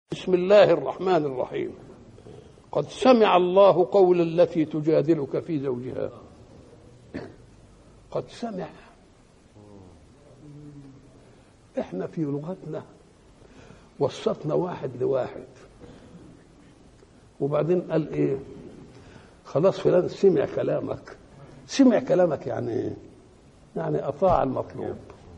بسم الله الرحمن الرحيم قد سمع الله قول التي تجادلك في زوجها قد سمع احنا في لغتنا وسطنا واحد لواحد وبعدين قال ايه خلاص فلان سمع كلامك سمع كلامك يعني ايه يعني اطاع المطلوب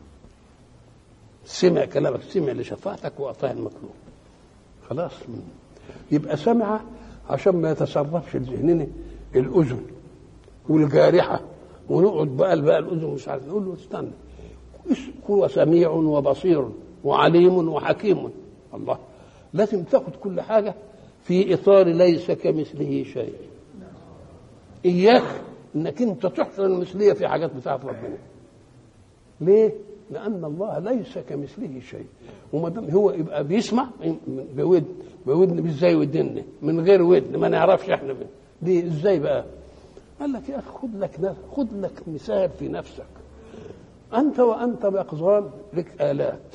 سمع كلامك سمع لشفاعتك واطاع المطلوب خلاص يبقى سمع عشان ما يتصرفش ذهننا الاذن والجارحه ونقعد بقى بقى الاذن مش عارف نقول له استنى هو سميع وبصير وعليم وحكيم الله لازم تاخد كل حاجه في اطار ليس كمثله شيء اياك انك انت تحصل المثليه في حاجات بتاعت ربنا ليه لان الله ليس كمثله شيء وما دام هو يبقى بيسمع بود بودن مش زي ودن من غير ودن ما نعرفش احنا بيه. دي ازاي بقى قال لك يا اخي خد لك خد لك مثال في نفسك انت وانت بيقظان لك الات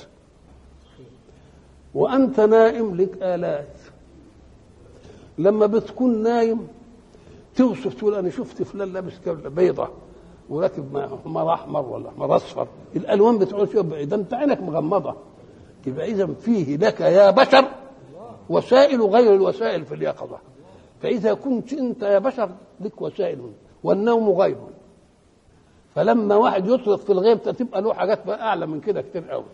وانت نائم لك الات لما بتكون نايم توصف تقول انا شفت فلان لابس بيضه وراكب حمار احمر ولا حمار اصفر الالوان بتقول فيها ده انت عينك مغمضه يبقى اذا فيه لك يا بشر وسائل غير الوسائل في اليقظه فاذا كنت انت يا بشر لك وسائل والنوم غيب فلما واحد يطلق في الغيب تبقى له حاجات بقى اعلى من كده كتير قوي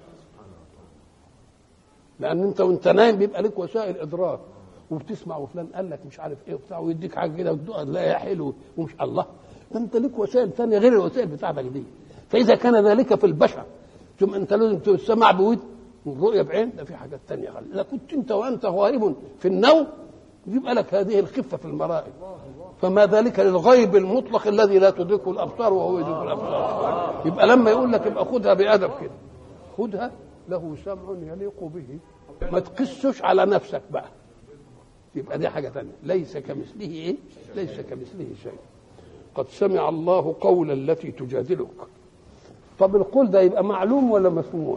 لان انت وانت نايم بيبقى لك وسائل ادراك وبتسمع وفلان قال لك مش عارف ايه وبتاع ويديك حاجه كده وتدوقها تلاقيها حلو ومش الله ده انت لك وسائل ثانيه غير الوسائل بتاعتك دي فاذا كان ذلك في البشر ثم انت لازم تسمع بود والرؤية بعين ده في حاجات تانية خالص إذا كنت أنت وأنت غائب في النوم يبقى لك هذه الخفة في المرائي فما ذلك للغيب المطلق الذي لا تدركه الأبصار وهو يدرك الأبصار يبقى لما يقول لك يبقى خدها بأدب كده خدها له سمع يليق به ما تقسش على نفسك بقى يبقى دي حاجة تانية ليس كمثله إيه ليس كمثله شيء قد سمع الله قول التي تجادلك طب القول ده يبقى معلوم ولا مسموع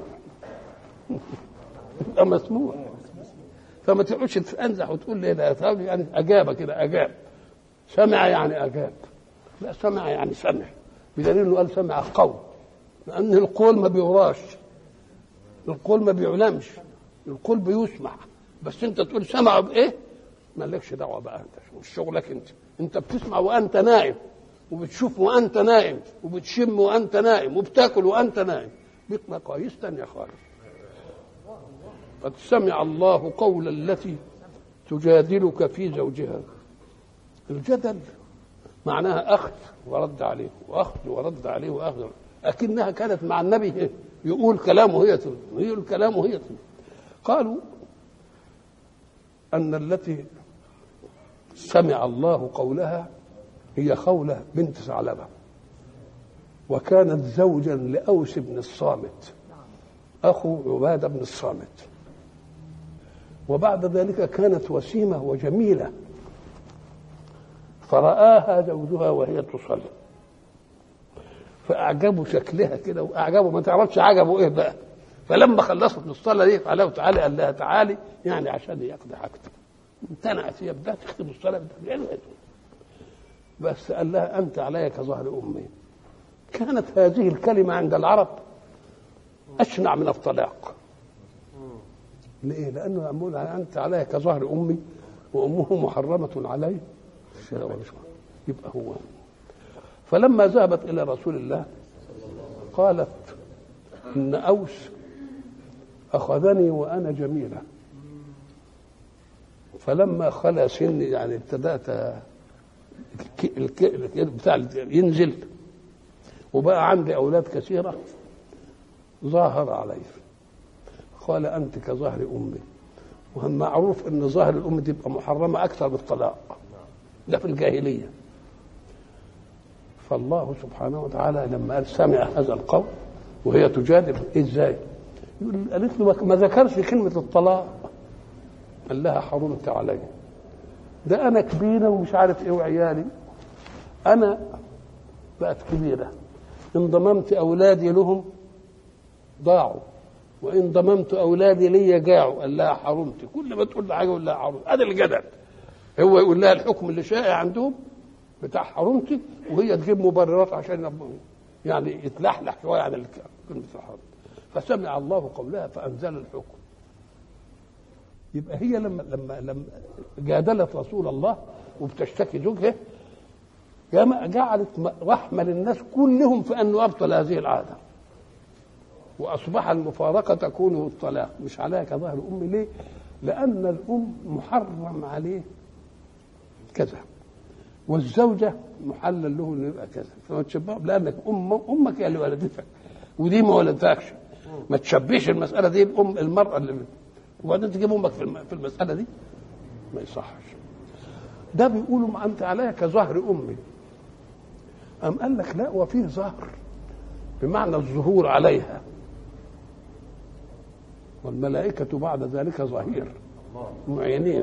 يبقى مسموع فما تقعدش تنزح وتقول لي لا يعني اجاب كده اجاب سمع يعني اجاب لا سمع يعني سمع بدليل انه قال سمع قول لان القول ما بيغراش القول ما بيعلمش القول بيسمع بس انت تقول سمع بايه مالكش دعوه بقى انت مش شغلك انت انت بتسمع وانت نائم وبتشوف وانت نائم وبتشم وانت نائم وبتاكل وانت نائم بمقاييس تانية خالص قد سمع الله قول التي تجادلك في زوجها الجدل معناها اخذ ورد عليه واخذ ورد عليه واخذ اكنها كانت مع النبي يقول كلامه هي يقول كلامه هي قالوا ان التي سمع الله قولها هي خولة بنت ثعلبة وكانت زوجا لأوس بن الصامت أخو عبادة بن الصامت وبعد ذلك كانت وسيمة وجميلة فرآها زوجها وهي تصلي فأعجبوا شكلها كده وأعجبوا ما تعرفش عجبوا إيه بقى فلما خلصت من الصلاة دي تعالى وتعالى قال لها تعالي يعني عشان يقضي حاجته امتنعت هي بدها تختم الصلاة بس قال لها أنت علي كظهر أمي كانت هذه الكلمة عند العرب أشنع من الطلاق ليه؟ لأنه يقول أنت علي كظهر أمي وأمه محرمة علي يبقى هو فلما ذهبت إلى رسول الله قالت إن أوس أخذني وأنا جميلة فلما خلا سني يعني ابتدأت بتاع ينزل وبقى عندي أولاد كثيرة ظاهر علي قال أنت كظهر أمي وهم معروف أن ظاهر الأم تبقى محرمة أكثر بالطلاق ده في الجاهلية فالله سبحانه وتعالى لما قال سمع هذا القول وهي تجادل ازاي؟ يقول قالت له ما ذكرش كلمة الطلاق قال لها حرمت علي ده أنا كبيرة ومش عارف إيه وعيالي أنا بقت كبيرة انضممت أولادي لهم ضاعوا وان ضممت اولادي لي جاعوا قال لها حرمتي كل ما تقول لها حاجه يقول لها حرمت هذا الجدل هو يقول لها الحكم اللي شائع عندهم بتاع حرمتي وهي تجيب مبررات عشان يعني يتلحلح شويه عن كلمه الحرم فسمع الله قولها فانزل الحكم يبقى هي لما لما لما جادلت رسول الله وبتشتكي زوجها جعلت رحمه للناس كلهم في انه ابطل هذه العاده واصبح المفارقه تكون الطلاق مش عليها كظهر ام ليه؟ لان الام محرم عليه كذا والزوجه محلل له انه يبقى كذا فما تشبه لانك ام امك هي اللي ولدتك ودي ما ولدتكش ما تشبهش المساله دي بام المراه اللي وبعدين تجيب امك في المساله دي ما يصحش ده بيقولوا ما انت عليها كظهر امي أم قال لك لا وفيه ظهر بمعنى الظهور عليها والملائكة بعد ذلك ظهير معينين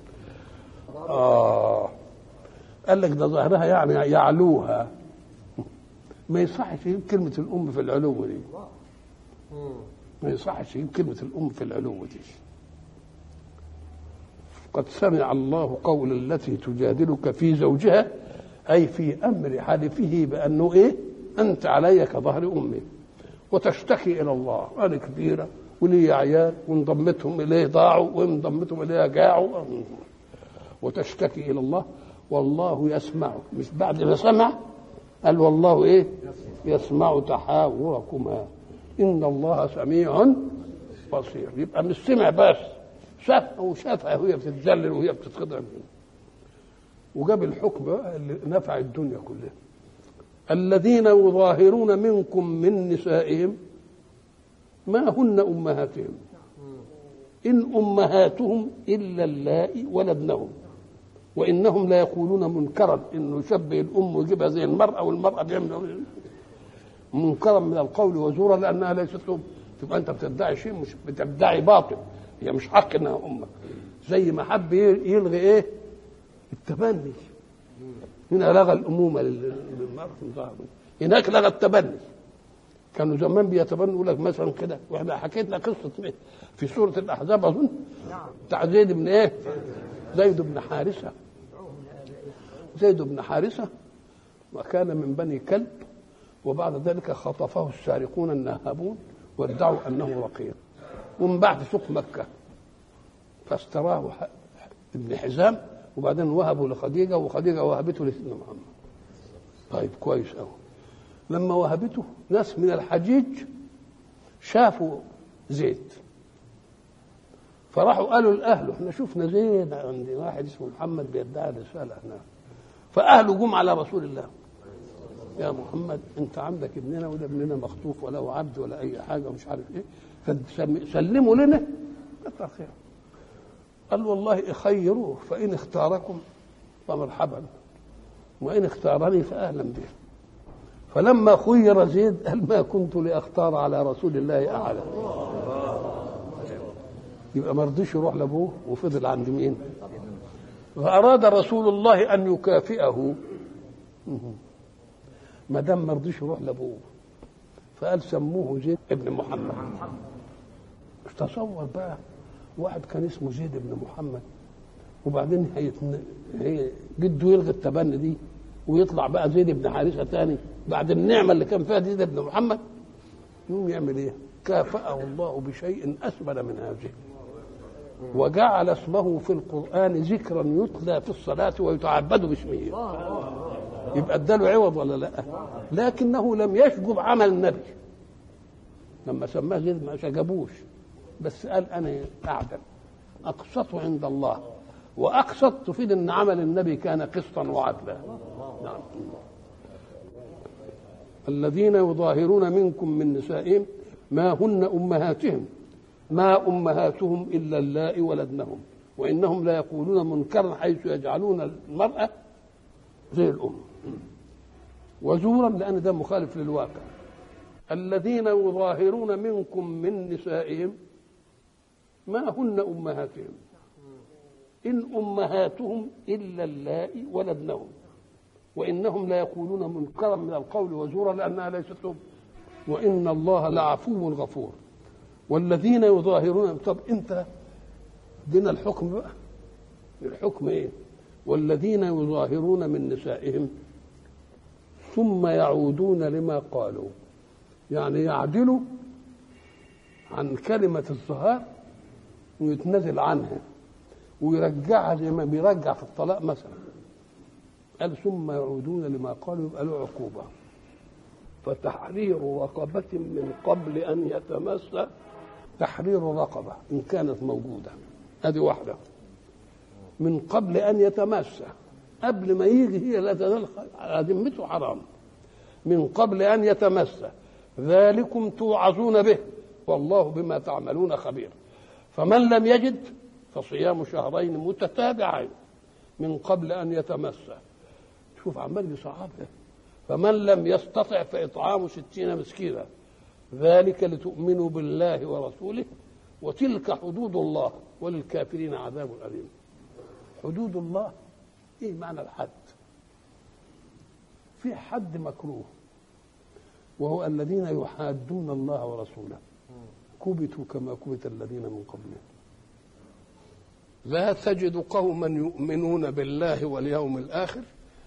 آه قال لك ده ظهرها يعني يعلوها ما يصحش يجيب كلمة الأم في العلو دي ما يصحش يجيب كلمة الأم في العلو دي قد سمع الله قول التي تجادلك في زوجها أي في أمر حلفه بأنه إيه أنت علي كظهر أمي وتشتكي إلى الله أنا كبيرة ولي عيال وانضمتهم إليه ضاعوا وانضمتهم إليه جاعوا وتشتكي إلى الله والله يسمع مش بعد ما سمع قال والله إيه يسمع تحاوركما إن الله سميع بصير يبقى مش سمع بس شافها وشافها وهي بتتذلل وهي بتتخضع منه وجاب الحكم بقى اللي نفع الدنيا كلها الذين يظاهرون منكم من نسائهم ما هن امهاتهم ان امهاتهم الا اللائي ولدنهم وانهم لا يقولون منكرا انه يشبه الام ويجيبها زي المراه والمراه بيعمل منكرا من القول وزورا لانها ليست ام تبقى انت بتدعي شيء مش بتدعي باطل هي مش حق انها امك زي ما حب يلغي ايه التبني هنا لغى الامومه للمراه هناك لغى التبني كانوا زمان بيتبنوا يقول لك مثلا كده واحنا حكيت لك قصه في سوره الاحزاب اظن بتاع زيد بن ايه؟ زيد بن حارثه زيد بن حارثه وكان من بني كلب وبعد ذلك خطفه السارقون الناهبون وادعوا انه رقيق ومن بعد سوق مكه فاستراه ابن حزام وبعدين وهبوا لخديجه وخديجه وهبته لسيدنا محمد طيب كويس قوي لما وهبته ناس من الحجيج شافوا زيد فراحوا قالوا لاهله احنا شفنا زيد عند واحد اسمه محمد بيدعي رساله هناك فاهله جم على رسول الله يا محمد انت عندك ابننا وده ابننا مخطوف ولا هو عبد ولا اي حاجه ومش عارف ايه فسلموا لنا كتر خير قال والله خيروه فان اختاركم فمرحبا وان اختارني فاهلا به فلما خير زيد قال ما كنت لاختار على رسول الله احدا يبقى ما رضيش يروح لابوه وفضل عند مين فاراد رسول الله ان يكافئه ما دام ما رضيش يروح لابوه فقال سموه زيد ابن محمد تصور بقى واحد كان اسمه زيد بن محمد وبعدين هيتن... هي جده يلغي التبني دي ويطلع بقى زيد بن حارثه تاني بعد النعمه اللي كان فيها زيد بن محمد يقوم يعمل ايه؟ كافأه الله بشيء اسفل من هذه وجعل اسمه في القرآن ذكرا يتلى في الصلاة ويتعبد باسمه يبقى اداله عوض ولا لا لكنه لم يشجب عمل النبي لما سماه زيد ما شجبوش بس قال انا اعدل اقسط عند الله واقسط تفيد ان عمل النبي كان قسطا وعدلا نعم الذين يظاهرون منكم من نسائهم ما هن امهاتهم ما امهاتهم الا اللائي ولدنهم وانهم لا يقولون منكرا حيث يجعلون المراه زي الام وزورا لان ده مخالف للواقع الذين يظاهرون منكم من نسائهم ما هن امهاتهم ان امهاتهم الا اللائي ولدنهم وانهم لا يقولون منكرا من القول وزورا لانها ليست ام وان الله لعفو غفور والذين يظاهرون طب انت دينا الحكم بقى الحكم ايه والذين يظاهرون من نسائهم ثم يعودون لما قالوا يعني يعدلوا عن كلمة الظهار ويتنازل عنها ويرجعها زي ما بيرجع في الطلاق مثلا قال ثم يعودون لما قالوا يبقى له عقوبة فتحرير رقبة من قبل أن يتمس تحرير رقبة إن كانت موجودة هذه واحدة من قبل أن يتمس قبل ما يجي هي لا تنال ذمته حرام من قبل أن يتمس ذلكم توعظون به والله بما تعملون خبير فمن لم يجد فصيام شهرين متتابعين من قبل أن يتمس شوف عمال يصعبها فمن لم يستطع فإطعام ستين مسكينا ذلك لتؤمنوا بالله ورسوله وتلك حدود الله وللكافرين عذاب أليم حدود الله ايه معنى الحد في حد مكروه وهو الذين يحادون الله ورسوله كبتوا كما كبت الذين من قبلهم لا تجد قوما يؤمنون بالله واليوم الآخر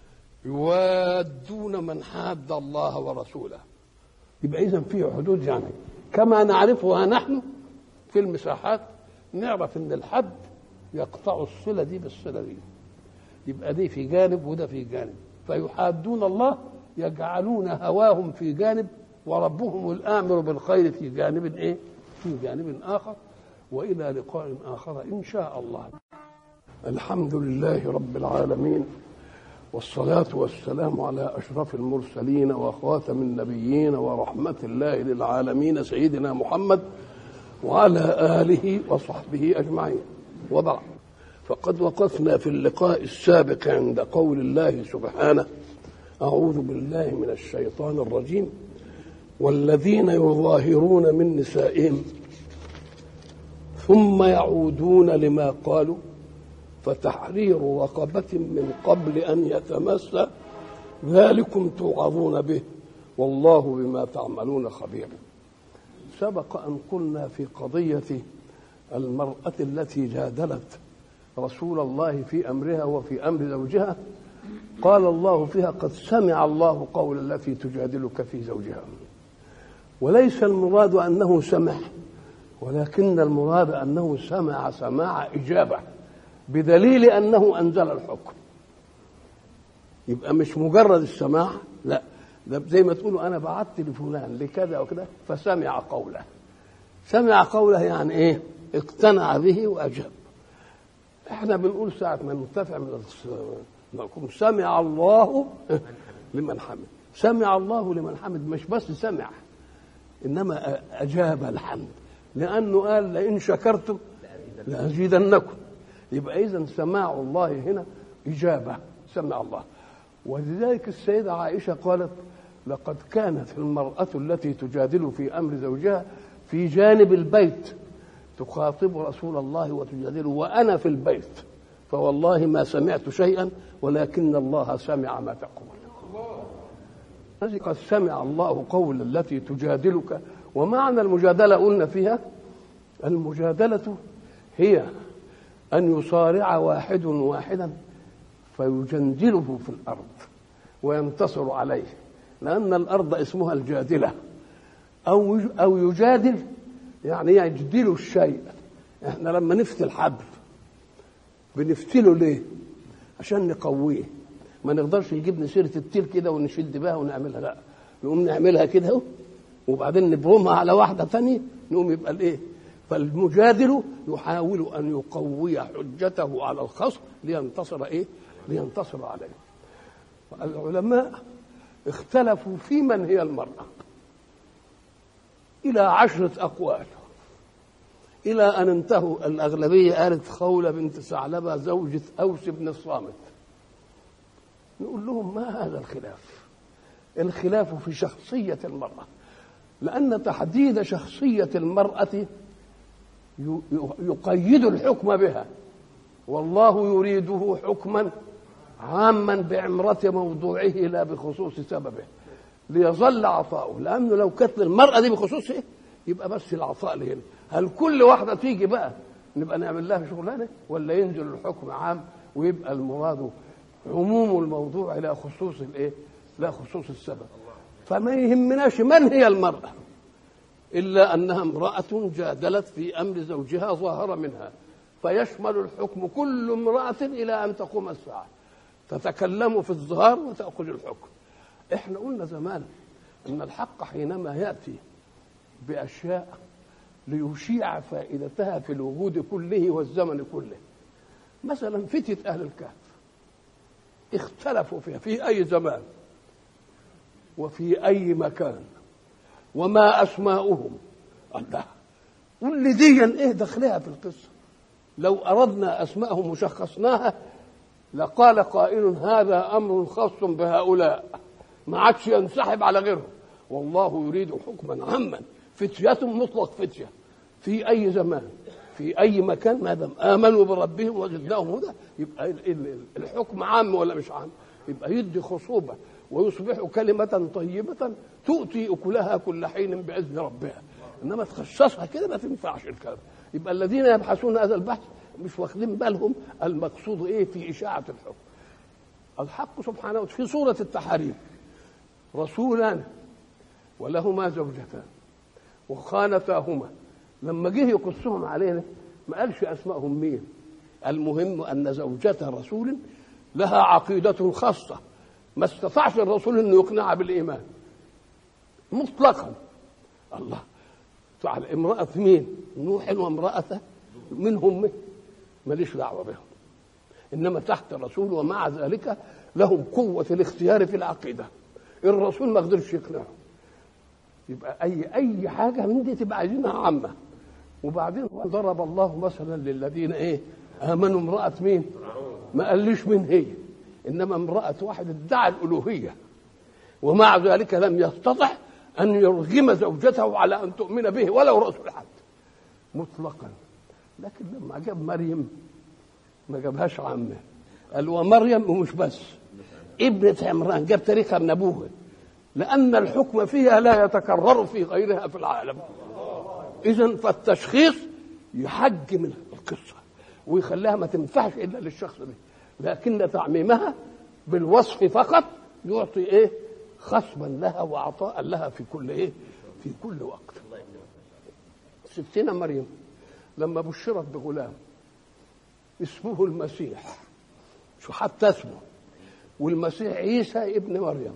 يوادون من حاد الله ورسوله يبقى إذا في حدود يعني كما نعرفها نحن في المساحات نعرف ان الحد يقطع الصلة دي بالصلة دي يبقى دي في جانب وده في جانب فيحادون الله يجعلون هواهم في جانب وربهم الآمر بالخير في جانب إيه؟ في جانب آخر وإلى لقاء آخر إن شاء الله الحمد لله رب العالمين والصلاة والسلام على أشرف المرسلين وخاتم النبيين ورحمة الله للعالمين سيدنا محمد وعلى آله وصحبه أجمعين وبعد فقد وقفنا في اللقاء السابق عند قول الله سبحانه أعوذ بالله من الشيطان الرجيم والذين يظاهرون من نسائهم ثم يعودون لما قالوا فتحرير رقبة من قبل أن يتمس ذلكم توعظون به والله بما تعملون خبير سبق أن قلنا في قضية المرأة التي جادلت رسول الله في أمرها وفي أمر زوجها قال الله فيها قد سمع الله قول التي تجادلك في زوجها وليس المراد أنه سمع ولكن المراد أنه سمع سماع إجابة بدليل أنه أنزل الحكم يبقى مش مجرد السماع لا ده زي ما تقولوا أنا بعثت لفلان لكذا وكذا فسمع قوله سمع قوله يعني إيه اقتنع به وأجاب احنا بنقول ساعة ما نرتفع من نقول سمع الله لمن حمد سمع الله لمن حمد مش بس سمع انما اجاب الحمد لانه قال لئن شكرتم لازيدنكم يبقى اذا سماع الله هنا اجابه سمع الله ولذلك السيده عائشه قالت لقد كانت المراه التي تجادل في امر زوجها في جانب البيت تخاطب رسول الله وتجادله وانا في البيت فوالله ما سمعت شيئا ولكن الله سمع ما تقول قد سمع الله قول التي تجادلك ومعنى المجادلة قلنا فيها المجادلة هي أن يصارع واحد واحدا فيجندله في الأرض وينتصر عليه لأن الأرض اسمها الجادلة أو أو يجادل يعني يجدل الشيء احنا لما نفتي الحبل بنفتله ليه؟ عشان نقويه ما نقدرش نجيب سيره التيل كده ونشد بها ونعملها لا نقوم نعملها كده اهو وبعدين نبرمها على واحده ثانيه نقوم يبقى الايه؟ فالمجادل يحاول ان يقوي حجته على الخصم لينتصر ايه؟ لينتصر عليه. العلماء اختلفوا في من هي المراه. الى عشره اقوال. الى ان انتهوا الاغلبيه قالت خوله بنت ثعلبه زوجة اوس بن الصامت. نقول لهم ما هذا الخلاف؟ الخلاف في شخصيه المراه. لان تحديد شخصيه المراه يقيد الحكم بها والله يريده حكما عاما بعمرة موضوعه لا بخصوص سببه ليظل عطاؤه لأنه لو كانت المرأة دي بخصوص إيه؟ يبقى بس العطاء اللي هنا هل كل واحده تيجي بقى نبقى نعمل لها شغلانه ولا ينزل الحكم عام ويبقى المراد عموم الموضوع لا خصوص الايه؟ لا خصوص السبب فما يهمناش من هي المراه الا انها امراه جادلت في امر زوجها ظاهر منها فيشمل الحكم كل امراه الى ان تقوم الساعه تتكلم في الظهار وتاخذ الحكم احنا قلنا زمان ان الحق حينما ياتي باشياء ليشيع فائدتها في الوجود كله والزمن كله مثلا فتية أهل الكهف اختلفوا فيها في أي زمان وفي أي مكان وما أسماؤهم الله قل لي ديا إيه دخلها في القصة لو أردنا أسماءهم وشخصناها لقال قائل هذا أمر خاص بهؤلاء ما عادش ينسحب على غيرهم والله يريد حكما عاما فتية مطلق فتية في أي زمان في أي مكان ما دام آمنوا بربهم وزدناهم هدى يبقى الحكم عام ولا مش عام يبقى يدي خصوبة ويصبح كلمة طيبة تؤتي أكلها كل حين بإذن ربها إنما تخصصها كده ما تنفعش الكلام يبقى الذين يبحثون هذا البحث مش واخدين بالهم المقصود إيه في إشاعة الحكم الحق سبحانه في سورة التحريم رسولان ولهما زوجتان وخانتاهما لما جه يقصهم علينا ما قالش اسمائهم مين المهم ان زوجة رسول لها عقيدة خاصة ما استطاعش الرسول انه يقنعها بالايمان مطلقا الله تعالى امرأة مين؟ نوح وامرأته منهم ماليش دعوة بهم انما تحت الرسول ومع ذلك لهم قوة الاختيار في العقيدة الرسول ما قدرش يقنعهم يبقى اي اي حاجه من دي تبقى عايزينها عامه وبعدين ضرب الله مثلا للذين ايه امنوا امراه مين ما قاليش مين هي انما امراه واحد ادعى الالوهيه ومع ذلك لم يستطع ان يرغم زوجته على ان تؤمن به ولو رسول حد مطلقا لكن لما جاب مريم ما جابهاش عامه قال ومريم ومش بس ابنة عمران جاب تاريخها من ابوها لأن الحكم فيها لا يتكرر في غيرها في العالم إذا فالتشخيص يحجم القصة ويخليها ما تنفعش إلا للشخص ده لكن تعميمها بالوصف فقط يعطي إيه خصبا لها وعطاء لها في كل إيه في كل وقت ستنا مريم لما بشرت بغلام اسمه المسيح شو حتى اسمه والمسيح عيسى ابن مريم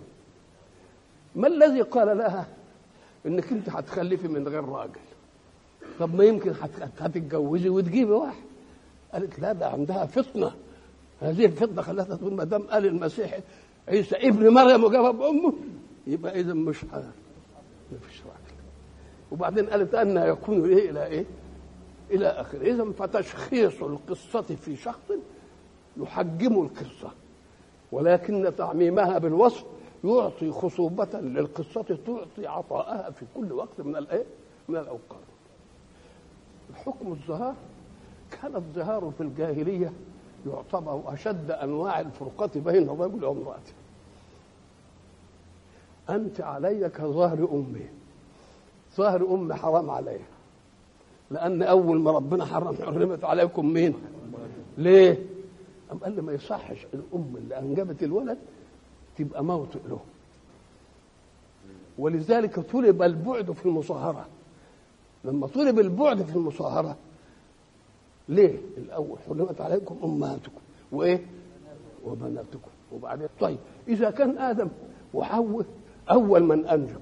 ما الذي قال لها انك انت هتخلفي من غير راجل طب ما يمكن هتتجوزي وتجيبي واحد قالت لا ده عندها فطنه هذه الفطنه خلتها تقول ما دام قال المسيح عيسى ابن مريم وجابها بامه يبقى اذا مش ما فيش راجل وبعدين قالت ان يكون ايه الى ايه الى اخره اذا فتشخيص القصه في شخص يحجم القصه ولكن تعميمها بالوصف يعطي خصوبة للقصة تعطي عطاءها في كل وقت من الايه؟ من الاوقات. حكم الزهار كان الزهار في الجاهلية يعتبر أشد أنواع الفرقة بين الرجل وامرأته. أنت علي كظهر أمي. ظهر أمي حرام عليها. لأن أول ما ربنا حرم حرمت عليكم مين؟ ليه؟ أم قال لي ما يصحش الأم اللي أنجبت الولد تبقى موطئ له ولذلك طلب البعد في المصاهرة لما طلب البعد في المصاهرة ليه الأول حرمت عليكم أمهاتكم وإيه وبناتكم وبعدين طيب إذا كان آدم وحواء أول من أنجب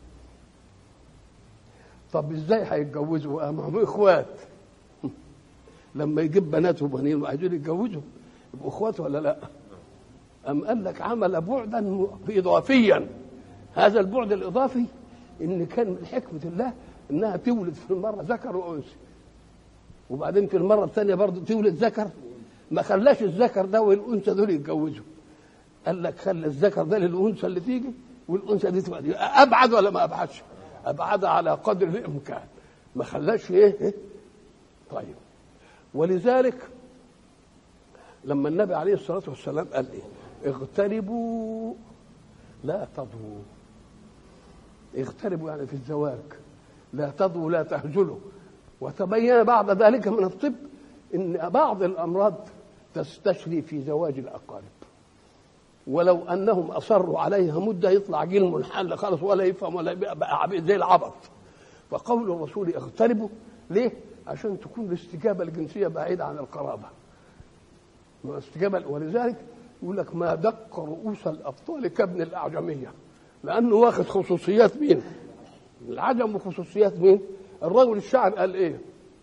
طب إزاي هيتجوزوا معهم إخوات لما يجيب بنات وبنين وعايزين يتجوزوا يبقوا إخوات ولا لأ؟ أم قال لك عمل بعدا إضافيا هذا البعد الإضافي إن كان من حكمة الله إنها تولد في المرة ذكر وأنثى وبعدين في المرة الثانية برضه تولد ذكر ما خلاش الذكر ده والأنثى دول يتجوزوا قال لك خلى الذكر ده للأنثى اللي تيجي والأنثى دي تبقى أبعد ولا ما أبعدش؟ أبعد على قدر الإمكان ما خلاش إيه؟, إيه؟ طيب ولذلك لما النبي عليه الصلاة والسلام قال إيه؟ اغتربوا لا تضووا اغتربوا يعني في الزواج لا تضو لا تهزله وتبين بعد ذلك من الطب ان بعض الامراض تستشري في زواج الاقارب ولو انهم اصروا عليها مده يطلع جيل منحل خالص ولا يفهم ولا بقى زي العبط فقول الرسول اغتربوا ليه؟ عشان تكون الاستجابه الجنسيه بعيده عن القرابه الاستجابه ولذلك يقول لك ما دق رؤوس الابطال كابن الاعجميه لانه واخد خصوصيات مين؟ العجم وخصوصيات مين؟ الرجل الشاعر قال ايه؟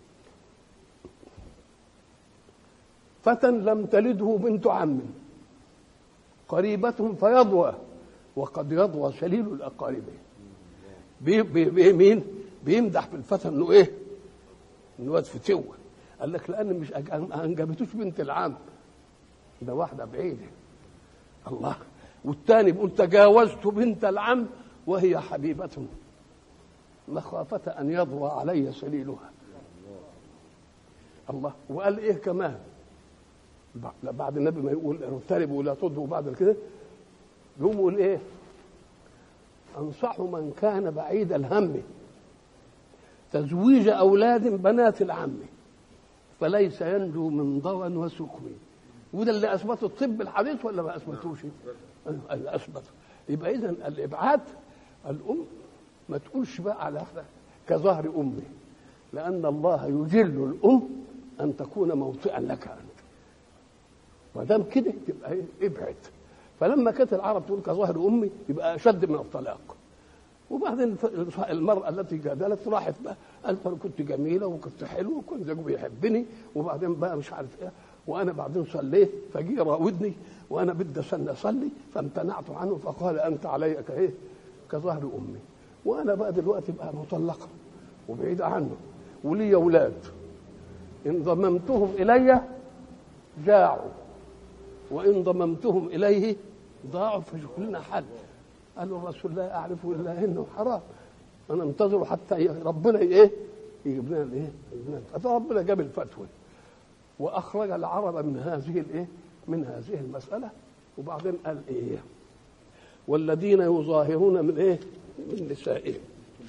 فتى لم تلده بنت عم قريبة فيضوى وقد يضوى سليل الأقارب بي بي بي مين؟ بيمدح في الفتى انه ايه؟ انه واد فتوة قال لك لان مش انجبتوش بنت العم ده واحده بعيده الله والثاني بيقول تجاوزت بنت العم وهي حبيبة مخافة أن يضوى علي سليلها الله وقال إيه كمان بعد النبي ما يقول اغتربوا ولا تضربوا بعد كده يقوم يقول إيه أنصح من كان بعيد الهم تزويج أولاد بنات العم فليس ينجو من ضوى وسقم وده اللي اثبته الطب الحديث ولا ما اثبتوش؟ اللي اثبته يبقى اذا الابعاد الام ما تقولش بقى على كظهر امي لان الله يجل الام ان تكون موطئا لك انت ما دام كده تبقى ايه ابعد فلما كانت العرب تقول كظهر امي يبقى اشد من الطلاق وبعدين المرأة التي جادلت راحت بقى قالت أنا كنت جميلة وكنت حلوة وكنت زوجي بيحبني وبعدين بقى مش عارف إيه وانا بعدين صليت فجي راودني وانا بدي استنى اصلي فامتنعت عنه فقال انت علي كايه كظهر امي وانا بقى دلوقتي بقى مطلقه وبعيده عنه ولي اولاد ان ضممتهم الي جاعوا وان ضممتهم اليه ضاعوا فشوف لنا حل قالوا الرسول لا اعرف الا انه حرام انا انتظر حتى ربنا ايه يجيب لنا الايه يجيب لنا فربنا جاب الفتوى واخرج العرب من هذه الايه من هذه المساله وبعدين قال ايه والذين يظاهرون من ايه من نسائهم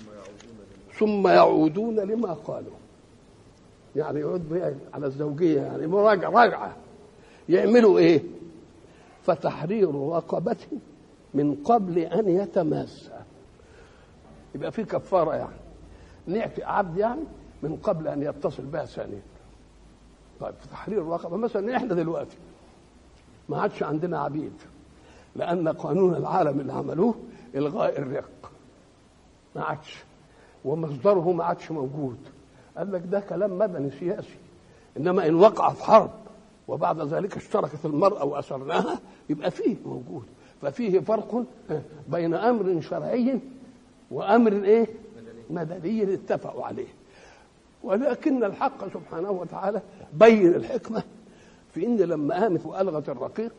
ثم يعودون لما قالوا يعني يعود على الزوجيه يعني مراجعه راجعه يعملوا ايه فتحرير رقبة من قبل أن يتماسى يبقى في كفارة يعني نعتق عبد يعني من قبل أن يتصل بها ثانيا طيب في تحرير الرقبه مثلا احنا دلوقتي ما عادش عندنا عبيد لان قانون العالم اللي عملوه الغاء الرق ما عادش ومصدره ما عادش موجود قال لك ده كلام مدني سياسي انما ان وقع في حرب وبعد ذلك اشتركت المراه واسرناها يبقى فيه موجود ففيه فرق بين امر شرعي وامر ايه مدني اتفقوا عليه ولكن الحق سبحانه وتعالى بين الحكمة في إن لما قامت وألغت الرقيق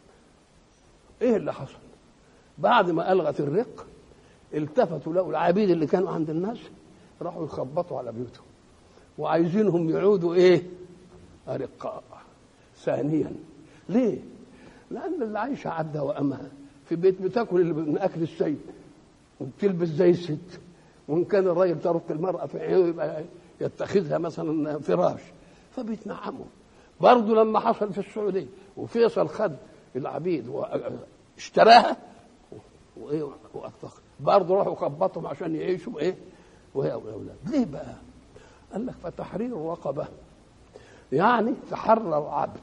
إيه اللي حصل؟ بعد ما ألغت الرق التفتوا لقوا العبيد اللي كانوا عند الناس راحوا يخبطوا على بيوتهم وعايزينهم يعودوا إيه؟ أرقاء ثانيا ليه؟ لأن اللي عايشة عبدها وأمها في بيت بتاكل اللي من أكل السيد وبتلبس زي الست وإن كان الراجل ترك المرأة في عينه يبقى يتخذها مثلا فراش فبيتنعموا برضه لما حصل في السعوديه وفيصل خد العبيد واشتراها وايه برضه راحوا خبطهم عشان يعيشوا ايه وهي اولاد ليه بقى؟ قال لك فتحرير الرقبه يعني تحرر عبد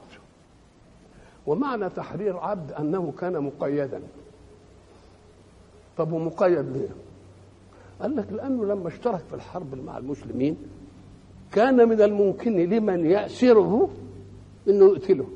ومعنى تحرير عبد انه كان مقيدا طب ومقيد ليه؟ قال لك لانه لما اشترك في الحرب مع المسلمين كان من الممكن لمن يأسره انه يقتله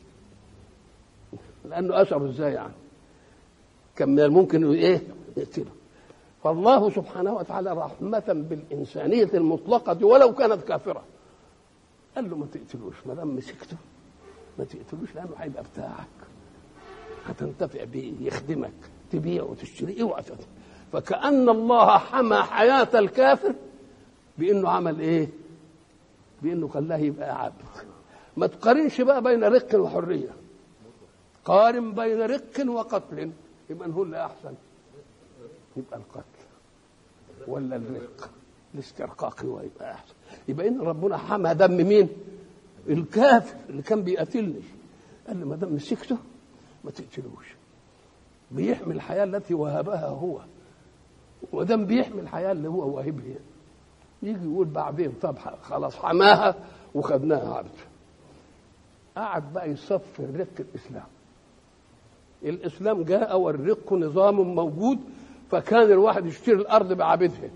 لانه اسره ازاي يعني كان من الممكن انه ايه يقتله فالله سبحانه وتعالى رحمة بالإنسانية المطلقة ولو كانت كافرة قال له ما تقتلوش ما دام مسكته ما تقتلوش لأنه هيبقى بتاعك هتنتفع بيه يخدمك تبيعه وتشتريه اوعى فكأن الله حمى حياة الكافر بأنه عمل إيه؟ بأنه خلاه يبقى عبد ما تقارنش بقى بين رق وحرية قارن بين رق وقتل يبقى هو اللي أحسن يبقى القتل ولا الرق الاسترقاق هو يبقى احسن يبقى ان ربنا حمى دم مين الكافر اللي كان بيقاتلني قال لي ما دام مسكته ما تقتلوش بيحمي الحياه التي وهبها هو ودام بيحمي الحياه اللي هو واهبها يجي يقول بعدين طب خلاص حماها وخدناها عبد قعد بقى يصفي الرق الاسلام الاسلام جاء والرق نظام موجود فكان الواحد يشتري الارض بعبدها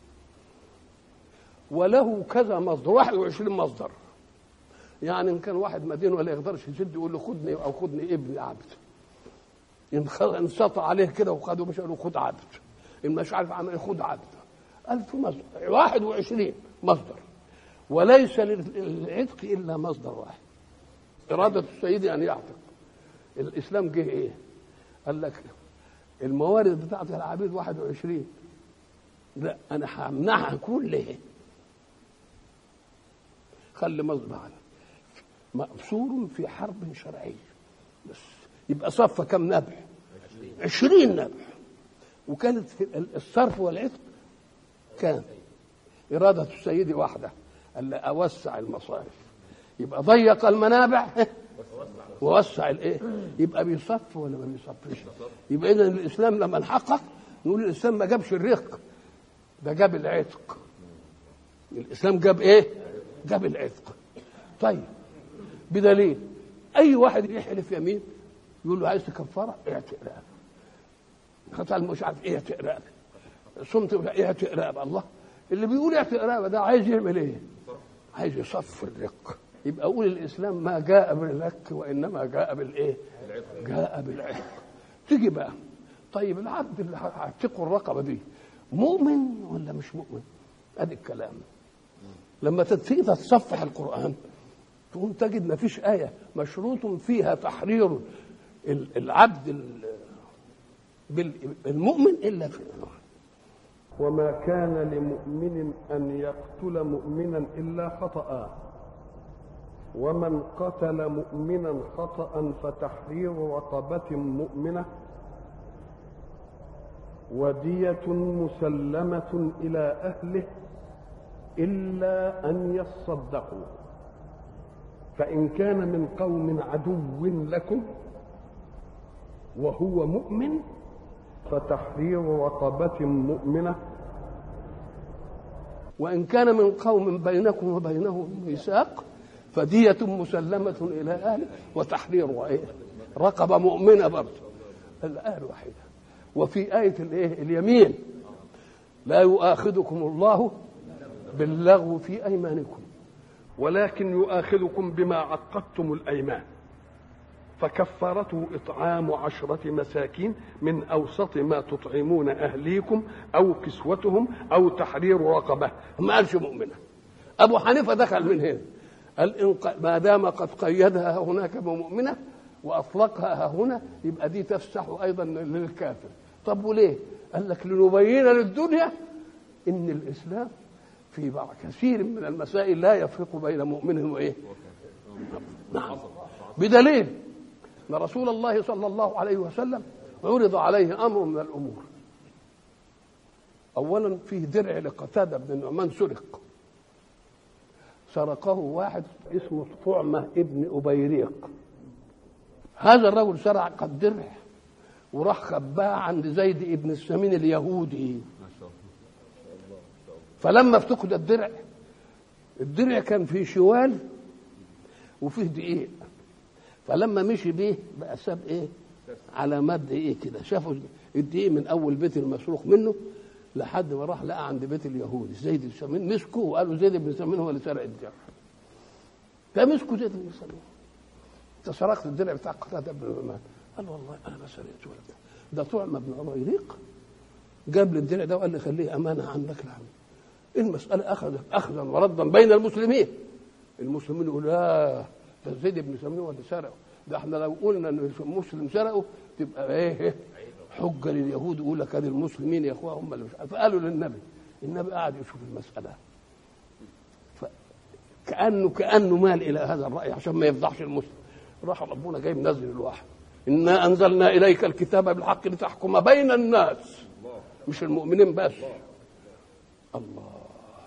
وله كذا مصدر 21 مصدر يعني ان كان واحد مدين ولا يقدرش يسد يقول له خدني او خدني ابني عبد ان انسطع عليه كده وخده مش قال له خد عبد ان مش عارف عمل ايه خد عبد ألف مصدر 21 مصدر وليس للعتق الا مصدر واحد اراده السيد ان يعتق الاسلام جه ايه؟ قال لك الموارد بتاعت العبيد 21 لا انا همنعها كلها خلي مصدر مأسور في حرب شرعية بس يبقى صفى كم نبع عشرين نبع وكانت في الصرف والعتق كان إرادة السيد واحدة ألا أوسع المصارف يبقى ضيق المنابع ووسع الايه؟ يبقى بيصف ولا ما بيصفش؟ يبقى اذا الاسلام لما نحقق نقول الاسلام ما جابش الرق ده جاب العتق الاسلام جاب ايه؟ جاب العتق طيب بدليل اي واحد يحلف يمين يقول له عايز كفاره اعتق رقبه قتل مش عارف ايه اعتق رقبه صمت اعتق رقبه الله اللي بيقول اعتق رقبه ده عايز يعمل ايه؟ عايز يصف الرق يبقى اقول الاسلام ما جاء بالرك وانما جاء بالايه؟ جاء بالعتق تيجي بقى طيب العبد اللي هيعتقه الرقبه دي مؤمن ولا مش مؤمن؟ ادي الكلام لما تيجي تتصفح القران تقوم تجد ما فيش آية مشروط فيها تحرير العبد المؤمن إلا في وما كان لمؤمن أن يقتل مؤمنا إلا خطأ ومن قتل مؤمنا خطأ فتحرير رقبة مؤمنة ودية مسلمة إلى أهله إلا أن يصدقوا فإن كان من قوم عدو لكم وهو مؤمن فتحرير رقبة مؤمنة وإن كان من قوم بينكم وبينهم ميثاق فدية مسلمة إلى أهله وتحرير إيه؟ رقبة مؤمنة برضه الآية الوحيدة وفي آية الإيه؟ اليمين لا يؤاخذكم الله باللغو في أيمانكم ولكن يؤاخذكم بما عقدتم الايمان فكفارته اطعام عشره مساكين من اوسط ما تطعمون اهليكم او كسوتهم او تحرير رقبه ما قالش مؤمنه ابو حنيفه دخل من هنا قال إن ما دام قد قيدها هناك بمؤمنه واطلقها هنا يبقى دي تفسح ايضا للكافر طب وليه قال لك لنبين للدنيا ان الاسلام في بعض كثير من المسائل لا يفرق بين مؤمن وايه نعم بدليل ان رسول الله صلى الله عليه وسلم عرض عليه امر من الامور اولا فيه درع لقتاده بن النعمان سرق سرقه واحد اسمه طعمه ابن ابيريق هذا الرجل سرق الدرع وراح خباه عند زيد ابن السمين اليهودي فلما افتقد الدرع الدرع كان فيه شوال وفيه دقيق فلما مشي بيه بقى ساب ايه علامات دقيق كده شافوا الدقيق من اول بيت المسروق منه لحد ما راح لقى عند بيت اليهودي زيد بن سمين مسكه وقالوا زيد بن سمين هو اللي سرق الدرع فمسكوا زيد بن سمين انت سرقت الدرع بتاع قتاده بن نعمان قال والله انا ما سرقت ولا ده طعم بن عميريق جاب لي الدرع ده وقال لي خليه امانه عندك لعمل المسألة أخذت أخذا وردا بين المسلمين المسلمين يقولوا لا ده زيد بن سمين هو اللي سرقه ده احنا لو قلنا ان المسلم سرقه تبقى ايه حجه لليهود يقول لك هذه المسلمين يا اخوان هم اللي مش عارف فقالوا للنبي النبي قعد يشوف المساله كانه كانه مال الى هذا الراي عشان ما يفضحش المسلم راح ربنا جاي منزل الواحد انا انزلنا اليك الكتاب بالحق لتحكم بين الناس مش المؤمنين بس الله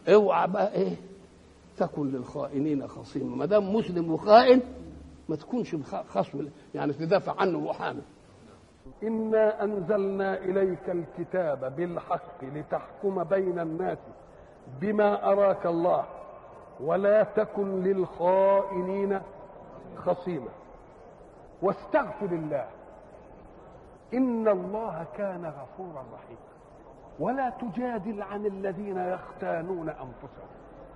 اوعى بقى ايه تكن للخائنين خصيما ما دام مسلم وخائن ما تكونش خصم يعني تدافع عنه وحامي إنا أنزلنا إليك الكتاب بالحق لتحكم بين الناس بما أراك الله ولا تكن للخائنين خصيما واستغفر الله إن الله كان غفورا رحيما ولا تجادل عن الذين يختانون أنفسهم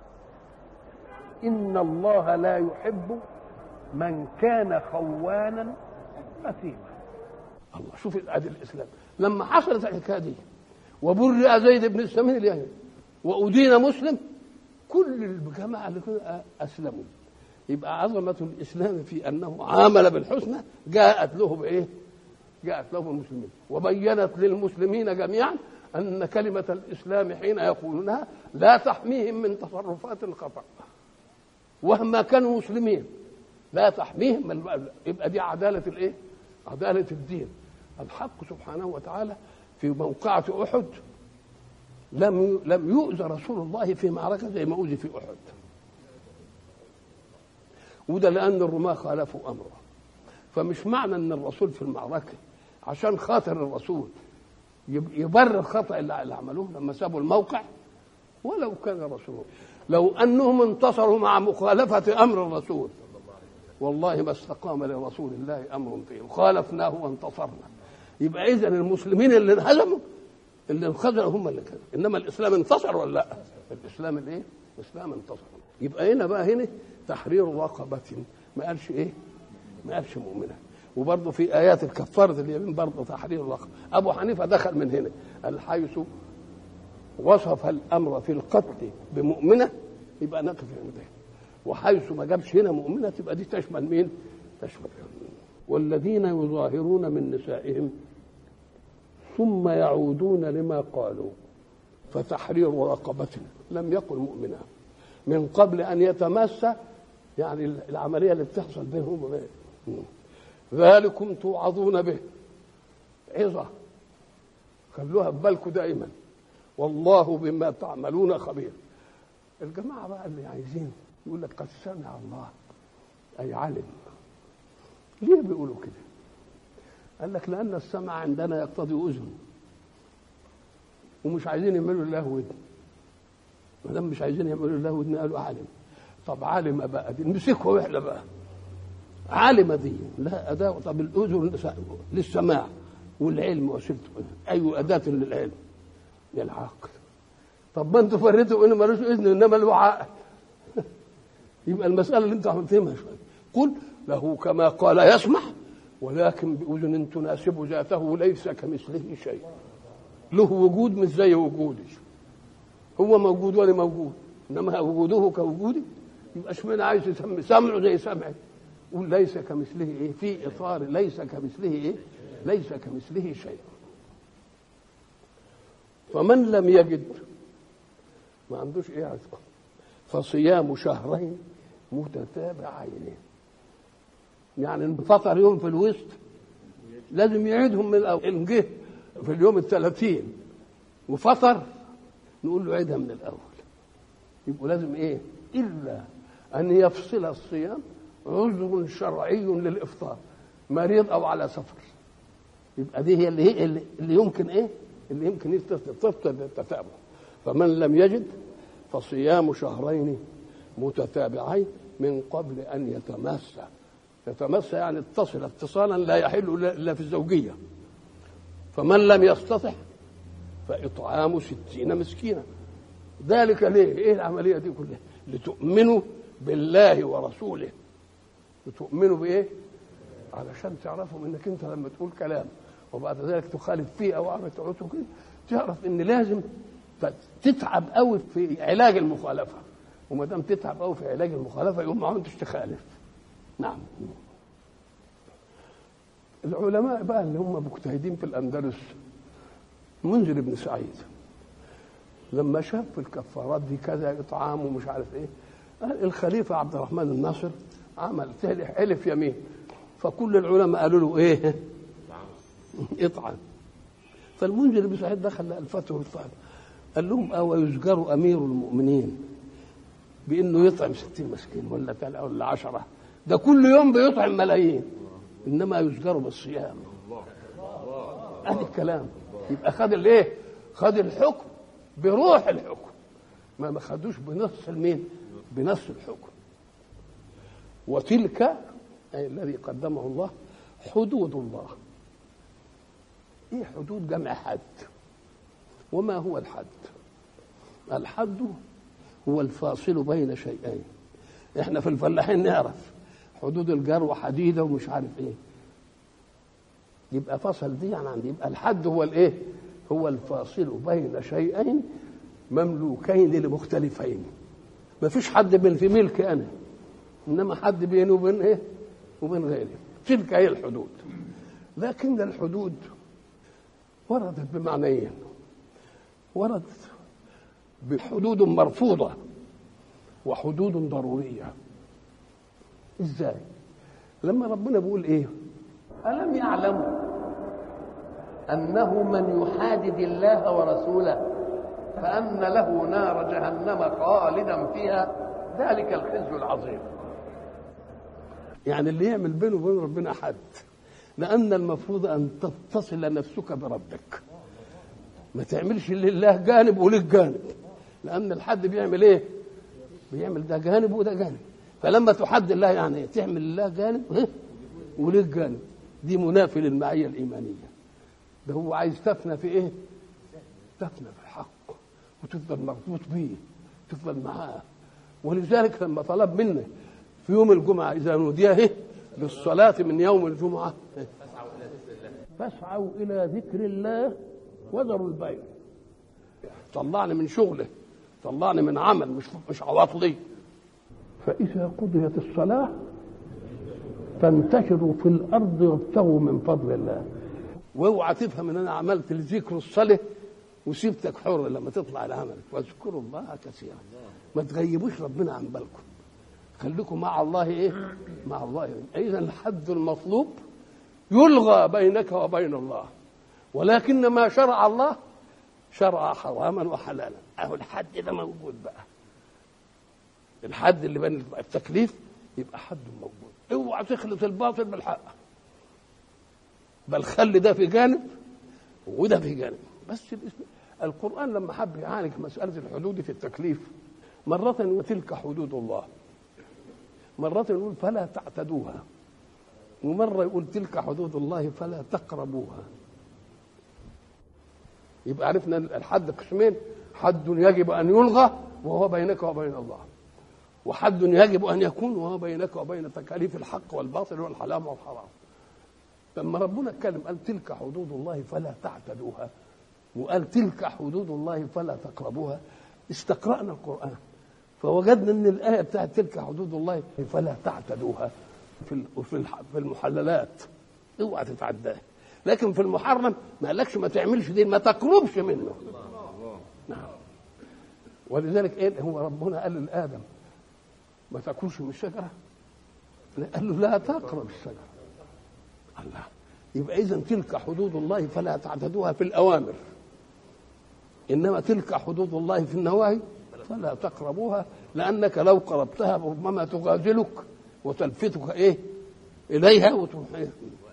إن الله لا يحب من كان خوانا أثيما الله شوف ادي الاسلام لما حصلت الحكايه دي وبرئ زيد بن السمين اليمني وادين مسلم كل الجماعه اللي كانوا اسلموا يبقى عظمه الاسلام في انه عامل بالحسنى جاءت له بايه؟ جاءت له المسلمين وبينت للمسلمين جميعا ان كلمه الاسلام حين يقولونها لا تحميهم من تصرفات خطا وهما كانوا مسلمين لا تحميهم من يبقى دي عداله الايه؟ عداله الدين الحق سبحانه وتعالى في موقعة أحد لم لم يؤذى رسول الله في معركة زي ما أوذي في أحد وده لأن الرماة خالفوا أمره فمش معنى أن الرسول في المعركة عشان خاطر الرسول يبرر الخطأ اللي عملوه لما سابوا الموقع ولو كان رسول لو أنهم انتصروا مع مخالفة أمر الرسول والله ما استقام لرسول الله أمر طيب خالفناه وانتصرنا يبقى اذا المسلمين اللي انهزموا اللي انخذلوا هم اللي كانوا انما الاسلام انتصر ولا لا الاسلام الايه الاسلام انتصر يبقى هنا بقى هنا تحرير رقبة ما قالش ايه ما قالش مؤمنة وبرضه في ايات الكفارة اليمين برضه تحرير الرقبة ابو حنيفة دخل من هنا قال حيث وصف الامر في القتل بمؤمنة يبقى نقف عنده وحيث ما جابش هنا مؤمنة تبقى دي تشمل مين تشمل والذين يظاهرون من نسائهم ثم يعودون لما قالوا فتحرير رقبة لم يقل مؤمنا من قبل أن يتمس يعني العملية اللي بتحصل بينهم وبين ذلكم توعظون به عظة خلوها في بالكم دائما والله بما تعملون خبير الجماعة بقى اللي عايزين يقول لك قد سمع الله أي علم ليه بيقولوا كده قال لك لأن السمع عندنا يقتضي أذن ومش عايزين يعملوا له ودن ما دام مش عايزين يعملوا له ودن قالوا عالم طب عالم بقى دي نمسكها واحنا بقى عالم دي لا أداة طب الأذن للسماع والعلم وسيلته أي أداة للعلم للعقل طب ما انتوا فريتوا انه ملوش اذن انما له عقل يبقى المساله اللي انتوا فاهمها شويه قل له كما قال يسمع ولكن بأذن تناسب ذاته ليس كمثله شيء له وجود مش زي وجودي هو موجود ولا موجود انما وجوده كوجودي يبقى اشمعنى عايز يسمي سمعه زي سمعي قول ليس كمثله ايه في اطار ليس كمثله ايه ليس كمثله شيء فمن لم يجد ما عندوش ايه عزقه فصيام شهرين متتابعين يعني انفطر يوم في الوسط لازم يعيدهم من الاول ان جه في اليوم الثلاثين وفطر نقول له عيدها من الاول يبقوا لازم ايه الا ان يفصل الصيام عذر شرعي للافطار مريض او على سفر يبقى دي هي اللي هي اللي يمكن ايه اللي يمكن تفطر بالتتابع فمن لم يجد فصيام شهرين متتابعين من قبل ان يتماسى يتمسى يعني اتصل اتصالا لا يحل الا في الزوجيه فمن لم يستطع فاطعام ستين مسكينا ذلك ليه ايه العمليه دي كلها لتؤمنوا بالله ورسوله لتؤمنوا بايه علشان تعرفوا انك انت لما تقول كلام وبعد ذلك تخالف فيه او عمل تعوته كده تعرف ان لازم تتعب قوي في علاج المخالفه وما دام تتعب قوي في علاج المخالفه يقوم ما انتش تخالف نعم العلماء بقى اللي هم مجتهدين في الاندلس منذر بن سعيد لما شاف الكفارات دي كذا اطعام ومش عارف ايه قال الخليفه عبد الرحمن الناصر عمل حلف يمين فكل العلماء قالوا له ايه اطعم فالمنذر بن سعيد دخل الفتوى الطالب قال لهم أو يزجر أمير المؤمنين بأنه يطعم ستين مسكين ولا تل- ولا عشرة ده كل يوم بيطعم ملايين إنما يزجر بالصيام هذا الكلام يبقى خد الايه؟ خد الحكم بروح الحكم ما ما خدوش بنص المين؟ بنص الحكم وتلك أي الذي قدمه الله حدود الله ايه حدود جمع حد وما هو الحد الحد هو الفاصل بين شيئين احنا في الفلاحين نعرف حدود الجر حديده ومش عارف ايه يبقى فصل دي يعني عندي يبقى الحد هو الايه هو الفاصل بين شيئين مملوكين لمختلفين ما فيش حد بين في ملك انا انما حد بينه وبين ايه وبين غيري تلك هي الحدود لكن الحدود وردت بمعنيين وردت بحدود مرفوضة وحدود ضرورية ازاي لما ربنا بيقول ايه ألم يعلموا أنه من يحادد الله ورسوله فأن له نار جهنم خالدا فيها ذلك الخزي العظيم يعني اللي يعمل بينه وبين ربنا حد لأن المفروض أن تتصل نفسك بربك ما تعملش لله جانب ولك جانب لأن الحد بيعمل إيه؟ بيعمل ده جانب وده جانب فلما تحد الله يعني إيه؟ تعمل لله جانب ها؟ ولك جانب دي منافي للمعية الإيمانية ده هو عايز تفنى في إيه؟ تفنى في الحق وتفضل مربوط بيه تفضل معاه ولذلك لما طلب منه في يوم الجمعة إذا نودي إيه؟ للصلاة من يوم الجمعة إيه؟ فاسعوا إلى ذكر الله وذروا البيع طلعني من شغله طلعني من عمل مش مش عواطلي فإذا قضيت الصلاة فانتشروا في الأرض وابتغوا من فضل الله واوعى تفهم ان انا عملت الذكر الصلاه وسيبتك حر لما تطلع لعملك واذكروا الله كثيرا ما تغيبوش ربنا عن بالكم خليكم مع الله ايه مع الله اذا الحد المطلوب يلغى بينك وبين الله ولكن ما شرع الله شرع حراما وحلالا اهو الحد ده موجود بقى الحد اللي بين التكليف يبقى حد موجود اوعى تخلط الباطل بالحق بل خلي ده في جانب وده في جانب بس الاسم القرآن لما حب يعالج مسألة الحدود في التكليف مرة وتلك حدود الله مرة يقول فلا تعتدوها ومرة يقول تلك حدود الله فلا تقربوها يبقى عرفنا الحد قسمين حد يجب أن يلغى وهو بينك وبين الله وحد يجب أن يكون وهو بينك وبين تكاليف الحق والباطل والحلال والحرام لما ربنا اتكلم قال تلك حدود الله فلا تعتدوها وقال تلك حدود الله فلا تقربوها استقرأنا القرآن فوجدنا ان الآية بتاعت تلك حدود الله فلا تعتدوها في في في المحللات اوعى تتعداها لكن في المحرم ما قالكش ما تعملش دي ما تقربش منه نعم ولذلك ايه هو ربنا قال لآدم ما تاكلش من الشجرة قال له لا تقرب الشجرة الله يبقى اذا تلك حدود الله فلا تعتدوها في الاوامر انما تلك حدود الله في النواهي فلا تقربوها لانك لو قربتها ربما تغازلك وتلفتك ايه اليها وتروح إيه؟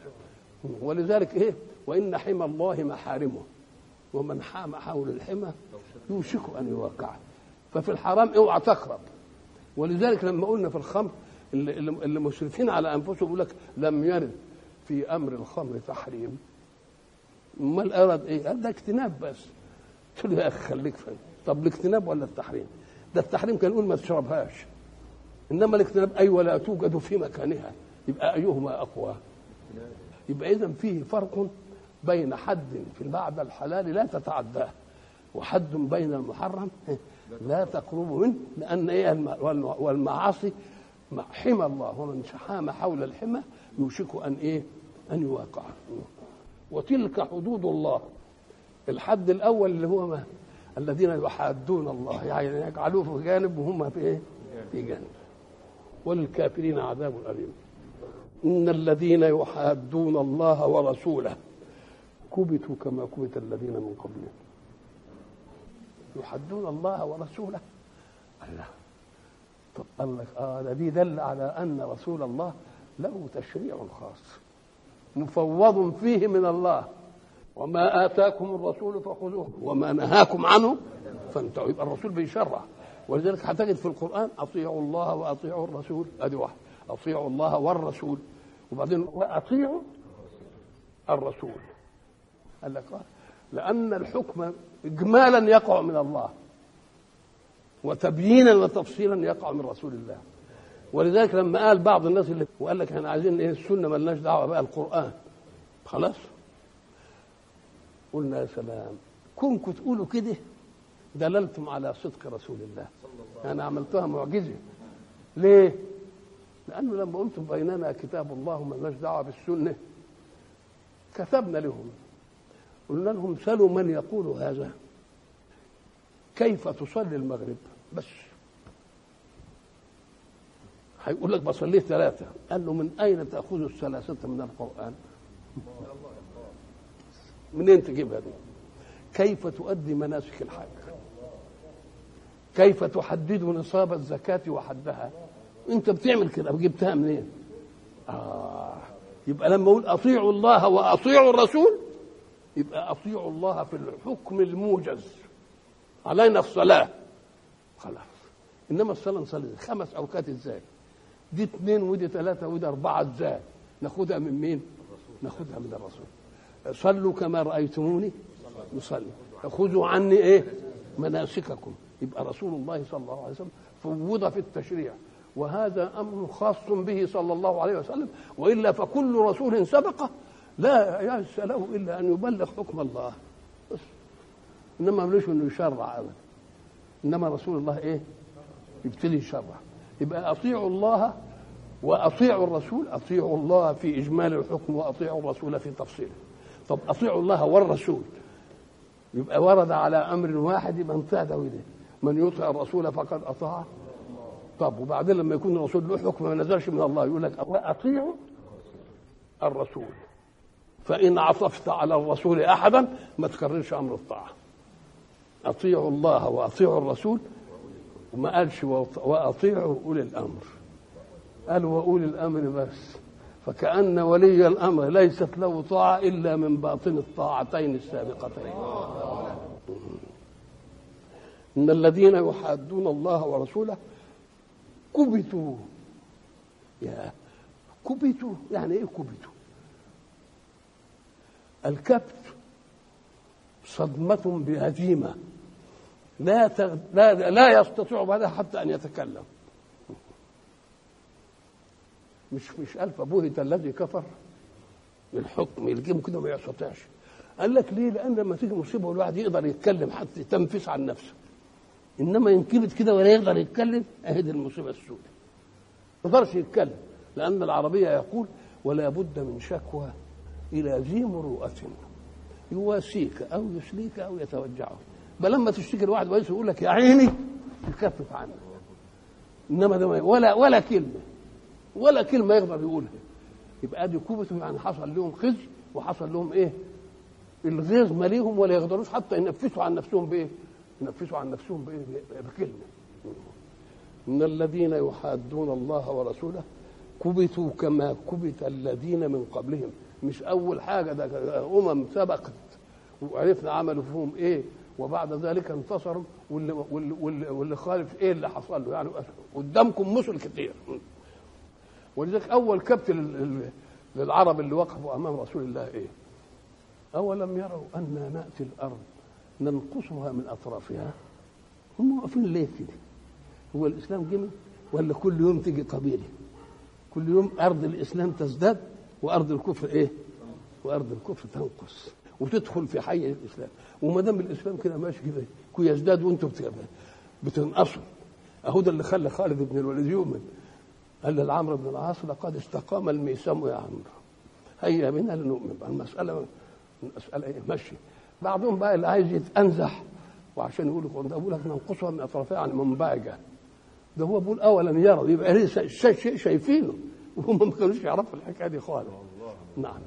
ولذلك ايه وان حمى الله محارمه ومن حام حول الحمى يوشك ان يوقعه ففي الحرام اوعى تقرب ولذلك لما قلنا في الخمر اللي, اللي مسرفين على انفسهم يقول لك لم يرد في امر الخمر تحريم امال اراد ايه؟ قال ده اجتناب بس قلت له يا اخي خليك فين طب الاجتناب ولا التحريم؟ ده التحريم كان يقول ما تشربهاش انما الاجتناب اي أيوة ولا توجد في مكانها يبقى ايهما اقوى؟ يبقى اذا فيه فرق بين حد في بعد الحلال لا تتعداه وحد بين المحرم لا تقرب منه لان ايه والمعاصي حمى الله ومن حام حول الحمى يوشك ان ايه ان يواقع وتلك حدود الله الحد الاول اللي هو ما الذين يحادون الله يعني يجعلوه في جانب وهم في ايه في جانب وللكافرين عذاب اليم ان الذين يحادون الله ورسوله كبتوا كما كبت الذين من قبلهم يحدون الله ورسوله الله طب قال لك اه ده دي دل على ان رسول الله له تشريع خاص مفوض فيه من الله وما اتاكم الرسول فخذوه وما نهاكم عنه فانتهوا يبقى الرسول بيشرع ولذلك هتجد في القران اطيعوا الله واطيعوا الرسول ادي واحد اطيعوا الله والرسول وبعدين واطيعوا الرسول قال لك آه لان الحكم اجمالا يقع من الله وتبيينا وتفصيلا يقع من رسول الله ولذلك لما قال بعض الناس اللي وقال لك احنا عايزين ايه السنه ملناش دعوه بقى القران خلاص قلنا يا سلام كونكم تقولوا كده دللتم على صدق رسول الله انا عملتها معجزه ليه لانه لما قلتم بيننا كتاب الله وملناش دعوه بالسنه كتبنا لهم قلنا لهم سلوا من يقول هذا كيف تصلي المغرب بس هيقول لك بصليه ثلاثة قال له من أين تأخذ الثلاثة من القرآن منين تجيبها دي كيف تؤدي مناسك الحج كيف تحدد نصاب الزكاة وحدها انت بتعمل كده جبتها منين آه يبقى لما اقول اطيعوا الله واطيعوا الرسول يبقى اطيعوا الله في الحكم الموجز علينا الصلاه خلاص انما الصلاه نصلي خمس اوقات ازاي دي اثنين ودي ثلاثه ودي اربعه ازاي ناخدها من مين ناخدها من الرسول صلوا كما رايتموني نصلي خذوا عني ايه مناسككم يبقى رسول الله صلى الله عليه وسلم فوض في التشريع وهذا امر خاص به صلى الله عليه وسلم والا فكل رسول سبقه لا يأس له الا ان يبلغ حكم الله بس انما ملوش انه يشرع ابدا انما رسول الله ايه يبتدي يشرع يبقى اطيعوا الله واطيعوا الرسول اطيعوا الله في اجمال الحكم واطيعوا الرسول في تفصيله طب اطيعوا الله والرسول يبقى ورد على امر واحد يبقى انطاع ده وده من يطع الرسول فقد اطاع طب وبعدين لما يكون الرسول له حكم ما نزلش من الله يقول لك اطيعوا الرسول فان عطفت على الرسول احدا ما تكررش امر الطاعه اطيعوا الله واطيعوا الرسول وما قالش واطيعوا اولي الامر قال واولي الامر بس فكأن ولي الأمر ليست له طاعة إلا من باطن الطاعتين السابقتين إن الذين يحادون الله ورسوله كبتوا يا كبتوا يعني إيه كبتوا الكبت صدمة بهزيمة لا تغ... لا لا يستطيع بعدها حتى أن يتكلم مش مش ألف بهت الذي كفر الحكم يلجمه كده ما يستطيعش قال لك ليه؟ لأن لما تيجي مصيبة والواحد يقدر يتكلم حتى يتنفس عن نفسه إنما ينكبت كده ولا يقدر يتكلم أهي دي المصيبة السوداء ما يقدرش يتكلم لأن العربية يقول ولا بد من شكوى إلى ذي مروءة يواسيك أو يسليك أو يتوجعه بل لما تشتكي الواحد ويسوي يقول لك يا عيني يخفف عنك إنما ده ولا ولا كلمة ولا كلمة يقدر يقولها يبقى دي كوبتهم يعني حصل لهم خزي وحصل لهم ايه الغيظ ماليهم ولا يقدروش حتى ينفسوا عن نفسهم بايه ينفسوا عن نفسهم بايه بكلمة من الذين يحادون الله ورسوله كبتوا كما كبت الذين من قبلهم مش اول حاجه ده امم سبقت وعرفنا عملوا فيهم ايه وبعد ذلك انتصروا واللي, واللي, واللي, واللي خالف ايه اللي حصل له يعني قدامكم مثل كتير ولذلك اول كبت للعرب اللي وقفوا امام رسول الله ايه اولم يروا انا ناتي الارض ننقصها من اطرافها هم واقفين ليه كده هو الاسلام جميل ولا كل يوم تيجي قبيله كل يوم ارض الاسلام تزداد وارض الكفر ايه وارض الكفر تنقص وتدخل في حي الاسلام وما دام الاسلام كده ماشي كده يزداد وانتم بتنقصوا اهو ده اللي خلى خالد بن الوليد يؤمن قال لعمرو بن العاص لقد استقام الميسم يا عمرو هيا بنا لنؤمن المسألة المسألة إيه ماشي بعضهم بقى اللي عايز يتأنزح وعشان يقول لك ده بقول لك ننقصها من أطرافها عن منبعجة ده هو بيقول أولا يرى يبقى ليه شيء شايفينه وهم ما كانوش يعرفوا الحكاية دي خالص نعم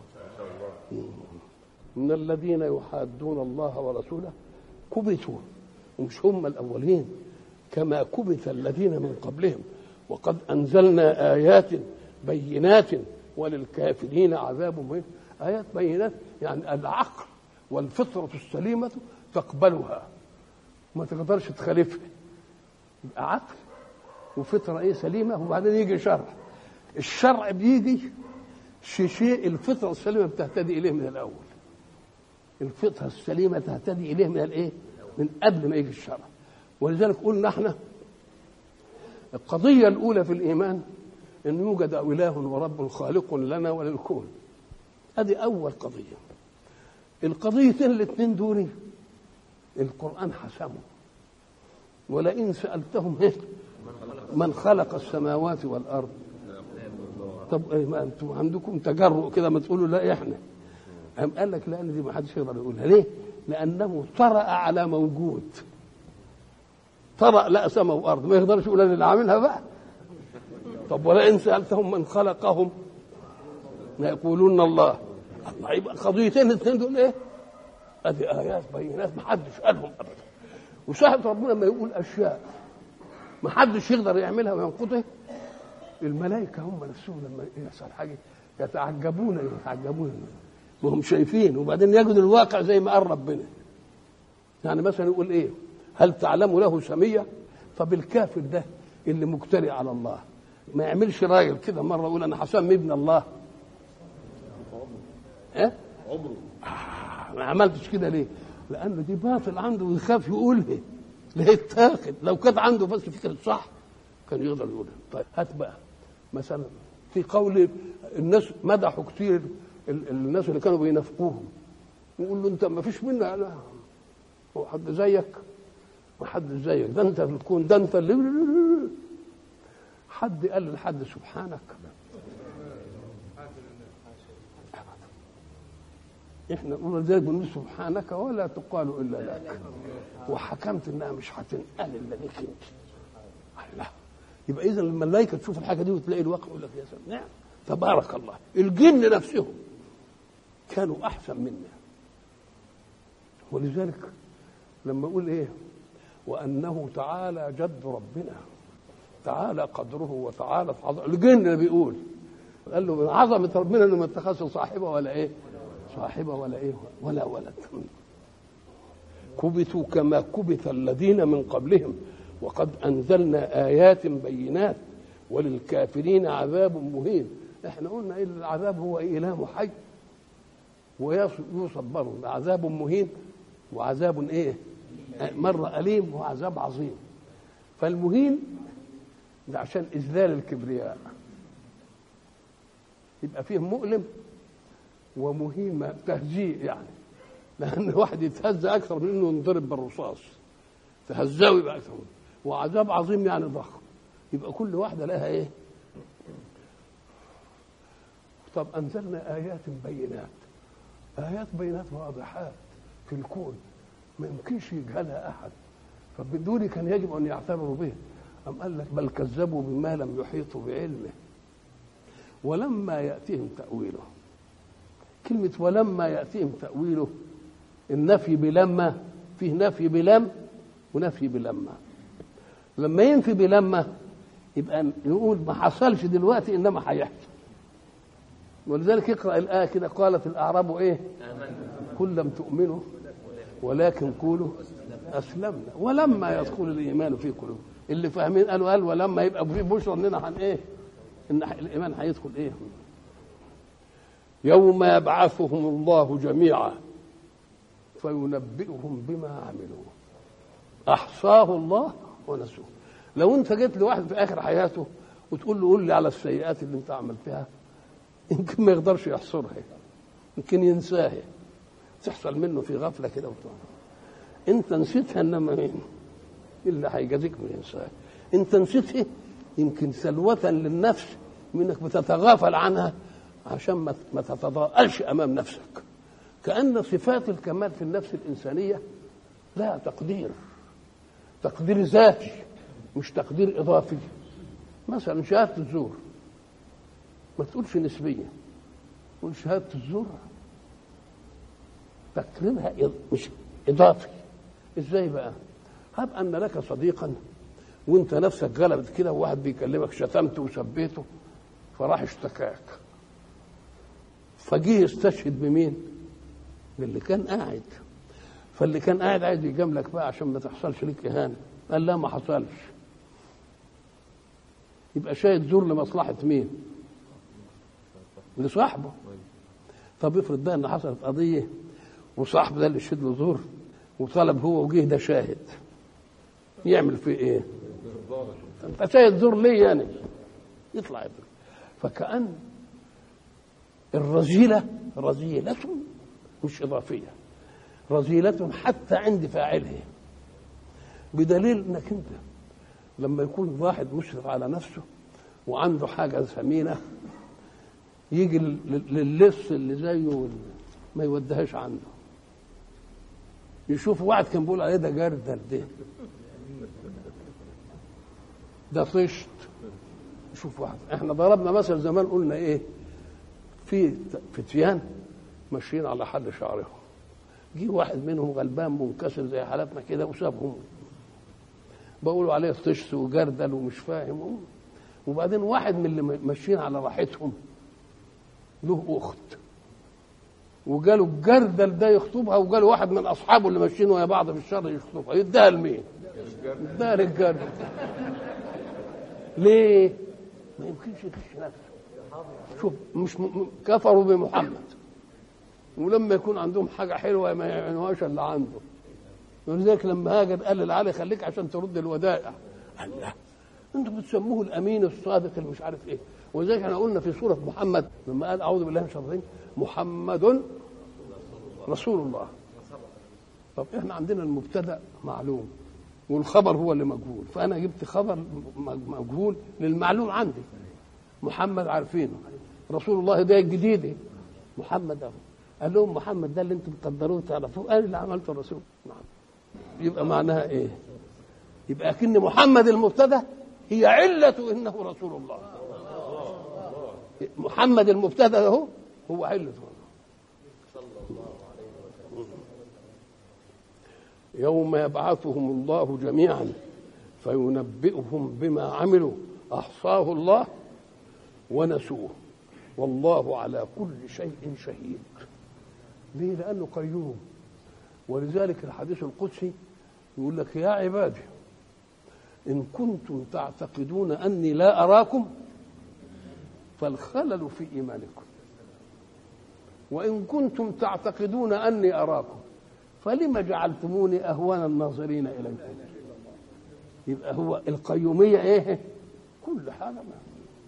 من الذين يحادون الله ورسوله كبتوا ومش هم الاولين كما كبت الذين من قبلهم وقد انزلنا ايات بينات وللكافرين عذاب مهين ايات بينات يعني العقل والفطره السليمه تقبلها ما تقدرش تخالفها يبقى عقل وفطره ايه سليمه وبعدين يجي شرع الشرع بيجي شيء الفطره السليمه بتهتدي اليه من الاول الفطره السليمه تهتدي اليه من الايه من قبل ما يجي الشرع ولذلك قلنا احنا القضيه الاولى في الايمان ان يوجد اله ورب خالق لنا وللكون هذه اول قضيه القضيتين الاثنين دول القران حسمه ولئن سالتهم إيه؟ من خلق السماوات والارض طب إيه ما انتم عندكم تجرؤ كده ما تقولوا لا احنا قام قال لك لان دي ما حدش يقدر يقولها ليه؟ لانه طرأ على موجود طرأ لا سماء وارض ما يقدرش يقول انا اللي عاملها بقى طب ولئن سالتهم من خلقهم لا يقولون الله الله يبقى قضيتين الاثنين دول ايه؟ ادي ايات بينات ما حدش قالهم ابدا وساعة ربنا ما يقول اشياء ما حدش يقدر يعملها وينقضها الملائكه هم نفسهم لما يحصل حاجه يتعجبون يتعجبون وهم شايفين وبعدين يجدوا الواقع زي ما قال ربنا يعني مثلا يقول ايه هل تعلم له سميه طب الكافر ده اللي مجترئ على الله ما يعملش راجل كده مره يقول انا هسمي ابن الله ها عمره آه، ما عملتش كده ليه لانه دي باطل عنده ويخاف يقولها لا يتاخد لو كانت عنده بس فكره صح كان يقدر يقولها طيب هات بقى مثلا في قول الناس مدحوا كتير ال- الناس اللي كانوا بينافقوهم يقول له انت ما فيش منا لا هو حد زيك ما حد زيك ده انت في الكون ده انت اللي حد قال لحد سبحانك احنا نقول ذلك بنقول سبحانك ولا تقال الا لك وحكمت انها مش هتنقل الا لك انت الله يبقى اذا الملائكه تشوف الحاجه دي وتلاقي الواقع يقول لك يا سلام نعم تبارك الله الجن نفسهم كانوا احسن منا ولذلك لما اقول ايه وانه تعالى جد ربنا تعالى قدره وتعالى عظمه الجن اللي بيقول قال له من عظمه ربنا انه ما اتخذش صاحبه ولا ايه صاحبه ولا ايه ولا ولد كبتوا كما كبت الذين من قبلهم وقد انزلنا ايات بينات وللكافرين عذاب مهين احنا قلنا ايه العذاب هو إيه اله حي ويوصف برضه عذاب مهين وعذاب ايه مرة أليم وعذاب عظيم فالمهين ده عشان إذلال الكبرياء يبقى فيه مؤلم ومهين تهزيء يعني لأن واحد يتهزى أكثر من إنه ينضرب بالرصاص تهزاوي يبقى أكثر وعذاب عظيم يعني ضخم يبقى كل واحدة لها إيه؟ طب أنزلنا آيات بينات آيات بينات واضحات في الكون ما يمكنش يجهلها أحد فبدون كان يجب أن يعتبروا به أم قال لك بل كذبوا بما لم يحيطوا بعلمه ولما يأتيهم تأويله كلمة ولما يأتيهم تأويله النفي بلما فيه نفي بلم ونفي بلما لما ينفي بلما يبقى نقول ما حصلش دلوقتي انما هيحصل ولذلك اقرا الايه كده قالت الاعراب ايه كل لم تؤمنوا ولكن قولوا اسلمنا ولما يدخل الايمان في قلوبهم اللي فاهمين قالوا قال ولما يبقى في بشرى اننا هن ايه ان الايمان هيدخل ايه يوم يبعثهم الله جميعا فينبئهم بما عملوا احصاه الله ونسوه لو انت جيت لواحد في اخر حياته وتقول له قول لي على السيئات اللي انت عملتها يمكن ما يقدرش يحصرها يمكن ينساها تحصل منه في غفله كده وبتاع انت نسيتها انما مين اللي هيجازيك من ينساها انت نسيتها يمكن سلوة للنفس منك بتتغافل عنها عشان ما ما تتضاءلش امام نفسك كان صفات الكمال في النفس الانسانيه لها تقدير تقدير ذاتي مش تقدير اضافي مثلا شهاده الزور ما تقولش نسبيه تقول شهاده الزور تقديرها مش اضافي ازاي بقى هب ان لك صديقا وانت نفسك غلبت كده وواحد بيكلمك شتمته وسبيته فراح اشتكاك فجه يستشهد بمين؟ باللي كان قاعد فاللي كان قاعد عايز يجاملك بقى عشان ما تحصلش ليك اهانه قال لا ما حصلش يبقى شاهد زور لمصلحه مين؟ لصاحبه طب افرض بقى ان حصلت قضيه وصاحبه ده اللي شد له زور وطلب هو وجه ده شاهد يعمل فيه ايه؟ انت شاهد زور ليه يعني؟ يطلع يضرب فكأن الرذيلة رذيلة مش إضافية رذيلة حتى عند فاعله بدليل انك انت لما يكون واحد مشرف على نفسه وعنده حاجة ثمينة يجي للص اللي زيه ما يوديهاش عنده يشوف واحد كان بيقول عليه ده جردل ده ده طشت يشوف واحد احنا ضربنا مثل زمان قلنا ايه في فتيان ماشيين على حل شعرهم جه واحد منهم غلبان منكسر زي حالتنا كده وسابهم بقولوا عليه طشت وجردل ومش فاهم وبعدين واحد من اللي ماشيين على راحتهم له اخت وجاله الجردل ده يخطبها وجاله واحد من اصحابه اللي ماشيين ويا بعض في الشر يخطبها يديها لمين؟ يديها للجردل ليه؟ ما يمكنش يغش نفسه شوف مش م... كفروا بمحمد ولما يكون عندهم حاجه حلوه ما يعينوهاش الا عنده ولذلك لما هاجر قال للعلي خليك عشان ترد الودائع قال لا انتم بتسموه الامين الصادق اللي مش عارف ايه ولذلك احنا قلنا في سوره محمد لما قال اعوذ بالله من الشيطان الرجيم محمد رسول الله طب احنا عندنا المبتدا معلوم والخبر هو اللي مجهول فانا جبت خبر مجهول للمعلوم عندي محمد عارفينه رسول الله ده الجديد محمد أهو. قال لهم محمد ده اللي انتم بتقدروه تعرفوه قال اللي عملته الرسول نعم يبقى معناها ايه يبقى كن محمد المبتدا هي علة انه رسول الله محمد المبتدا اهو هو علة يوم يبعثهم الله جميعا فينبئهم بما عملوا احصاه الله ونسوه والله على كل شيء شهيد ليه لانه قيوم ولذلك الحديث القدسي يقول لك يا عبادي ان كنتم تعتقدون اني لا اراكم فالخلل في ايمانكم وان كنتم تعتقدون اني اراكم فلم جعلتموني اهون الناظرين اليكم يبقى هو القيوميه ايه كل حاجه ما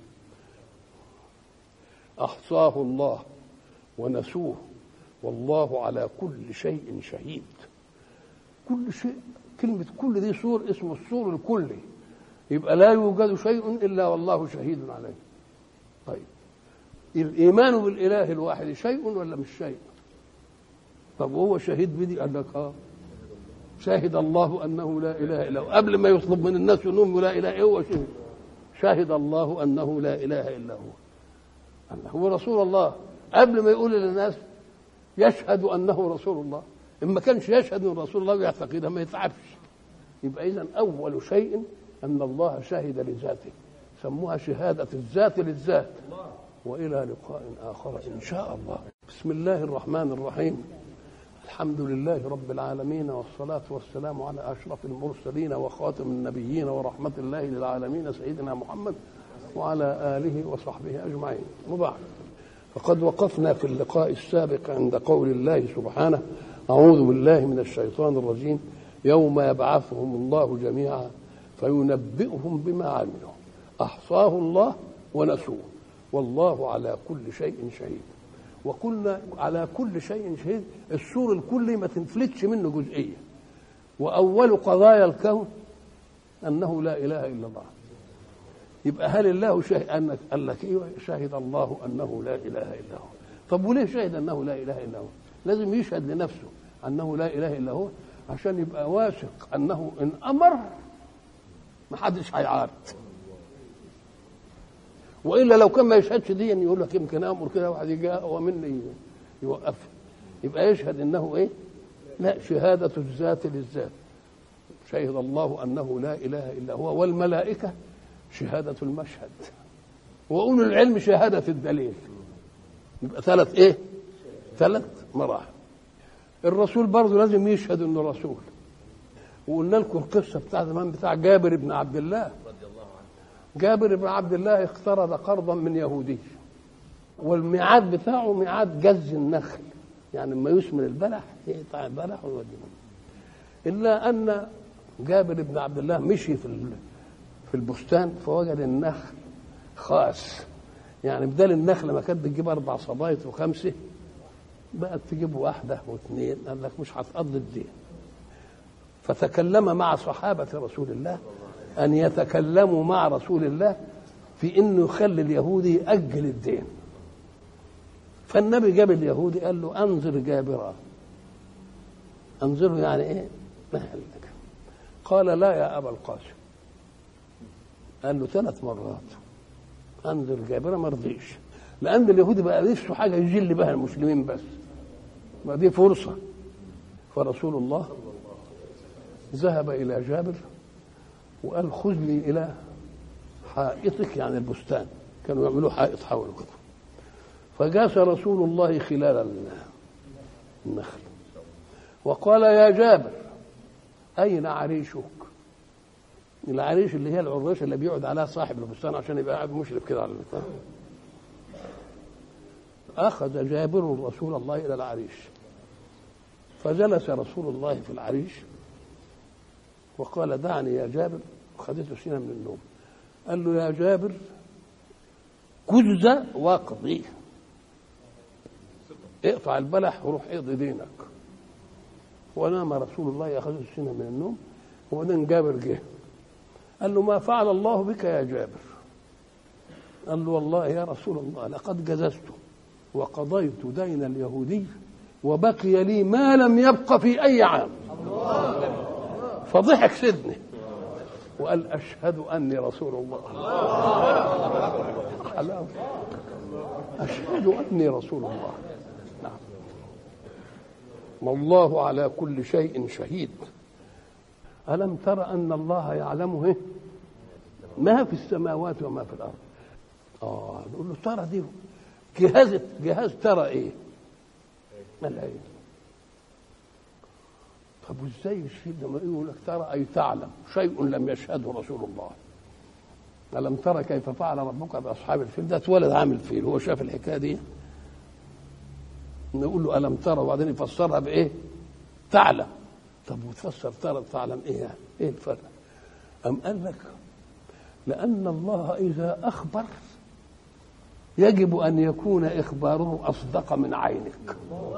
احصاه الله ونسوه والله على كل شيء شهيد كل شيء كلمة كل دي سور اسمه السور الكلي يبقى لا يوجد شيء إلا والله شهيد عليه طيب الإيمان بالإله الواحد شيء ولا مش شيء طب وهو شهيد بدي قال لك اه شهد الله أنه لا إله إلا هو قبل ما يطلب من الناس أنهم لا إله إلا هو شهد شهد الله أنه لا إله إلا هو هو رسول الله قبل ما يقول للناس يشهد انه رسول الله ان ما كانش يشهد انه رسول الله ويعتقدها ما يتعبش يبقى اذا اول شيء ان الله شهد لذاته سموها شهاده الذات للذات والى لقاء اخر ان شاء الله بسم الله الرحمن الرحيم الحمد لله رب العالمين والصلاة والسلام على أشرف المرسلين وخاتم النبيين ورحمة الله للعالمين سيدنا محمد وعلى آله وصحبه أجمعين وبعد فقد وقفنا في اللقاء السابق عند قول الله سبحانه أعوذ بالله من الشيطان الرجيم يوم يبعثهم الله جميعا فينبئهم بما عملوا أحصاه الله ونسوه والله على كل شيء شهيد وقلنا على كل شيء شهيد السور الكلي ما تنفلتش منه جزئية وأول قضايا الكون أنه لا إله إلا الله يبقى هل الله شاهد انك قال لك ايوه شهد الله انه لا اله الا هو طب وليه شهد انه لا اله الا هو لازم يشهد لنفسه انه لا اله الا هو عشان يبقى واثق انه ان امر ما حدش هيعارض والا لو كان ما يشهدش دي يقول لك يمكن امر كده واحد يجي اقوى مني يوقف يبقى يشهد انه ايه لا شهاده الذات للذات شهد الله انه لا اله الا هو والملائكه شهاده المشهد واولو العلم شهاده الدليل يبقى ثلاث ايه ثلاث مراحل الرسول برضه لازم يشهد انه رسول وقلنا لكم القصه بتاع زمان بتاع جابر بن عبد الله جابر بن عبد الله اقترض قرضا من يهودي والميعاد بتاعه ميعاد جز النخل يعني لما يثمر البلح يقطع البلح ويوديه الا ان جابر بن عبد الله مشي في في البستان فوجد النخل خاص يعني بدل النخله ما كانت بتجيب اربع صبايط وخمسه بقت تجيب واحده واثنين قال لك مش هتقضي الدين فتكلم مع صحابه رسول الله ان يتكلموا مع رسول الله في انه يخلي اليهودي ياجل الدين فالنبي جاب اليهودي قال له انظر جابرا انظره يعني ايه مهلك قال لا يا ابا القاسم قال له ثلاث مرات انظر جابرا ما رضيش لان اليهودي بقى نفسه حاجه يجل بها المسلمين بس ما دي فرصه فرسول الله ذهب الى جابر وقال خذني الى حائطك يعني البستان كانوا يعملوا حائط حول كده فجاس رسول الله خلال النخل وقال يا جابر أين عريشك العريش اللي هي العريش اللي بيقعد عليها صاحب البستان عشان يبقى قاعد مشرف كده على البستان أخذ جابر رسول الله إلى العريش فجلس رسول الله في العريش وقال دعني يا جابر وخذته سنة من النوم قال له يا جابر كز واقضي اقطع البلح وروح اقضي دينك ونام رسول الله ياخذ السنه من النوم وبعدين جابر جه قال له ما فعل الله بك يا جابر قال له والله يا رسول الله لقد جززت وقضيت دين اليهودي وبقي لي ما لم يبق في اي عام فضحك سيدني وقال اشهد اني رسول الله اشهد اني رسول الله نعم والله على كل شيء شهيد ألم تر أن الله يعلمه ما في السماوات وما في الأرض آه نقول له ترى دي جهاز جهاز ترى إيه؟ العين طب وازاي يشهد لما يقول لك ترى أي تعلم شيء لم يشهده رسول الله ألم ترى كيف فعل ربك بأصحاب الفيل ده اتولد عامل فيل هو شاف الحكاية دي نقول له ألم ترى وبعدين يفسرها بإيه؟ تعلم طب وتفسر ترى تعلم إيه يعني؟ إيه الفرق؟ أم قال لك لأن الله إذا أخبر يجب أن يكون إخباره أصدق من عينك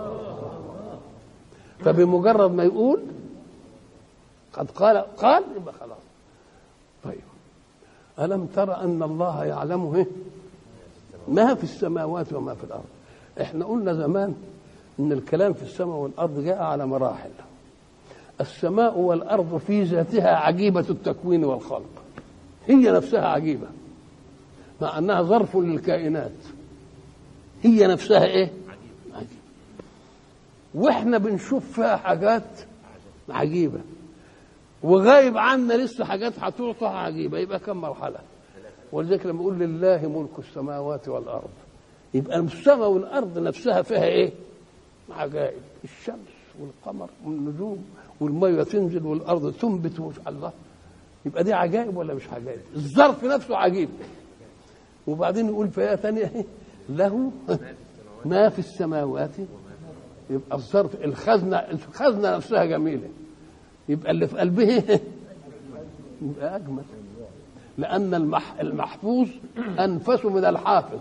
فبمجرد ما يقول قد قال قال يبقى خلاص طيب ألم ترى أن الله يعلمه ما في السماوات وما في الأرض احنا قلنا زمان ان الكلام في السماء والارض جاء على مراحل السماء والارض في ذاتها عجيبه التكوين والخلق هي نفسها عجيبه مع انها ظرف للكائنات هي نفسها ايه عجيبه واحنا بنشوف فيها حاجات عجيبه وغايب عنا لسه حاجات هتعطى عجيبه يبقى كم مرحله ولذلك لما يقول لله ملك السماوات والارض يبقى السماء والارض نفسها فيها ايه؟ عجائب الشمس والقمر والنجوم والميه تنزل والارض تنبت وش الله يبقى دي عجائب ولا مش عجائب؟ الظرف نفسه عجيب وبعدين يقول في ايه ثانيه له ما في السماوات يبقى الظرف الخزنه الخزنه نفسها جميله يبقى اللي في قلبه يبقى اجمل لان المح المحفوظ انفس من الحافظ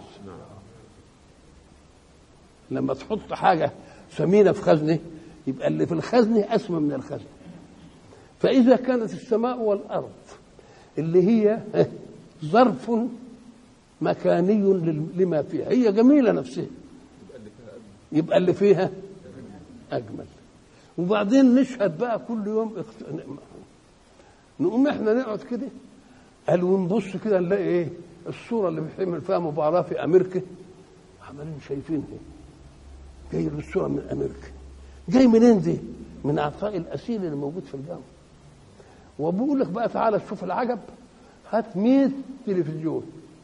لما تحط حاجه ثمينه في خزنه يبقى اللي في الخزنه اسمى من الخزنه فاذا كانت السماء والارض اللي هي ظرف مكاني لما فيها هي جميله نفسها يبقى اللي فيها اجمل وبعدين نشهد بقى كل يوم اخت... نقوم احنا نقعد كده قال ونبص كده نلاقي ايه الصوره اللي بيتعمل فيها مباراه في امريكا عمالين شايفينها جاي الصوره من امريكا جاي منين دي؟ من عطاء الاسيل اللي موجود في الجو وبقول لك بقى تعالى شوف العجب هات 100 تلفزيون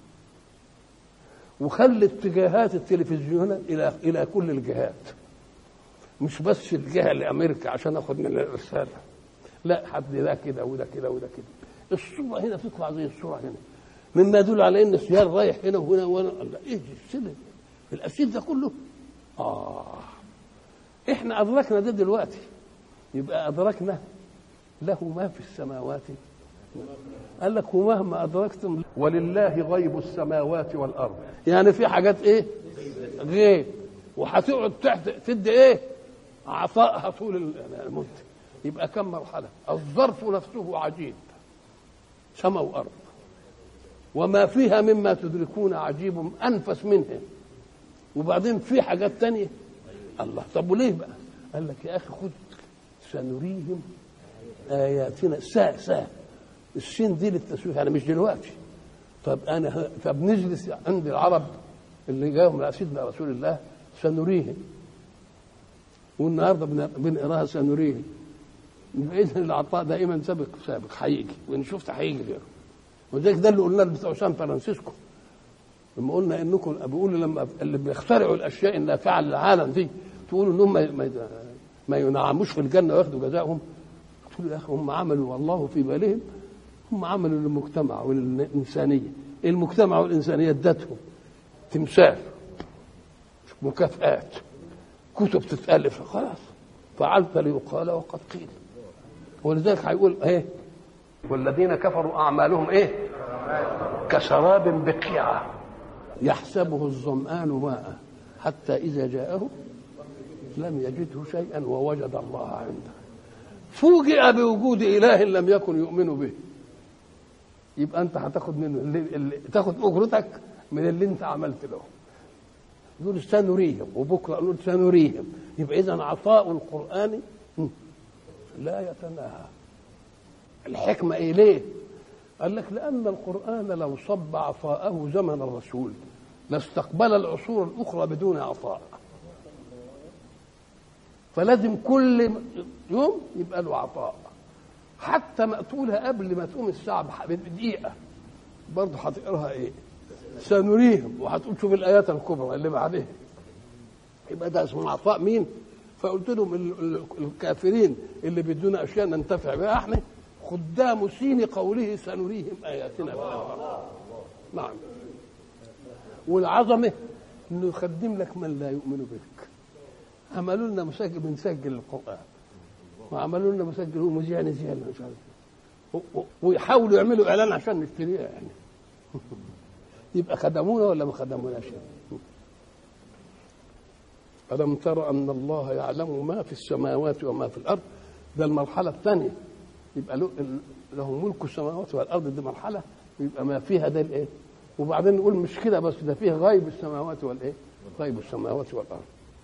وخلي اتجاهات التلفزيون الى الى كل الجهات مش بس الجهه لامريكا عشان اخد من الرساله لا حد ده كده وده كده وده كده الصوره هنا تطلع زي الصوره هنا مما يدل على ان السيار رايح هنا وهنا وهنا الله ايه السلم الاسيد ده كله اه احنا ادركنا ده دلوقتي يبقى ادركنا له ما في السماوات قال لك ومهما ادركتم ولله غيب السماوات والارض يعني في حاجات ايه غيب وهتقعد تحت تدي ايه عطائها طول المده يبقى كم مرحله الظرف نفسه عجيب سماء وارض وما فيها مما تدركون عجيب انفس منها وبعدين في حاجات تانية الله طب وليه بقى قال لك يا اخي خد سنريهم اياتنا ساعة ساعة السين دي للتسويف يعني مش دلوقتي طب انا طب نجلس عند العرب اللي جاهم على سيدنا رسول الله سنريهم والنهارده بنقراها سنريهم باذن العطاء دائما سابق سابق هيجي وان شفت هيجي غيره وذلك ده اللي قلنا بتوع سان فرانسيسكو لما قلنا انكم بيقولوا لما اللي بيخترعوا الاشياء النافعه للعالم دي تقولوا انهم ما ما ينعموش في الجنه وياخدوا جزائهم قلت له يا اخي هم عملوا والله في بالهم هم عملوا للمجتمع وللانسانيه المجتمع والانسانيه ادتهم تمثال مكافآت كتب تتالف خلاص فعلت ليقال وقد قيل ولذلك هيقول ايه والذين كفروا اعمالهم ايه كسراب بقيعه يحسبه الظمآن ماء حتى إذا جاءه لم يجده شيئا ووجد الله عنده فوجئ بوجود إله لم يكن يؤمن به يبقى أنت هتاخد منه اللي, اللي تاخد أجرتك من اللي أنت عملت له يقول سنريهم وبكرة يقول سنريهم يبقى إذا عطاء القرآن لا يتناهى الحكمة إيه ليه؟ قال لك لأن القرآن لو صب عطاءه زمن الرسول لاستقبل العصور الأخرى بدون عطاء فلازم كل يوم يبقى له عطاء حتى ما تقولها قبل ما تقوم الساعة بدقيقة برضه هتقراها ايه؟ سنريهم وهتقول شوف الآيات الكبرى اللي بعدها يبقى ده اسمه عطاء مين؟ فقلت لهم الكافرين اللي بيدونا أشياء ننتفع بها احنا خدام سين قوله سنريهم اياتنا نعم والعظمه انه يخدم لك من لا يؤمن بك عملوا لنا مسجل بنسجل القران وعملوا لنا مسجل هو مذيع نذيع مش عارف ويحاولوا يعملوا اعلان عشان نشتريها يعني يبقى خدمونا ولا ما خدموناش ألم تر أن الله يعلم ما في السماوات وما في الأرض ده المرحلة الثانية يبقى له, له ملك السماوات والارض دي مرحله يبقى ما فيها ده الايه وبعدين نقول مش كده بس ده فيه غيب السماوات والايه غيب السماوات والارض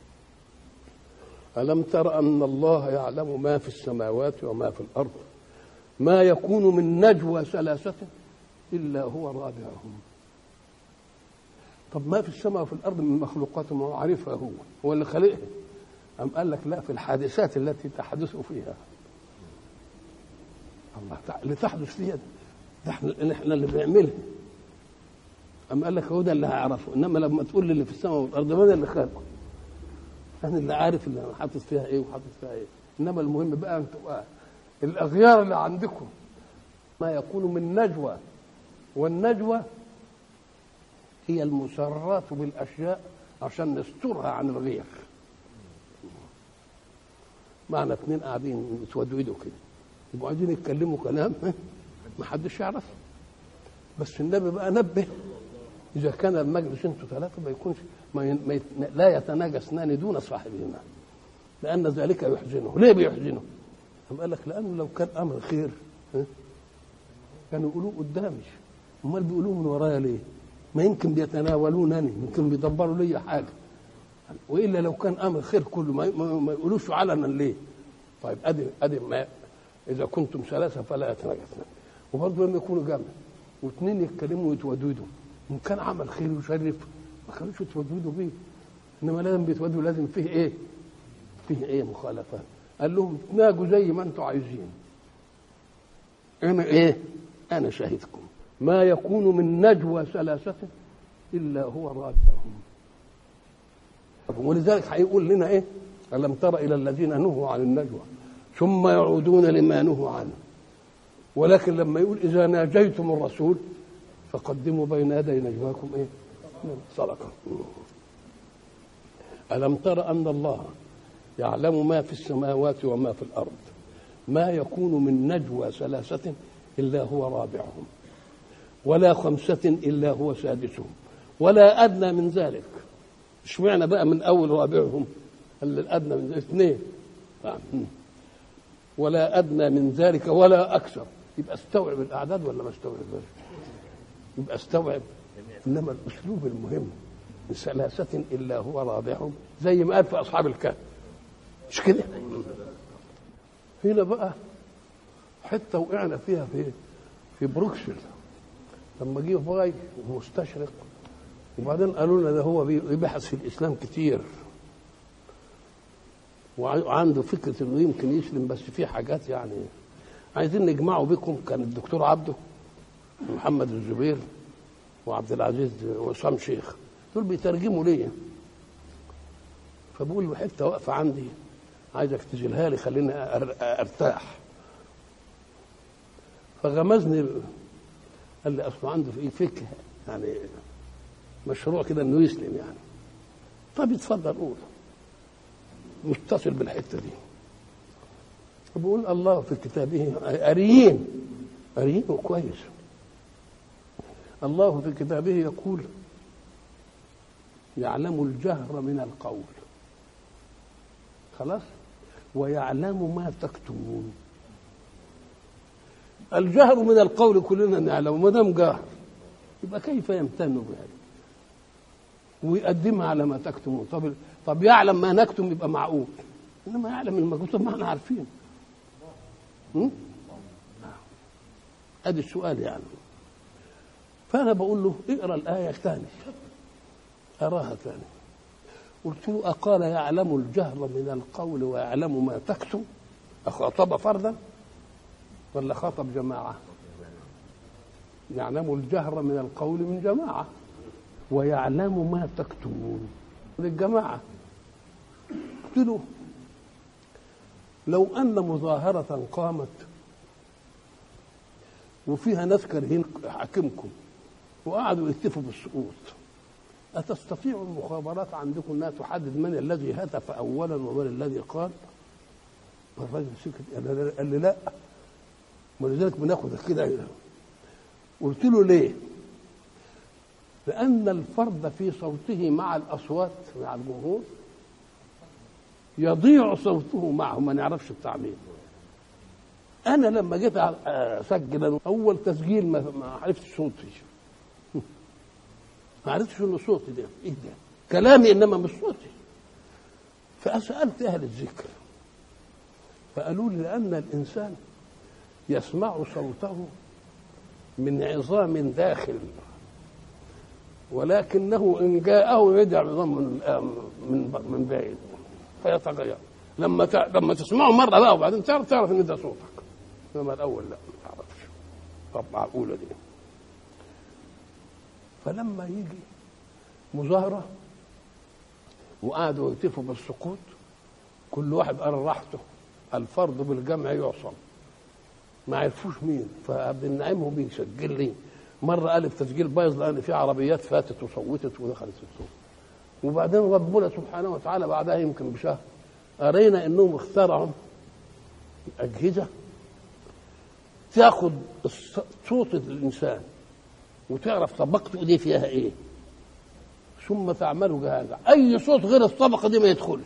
الم تر ان الله يعلم ما في السماوات وما في الارض ما يكون من نجوى ثلاثه الا هو رابعهم طب ما في السماء وفي الارض من مخلوقات ما هو عارفها هو هو اللي خلقها أم قال لك لا في الحادثات التي تحدث فيها الله اللي تحدث فيها ده احنا احنا اللي بنعملها اما قال لك هو ده اللي هيعرفه انما لما تقول لي اللي في السماء والارض ما ده اللي خلقه انا اللي عارف اللي انا حاطط فيها ايه وحاطط فيها ايه انما المهم بقى انتوا الاغيار اللي عندكم ما يكون من نجوى والنجوى هي المسرات بالاشياء عشان نسترها عن الغير معنا اثنين قاعدين يتودودوا كده يبقوا عايزين يتكلموا كلام ما حدش يعرف بس النبي بقى نبه اذا كان المجلس انتوا ثلاثه ما يكونش ما ي... ما ي... لا يتناجى اثنان دون صاحبهما لان ذلك يحزنه ليه بيحزنه؟ أم قال لك لانه لو كان امر خير كانوا يقولوه قدامي امال بيقولوه من ورايا ليه؟ ما يمكن بيتناولونني يمكن بيدبروا لي حاجه والا لو كان امر خير كله ما, ما يقولوش علنا ليه؟ طيب ادي ادي ما اذا كنتم ثلاثه فلا يتناجى اثنان وبرضه لما يكونوا جمع واثنين يتكلموا ويتوددوا ان كان عمل خير وشرف ما كانوش يتوددوا بيه انما لازم بيتوددوا لازم فيه ايه؟ فيه ايه مخالفات قال لهم تناجوا زي ما انتم عايزين انا ايه انا شاهدكم ما يكون من نجوى ثلاثه الا هو رابعهم ولذلك هيقول لنا ايه الم تر الى الذين نهوا عن النجوى ثم يعودون لما نهوا عنه ولكن لما يقول اذا ناجيتم الرسول فقدموا بين يدي نجواكم ايه صدقه الم تر ان الله يعلم ما في السماوات وما في الارض ما يكون من نجوى ثلاثه الا هو رابعهم ولا خمسه الا هو سادسهم ولا ادنى من ذلك اشمعنى بقى من اول رابعهم الادنى من ذلك اثنين ولا ادنى من ذلك ولا اكثر يبقى استوعب الاعداد ولا ما استوعبهاش يبقى استوعب انما الاسلوب المهم من ثلاثة إلا هو رابعهم زي ما قال في أصحاب الكهف مش كده؟ هنا بقى حتة وقعنا فيها في في بروكسل لما جه باي مستشرق وبعدين قالوا لنا ده هو بيبحث في الإسلام كتير وعنده فكرة إنه يمكن يسلم بس في حاجات يعني عايزين نجمعه بكم كان الدكتور عبده محمد الزبير وعبد العزيز وسام شيخ دول بيترجموا ليا فبقول له حته واقفه عندي عايزك تجيلها لي خليني ارتاح فغمزني قال لي اصله عنده في فكره يعني مشروع كده انه يسلم يعني طب اتفضل قول متصل بالحته دي بقول الله في كتابه قاريين قاريين كويس الله في كتابه يقول يعلم الجهر من القول خلاص ويعلم ما تكتمون الجهر من القول كلنا نعلم ما دام جهر يبقى كيف يمتن بهذا ويقدمها على ما تكتمون طب طب يعلم ما نكتم يبقى معقول انما يعلم المكتوب ما احنا عارفين ادي السؤال يعني فانا بقول له اقرا الايه ثاني اراها ثاني قلت له اقال يعلم الجهر من القول ويعلم ما تكتم اخاطب فردا ولا خاطب جماعه يعلم الجهر من القول من جماعه ويعلم ما تكتمون للجماعه قلت له لو ان مظاهره قامت وفيها ناس كارهين حاكمكم وقعدوا يهتفوا بالسقوط أتستطيع المخابرات عندكم أنها تحدد من الذي هتف أولا ومن الذي قال؟ الراجل سكت قال لي لا ولذلك بناخد كده قلت له ليه؟ لأن الفرد في صوته مع الأصوات مع الجمهور يضيع صوته معه ما نعرفش التعبير أنا لما جيت أسجل أول تسجيل ما عرفتش صوتي ما عرفتش انه صوتي ده ايه ده كلامي انما مش صوتي فسالت اهل الذكر فقالوا لي لان الانسان يسمع صوته من عظام داخل ولكنه ان جاءه يدع عظام من من من بعيد فيتغير لما ت... لما تسمعه مره بقى وبعدين تعرف تعرف ان ده صوتك انما الاول لا ما تعرفش طب معقوله دي فلما يجي مظاهرة وقعدوا يهتفوا بالسقوط كل واحد قال راحته الفرض بالجمع يعصم ما عرفوش مين فعبد النعيم هو بيسجل لي مرة قال التسجيل بايظ لأن في عربيات فاتت وصوتت ودخلت في السوق وبعدين ربنا سبحانه وتعالى بعدها يمكن بشهر قرينا انهم اخترعوا أجهزة تاخد صوت الإنسان وتعرف طبقته دي فيها ايه ثم تعمله جهازا اي صوت غير الطبقه دي ما يدخلش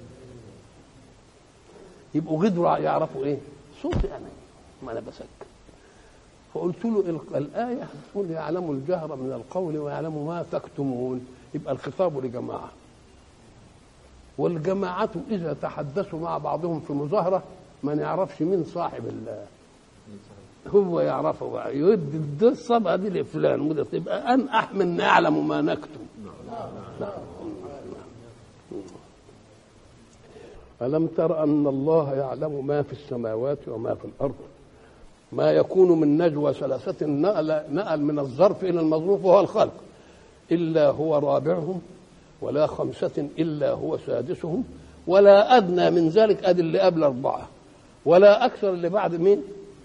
يبقوا قدروا يعرفوا ايه صوتي انا ما انا بسكت فقلت له الايه تقول يعلم الجهر من القول ويعلم ما تكتمون يبقى الخطاب لجماعه والجماعة إذا تحدثوا مع بعضهم في مظاهرة ما نعرفش مين صاحب ال هو يعرفه بقى يودي الدصة بقى دي لفلان وده تبقى أن أحمل يعلم ما نكتب ألم تر أن الله يعلم ما في السماوات وما في الأرض ما يكون من نجوى ثلاثة نقل, نقل من الظرف إلى المظروف وهو الخلق إلا هو رابعهم ولا خمسة إلا هو سادسهم ولا أدنى من ذلك أدي اللي قبل أربعة ولا أكثر اللي بعد مين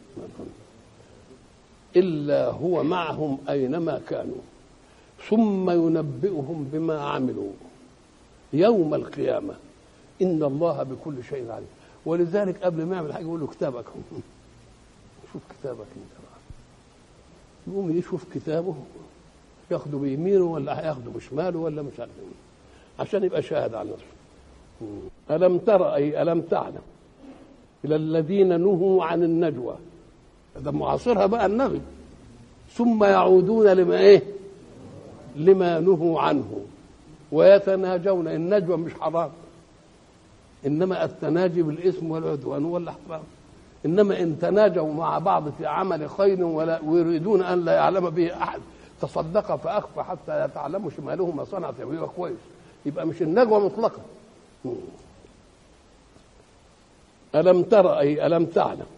إلا هو معهم أينما كانوا ثم ينبئهم بما عملوا يوم القيامة إن الله بكل شيء عليم ولذلك قبل ما يعمل حاجة يقول له كتابك شوف كتابك انت بقى يقوم يشوف كتابه ياخده بيمينه ولا هياخده بشماله ولا مش عارف عشان يبقى شاهد على نفسه ألم ترى أي ألم تعلم إلى الذين نهوا عن النجوى ده معاصرها بقى النبي ثم يعودون لما إيه لما نهوا عنه ويتناجون النجوى مش حرام إنما التناجي بالإثم والعدوان ولا حرام إنما إن تناجوا مع بعض في عمل خير ولا ويريدون أن لا يعلم به أحد تصدق فأخفى حتى لا تعلموا شماله ما صنعت يبقى كويس يبقى مش النجوى مطلقة ألم ترى أي ألم تعلم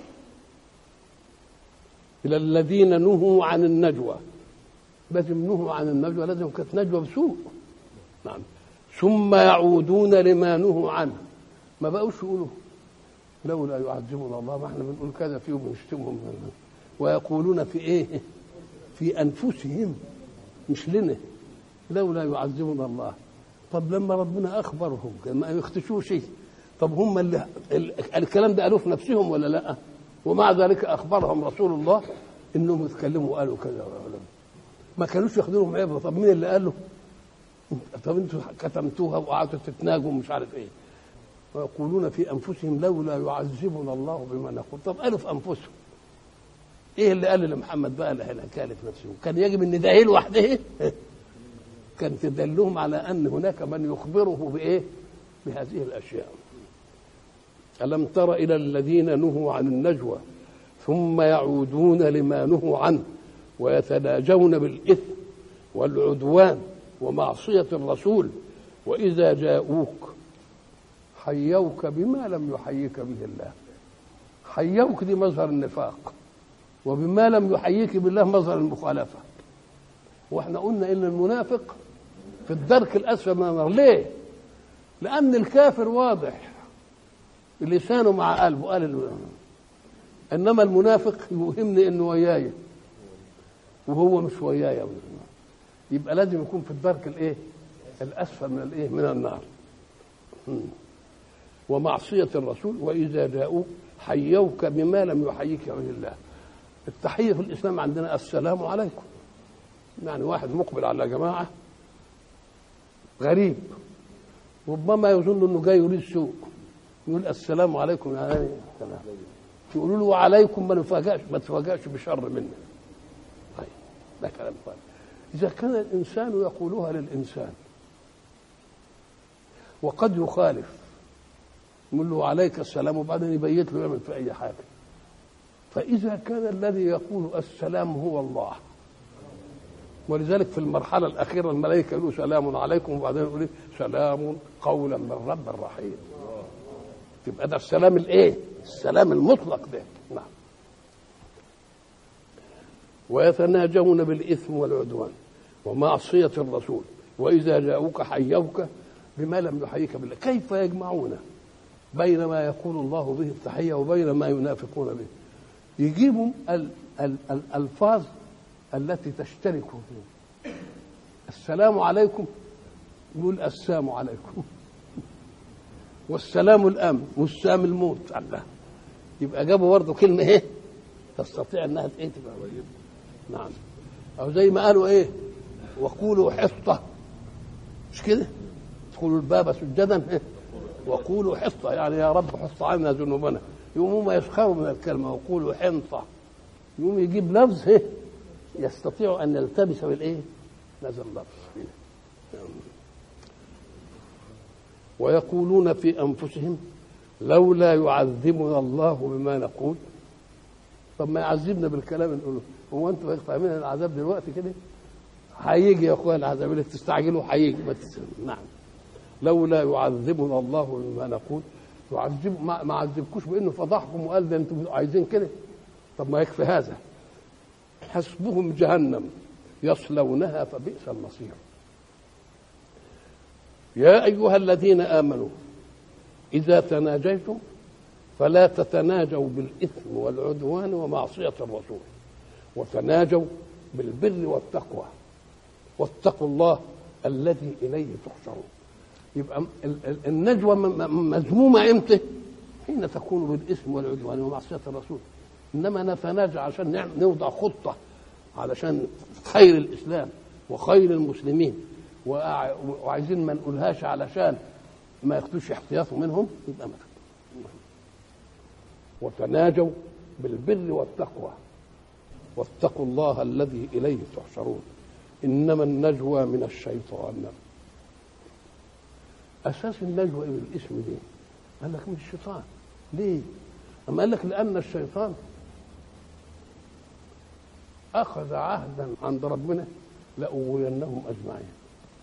إلى الذين نهوا عن النجوى لازم نهوا عن النجوى لازم كانت نجوى بسوء نعم ثم يعودون لما نهوا عنه ما بقوش يقولوا لولا يعذبنا الله ما احنا بنقول كذا فيه وبنشتمهم ويقولون في ايه في انفسهم مش لنا لولا يعذبنا الله طب لما ربنا اخبرهم ما يختشوا شيء طب هم اللي الكلام ده قالوه في نفسهم ولا لا ومع ذلك اخبرهم رسول الله انهم يتكلموا وقالوا كذا ما كانوش ياخذوا لهم عبره طب مين اللي قال له طب انتوا كتمتوها وقعدتوا تتناجوا ومش عارف ايه ويقولون في انفسهم لولا يعذبنا الله بما نقول طب قالوا في انفسهم ايه اللي قال لمحمد بقى اللي الحكايه في نفسه كان يجب ان ده لوحده كان تدلهم على ان هناك من يخبره بايه بهذه الاشياء الم تر الى الذين نهوا عن النجوى ثم يعودون لما نهوا عنه ويتناجون بالاثم والعدوان ومعصيه الرسول واذا جاءوك حيوك بما لم يحييك به الله حيوك دي مظهر النفاق وبما لم يحييك بالله مظهر المخالفه واحنا قلنا ان المنافق في الدرك الاسفل من النار ليه لان الكافر واضح لسانه مع قلبه قال انما المنافق يوهمني انه وياي وهو مش وياي يبقى لازم يكون في الدرك الايه الاسفل من الايه من النار ومعصية الرسول وإذا جاءوك حيوك بما لم يحييك به الله التحية في الإسلام عندنا السلام عليكم يعني واحد مقبل على جماعة غريب ربما يظن انه جاي يريد سوء يقول السلام عليكم يا سلام يقولوا له وعليكم ما نفاجئش ما تفاجئش بشر منه طيب ده كلام طيب اذا كان الانسان يقولها للانسان وقد يخالف يقول له عليك السلام وبعدين يبيت له يعمل في اي حاجه فاذا كان الذي يقول السلام هو الله ولذلك في المرحله الاخيره الملائكه يقولوا سلام عليكم وبعدين يقولوا سلام قولا من رب رحيم يبقى ده السلام الايه السلام المطلق ده نعم ويتناجون بالاثم والعدوان ومعصيه الرسول واذا جاءوك حيوك بما لم يحييك بالله كيف يجمعون بين ما يقول الله به التحيه وبين ما ينافقون به يجيبوا الالفاظ التي تشترك فيه السلام عليكم يقول السلام عليكم والسلام الامن والسلام الموت الله يبقى جابوا برضه كلمه ايه تستطيع انها ايه تبقى نعم او زي ما قالوا ايه وقولوا حصه مش كده ادخلوا الباب سجدا إيه؟ وقولوا حصه يعني يا رب حص عنا ذنوبنا يقوموا ما يسخروا من الكلمه وقولوا حنطه يقوم يجيب لفظ ايه يستطيع ان يلتبس بالايه هذا اللفظ ويقولون في انفسهم لولا يعذبنا الله بما نقول طب ما يعذبنا بالكلام نقول هو انتوا فاهمين العذاب دلوقتي كده هيجي يا اخويا العذاب اللي تستعجلوا هيجي ما نعم لولا يعذبنا الله بما نقول يعذب ما, ما عذبكوش بانه فضحكم وقال ده انتم عايزين كده طب ما يكفي هذا حسبهم جهنم يصلونها فبئس المصير يا ايها الذين امنوا اذا تناجيتم فلا تتناجوا بالاثم والعدوان ومعصيه الرسول وتناجوا بالبر والتقوى واتقوا الله الذي اليه تحشرون يبقى النجوى مذمومه امتى؟ حين تكون بالاثم والعدوان ومعصيه الرسول انما نتناجى عشان نوضع خطه علشان خير الاسلام وخير المسلمين وعايزين ما نقولهاش علشان ما ياخدوش احتياطه منهم يبقى ما وتناجوا بالبر والتقوى واتقوا الله الذي اليه تحشرون انما النجوى من الشيطان اساس النجوى ايه الاسم دي قال لك من الشيطان ليه اما قال لك لان الشيطان اخذ عهدا عند ربنا لاغوينهم اجمعين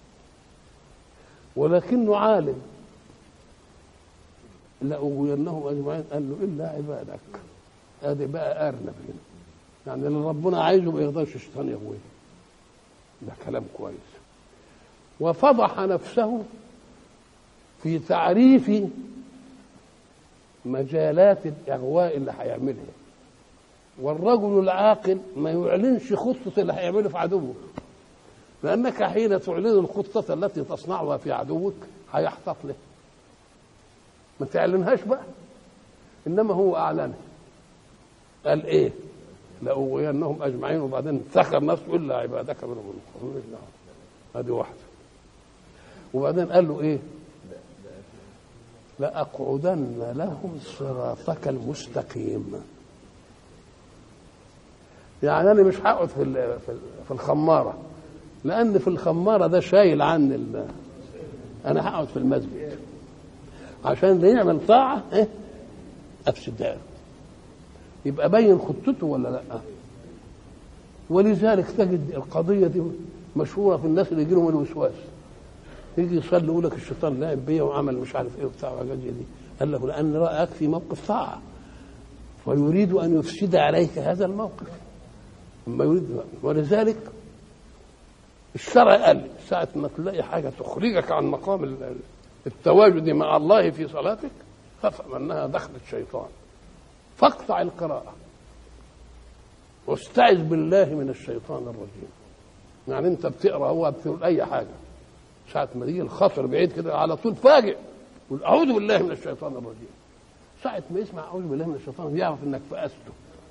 ولكنه عالم لاغوينهم اجمعين قال له الا عبادك ادي بقى ارنب هنا يعني اللي ربنا عايزه ما يقدرش الشيطان يغويه ده كلام كويس وفضح نفسه في تعريف مجالات الاغواء اللي هيعملها والرجل العاقل ما يعلنش خطة اللي هيعمله في عدوه لأنك حين تعلن الخطة التي تصنعها في عدوك هيحتط له ما تعلنهاش بقى إنما هو أعلنها قال إيه لأغوينهم أجمعين وبعدين ذكر نفسه إلا عبادك منهم المخلصين هذه واحدة وبعدين قال له إيه لأقعدن لهم صراطك المستقيم يعني انا مش هقعد في في الخماره لان في الخماره ده شايل عني ال... انا هقعد في المسجد عشان اللي يعمل طاعه ايه افسدها يبقى بين خطته ولا لا ولذلك تجد القضيه دي مشهوره في الناس اللي يجي لهم الوسواس يجي يصلي يقول لك الشيطان لعب بيا وعمل مش عارف ايه وبتاع وحاجات دي قال له لان راك في موقف طاعه ويريد ان يفسد عليك هذا الموقف ما يريد ولذلك الشرع قال ساعة ما تلاقي حاجة تخرجك عن مقام التواجد مع الله في صلاتك فافهم أنها دخلت شيطان فاقطع القراءة واستعذ بالله من الشيطان الرجيم يعني انت بتقرا هو بتقول اي حاجه ساعة ما يجي الخطر بعيد كده على طول فاجئ قول اعوذ بالله من الشيطان الرجيم ساعة ما يسمع اعوذ بالله من الشيطان يعرف انك فأسته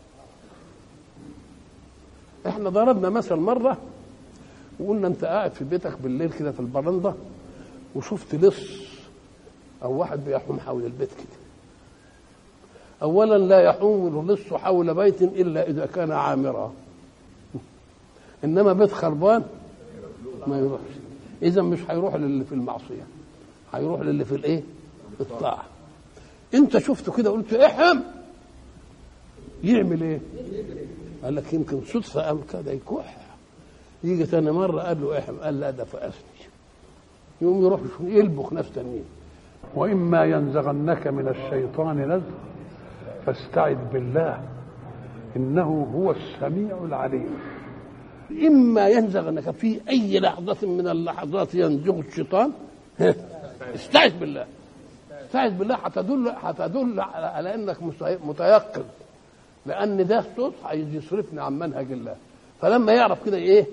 احنا ضربنا مثل مره وقلنا انت قاعد في بيتك بالليل كده في البرندة وشفت لص او واحد بيحوم حول البيت كده اولا لا يحوم اللص حول بيت الا اذا كان عامرا انما بيت خربان ما يروحش اذا مش هيروح للي في المعصيه هيروح للي في الايه الطاعه انت شفته كده قلت احم يعمل ايه قال لك يمكن صدفة قام كده يكح يجي تاني مرة قال له احم قال لا ده فأسني يقوم يروح يلبخ ناس تانيين وإما ينزغنك من الشيطان نزغ فاستعذ بالله إنه هو السميع العليم إما ينزغنك في أي لحظة من اللحظات ينزغ الشيطان استعذ بالله استعذ بالله هتدل هتدل على انك متيقظ لان ده الصوت عايز يصرفني عن منهج الله فلما يعرف كده ايه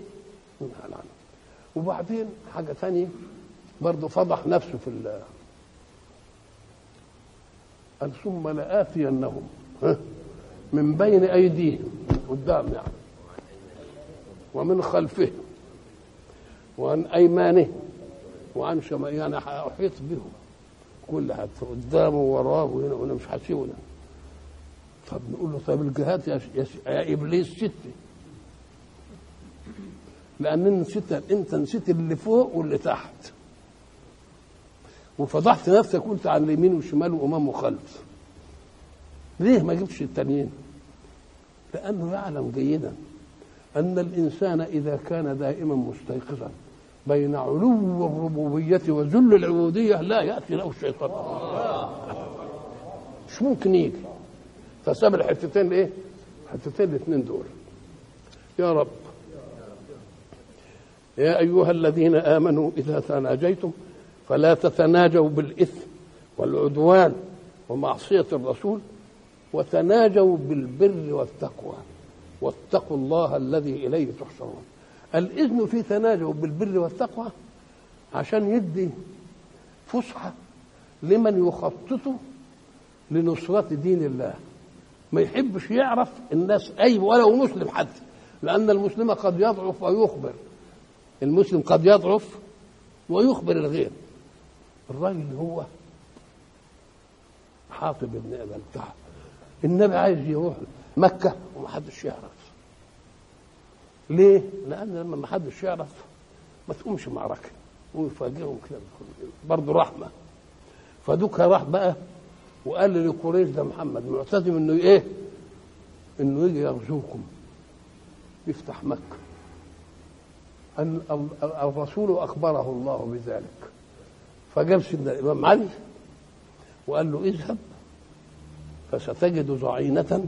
وبعدين حاجه ثانيه برضه فضح نفسه في ال قال ثم لآتينهم من بين أيديهم قدام يعني ومن خلفهم وعن أيمانهم وعن شمال يعني أحيط بهم كل حد قدامه وراه وهنا وهنا مش هسيبنا طب نقول له طيب الجهات يا, يا, يا ابليس ستة لان نسيت انت نسيت اللي فوق واللي تحت وفضحت نفسك قلت عن اليمين والشمال وامام وخلف ليه ما جبتش التانيين لانه يعلم جيدا ان الانسان اذا كان دائما مستيقظا بين علو الربوبية وذل العبودية لا يأتي له الشيطان مش ممكن يجي فساب الحتتين ايه حتتين الاثنين دول يا رب يا أيها الذين آمنوا إذا تناجيتم فلا تتناجوا بالإثم والعدوان ومعصية الرسول وتناجوا بالبر والتقوى واتقوا الله الذي إليه تحشرون الإذن في تناجوا بالبر والتقوى عشان يدي فسحة لمن يخطط لنصرة دين الله ما يحبش يعرف الناس أي ولو مسلم حتى لأن المسلم قد يضعف ويخبر المسلم قد يضعف ويخبر الغير الراجل هو حاطب بن ابي الكعب النبي عايز يروح مكه ومحدش يعرف ليه؟ لان لما محدش يعرف ما تقومش معركه ويفاجئهم كده برضه رحمه فدوك راح بقى وقال لقريش ده محمد معتزم انه ايه؟ انه يجي يغزوكم يفتح مكه أن الرسول أخبره الله بذلك فجاب سيدنا الإمام علي وقال له اذهب فستجد ضعينة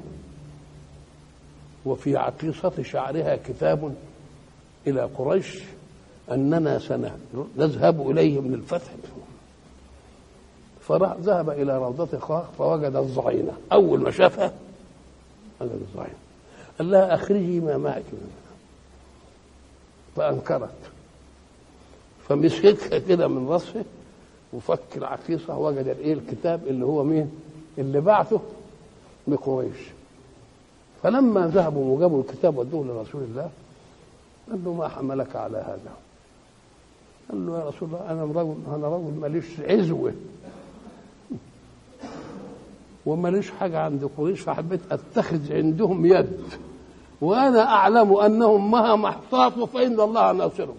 وفي عقيصة شعرها كتاب إلى قريش أننا سنذهب إليه من الفتح فراح ذهب إلى روضة خاخ فوجد الضعينة أول ما شافها وجد الضعينة قال لها أخرجي ما معك منها فأنكرت فمسكتها كده من راسه وفك العقيصة وجد الايه الكتاب اللي هو مين؟ اللي بعته لقريش فلما ذهبوا وجابوا الكتاب ودوه لرسول الله قال له ما حملك على هذا؟ قال له يا رسول الله انا رجل انا رجل ماليش عزوه وماليش حاجه عند قريش فحبيت اتخذ عندهم يد وانا اعلم انهم مهما احتاطوا فان الله ناصرك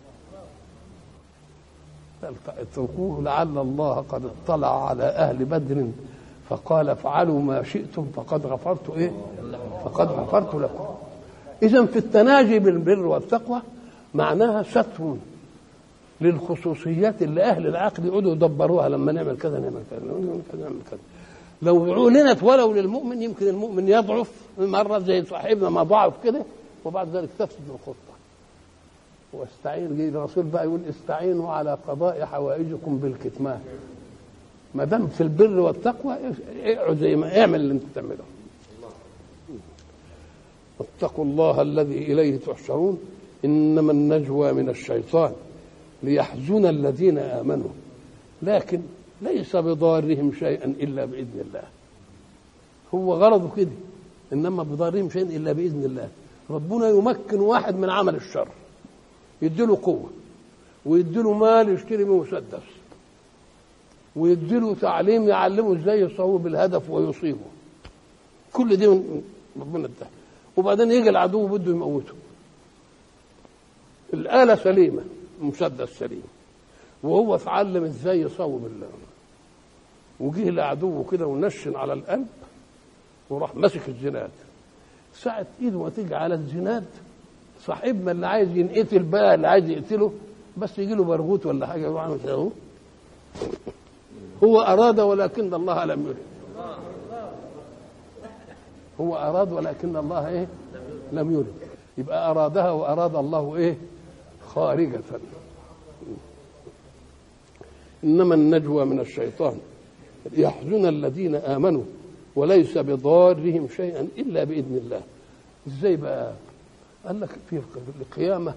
اتركوه لعل الله قد اطلع على اهل بدر فقال افعلوا ما شئتم فقد غفرت ايه فقد غفرت لكم اذا في التناجي بالبر والتقوى معناها ستر للخصوصيات اللي اهل العقل يقعدوا يدبروها لما نعمل كذا نعمل كذا نعمل كذا نعمل كذا لو اعلنت ولو للمؤمن يمكن المؤمن يضعف مره زي صاحبنا ما ضعف كده وبعد ذلك تفسد الخطه واستعين الرسول بقى يقول استعينوا على قضاء حوائجكم بالكتمان ما دام في البر والتقوى اقعد زي ما اعمل اللي انت تعمله واتقوا الله الذي اليه تحشرون انما النجوى من الشيطان ليحزن الذين امنوا لكن ليس بضارهم شيئا الا باذن الله هو غرضه كده انما بضارهم شيئا الا باذن الله ربنا يمكن واحد من عمل الشر يديله قوه ويديله مال يشتري منه مسدس ويديله تعليم يعلمه ازاي يصوب الهدف ويصيبه كل دي من ربنا اداه وبعدين يجي العدو بده يموته الآلة سليمة مسدس سليم وهو اتعلم ازاي يصوب الله وجه العدو كده ونشن على القلب وراح ماسك الزناد ساعة ايده ما تيجي على الزناد صاحبنا اللي عايز ينقتل بقى اللي عايز يقتله بس يجي له برغوت ولا حاجه يروح عامل كده هو اراد ولكن الله لم يرد هو اراد ولكن الله ايه لم يرد يبقى ارادها واراد الله ايه خارجة انما النجوى من الشيطان يحزن الذين امنوا وليس بضارهم شيئا الا باذن الله ازاي بقى قال لك في القيامه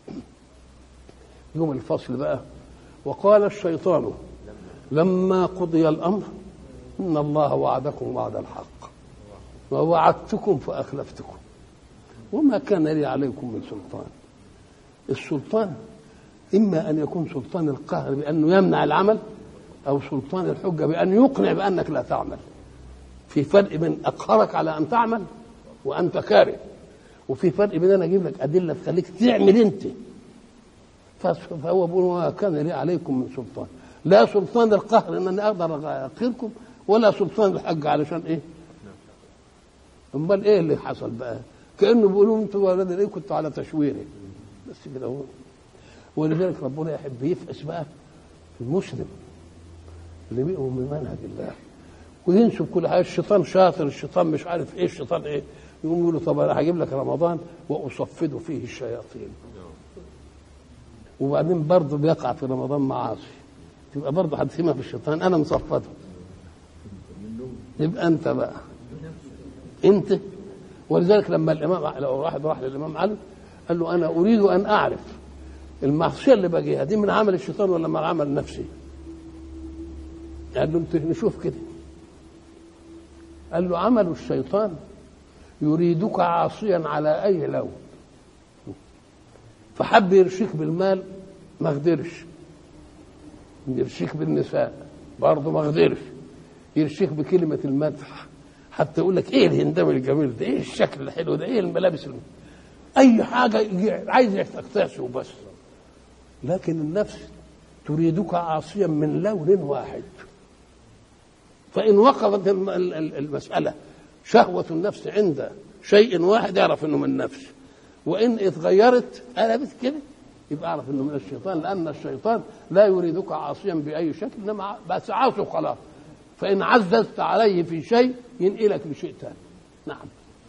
يوم الفصل بقى وقال الشيطان لما قضي الامر ان الله وعدكم وعد الحق ووعدتكم فاخلفتكم وما كان لي عليكم من سلطان السلطان اما ان يكون سلطان القهر بانه يمنع العمل او سلطان الحجه بان يقنع بانك لا تعمل في فرق بين اقهرك على ان تعمل وانت كاره وفي فرق بين انا اجيب لك ادله تخليك تعمل انت فهو بيقول وما كان لي عليكم من سلطان لا سلطان القهر ان انا اقدر اقهركم ولا سلطان الحج علشان ايه امال ايه اللي حصل بقى كانه بيقولوا انتوا ولاد ايه كنتوا على تشويري بس كده هو ولذلك ربنا يحب يفقس بقى في المسلم اللي بيقوم من منهج الله وينسب كل حاجه الشيطان شاطر الشيطان مش عارف ايه الشيطان ايه يقوم يقول له طب انا هجيب لك رمضان واصفد فيه الشياطين وبعدين برضه بيقع في رمضان معاصي تبقى برضه هتسمع في الشيطان انا مصفده يبقى انت بقى انت ولذلك لما الامام لو واحد راح للامام علي قال له انا اريد ان اعرف المعصيه اللي باجيها دي من عمل الشيطان ولا من عمل نفسي قال له انت نشوف كده قال له عمل الشيطان يريدك عاصيا على اي لون فحب يرشيك بالمال ما قدرش يرشيك بالنساء برضه ما قدرش يرشيك بكلمه المدح حتى يقول لك ايه الهندام الجميل ده ايه الشكل الحلو ده ايه الملابس الم... اي حاجه يجي عايز يستكتشف بس لكن النفس تريدك عاصيا من لون واحد فان وقفت الم- ال- ال- المساله شهوه النفس عند شيء واحد يعرف انه من نفس وان اتغيرت قلبت كده يبقى اعرف انه من الشيطان لان الشيطان لا يريدك عاصيا باي شكل انما بس عاصي وخلاص فان عززت عليه في شيء ينقلك لشيء ثاني نعم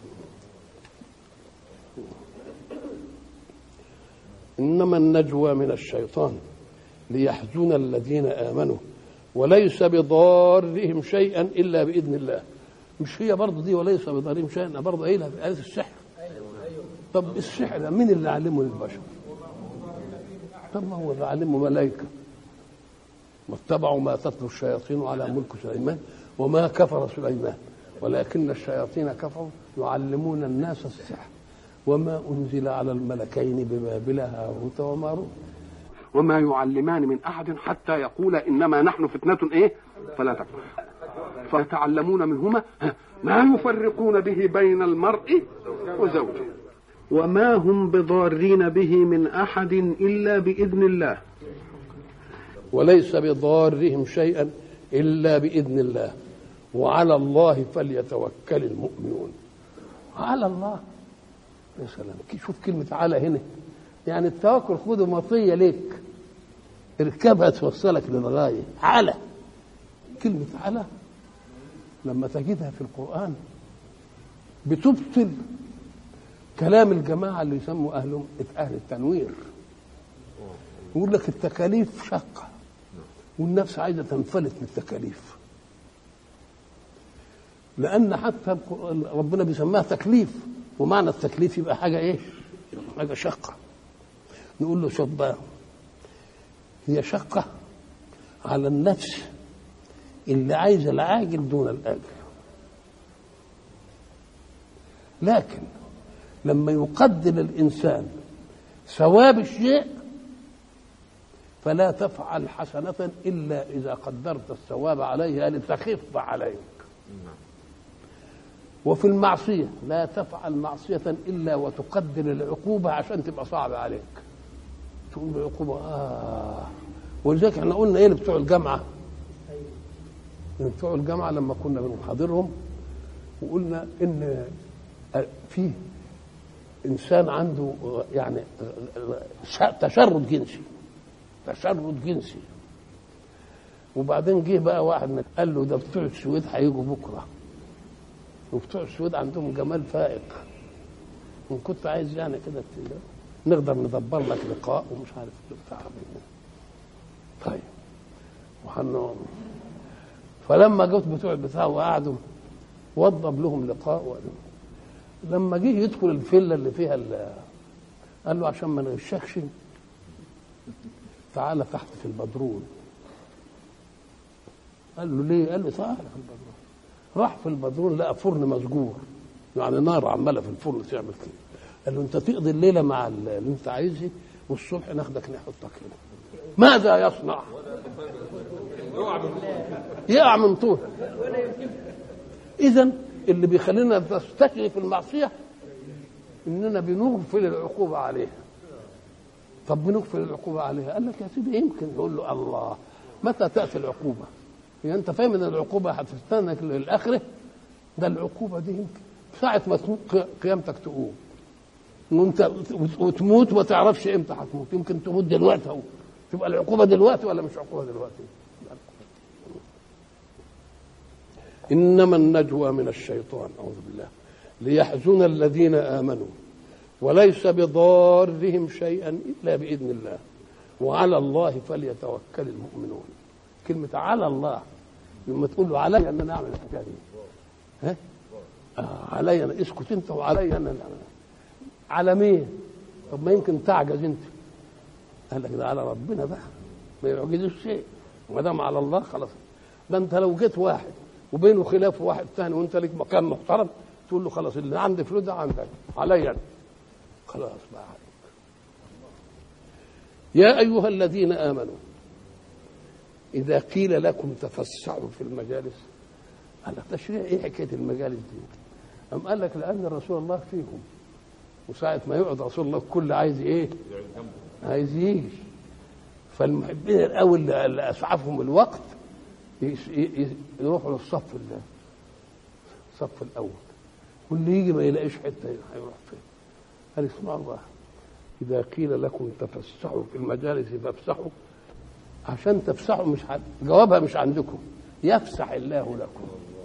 انما النجوى من الشيطان ليحزن الذين امنوا وليس بضارهم شيئا الا باذن الله مش هي برضه دي وليس بضارهم شيئا برضه قايلها في ايه السحر طب السحر ده مين اللي علمه للبشر طب ما هو اللي علمه ملائكه واتبعوا ما تتلو الشياطين على ملك سليمان وما كفر سليمان ولكن الشياطين كفروا يعلمون الناس السحر وما انزل على الملكين ببابل هاروت وماروت وما يعلمان من احد حتى يقولا انما نحن فتنه ايه فلا تكفر فيتعلمون منهما ما يفرقون به بين المرء وزوجه وما هم بضارين به من احد الا باذن الله وليس بضارهم شيئا الا باذن الله وعلى الله فليتوكل المؤمنون على الله يا سلام شوف كلمة على هنا يعني التوكل خده مطية ليك اركبها توصلك للغاية على كلمة على لما تجدها في القرآن بتبطل كلام الجماعة اللي يسموا أهلهم أهل التنوير يقول لك التكاليف شاقة والنفس عايزة تنفلت من التكاليف لأن حتى القرآن- ربنا بيسميها تكليف ومعنى التكليف يبقى حاجة إيه؟ حاجة شقة نقول له شوف بقى هي شقة على النفس اللي عايزة العاجل دون الآجل لكن لما يقدر الإنسان ثواب الشيء فلا تفعل حسنة إلا إذا قدرت الثواب عليها لتخف عليك وفي المعصية لا تفعل معصية إلا وتقدر العقوبة عشان تبقى صعبة عليك تقول العقوبة آه ولذلك احنا قلنا ايه اللي بتوع الجامعة اللي بتوع الجامعة لما كنا بنحاضرهم وقلنا ان في انسان عنده يعني تشرد جنسي تشرد جنسي وبعدين جه بقى واحد قال له ده بتوع السويد هيجوا بكره وبتوع السويد عندهم جمال فائق ان كنت عايز يعني كده ت- نقدر ندبر لك لقاء ومش عارف إيه بتاع طيب وحن فلما جت بتوع البتاع وقعدوا وضب لهم لقاء وقالوا لما جه يدخل الفيلا اللي فيها ال- قال له عشان ما نغشكش تعالى تحت في البدرون قال له ليه؟ قال له تعالى في البدرون راح في البدرون لقى فرن مسجور يعني نار عماله في الفرن تعمل كده قال له انت تقضي الليله مع اللي انت عايزه والصبح ناخدك نحطك هنا ماذا يصنع؟ يقع من طول اذا اللي بيخلينا نستشري في المعصيه اننا بنغفل العقوبه عليها طب بنغفل العقوبه عليها قال لك يا سيدي يمكن يقول له الله متى تاتي العقوبه هي انت فاهم ان العقوبه هتستنك للاخره ده العقوبه دي يمكن ساعه ما تموت قيامتك تقوم وانت وتموت وما تعرفش امتى هتموت يمكن تموت دلوقتي اهو تبقى العقوبه دلوقتي ولا مش عقوبه دلوقتي انما النجوى من الشيطان اعوذ بالله ليحزن الذين آمنوا وليس بضارهم شيئا إلا بإذن الله وعلى الله فليتوكل المؤمنون كلمة على الله لما تقول له علي أن أنا أعمل الحكاية دي ها؟ آه علي أنا اسكت أنت وعلي أنا أنا على مين؟ طب ما يمكن تعجز أنت قال لك ده على ربنا بقى ما يعجزش شيء وما دام على الله خلاص ده انت لو جيت واحد وبينه خلاف واحد ثاني وانت لك مكان محترم تقول له خلاص اللي عندي فلوس ده عندك عليا خلاص بقى عليك يا ايها الذين امنوا اذا قيل لكم تفسحوا في المجالس قال لك تشريع ايه حكايه المجالس دي؟ أم قال لك لان رسول الله فيهم وساعة ما يقعد رسول الله الكل عايز ايه؟ عايز يجي فالمحبين الاول اللي اسعفهم الوقت يروحوا للصف الصف الاول واللي يجي ما يلاقيش حته هيروح فين قال اسمعوا الله اذا قيل لكم تفسحوا في المجالس فافسحوا عشان تفسحوا مش حد جوابها مش عندكم يفسح الله لكم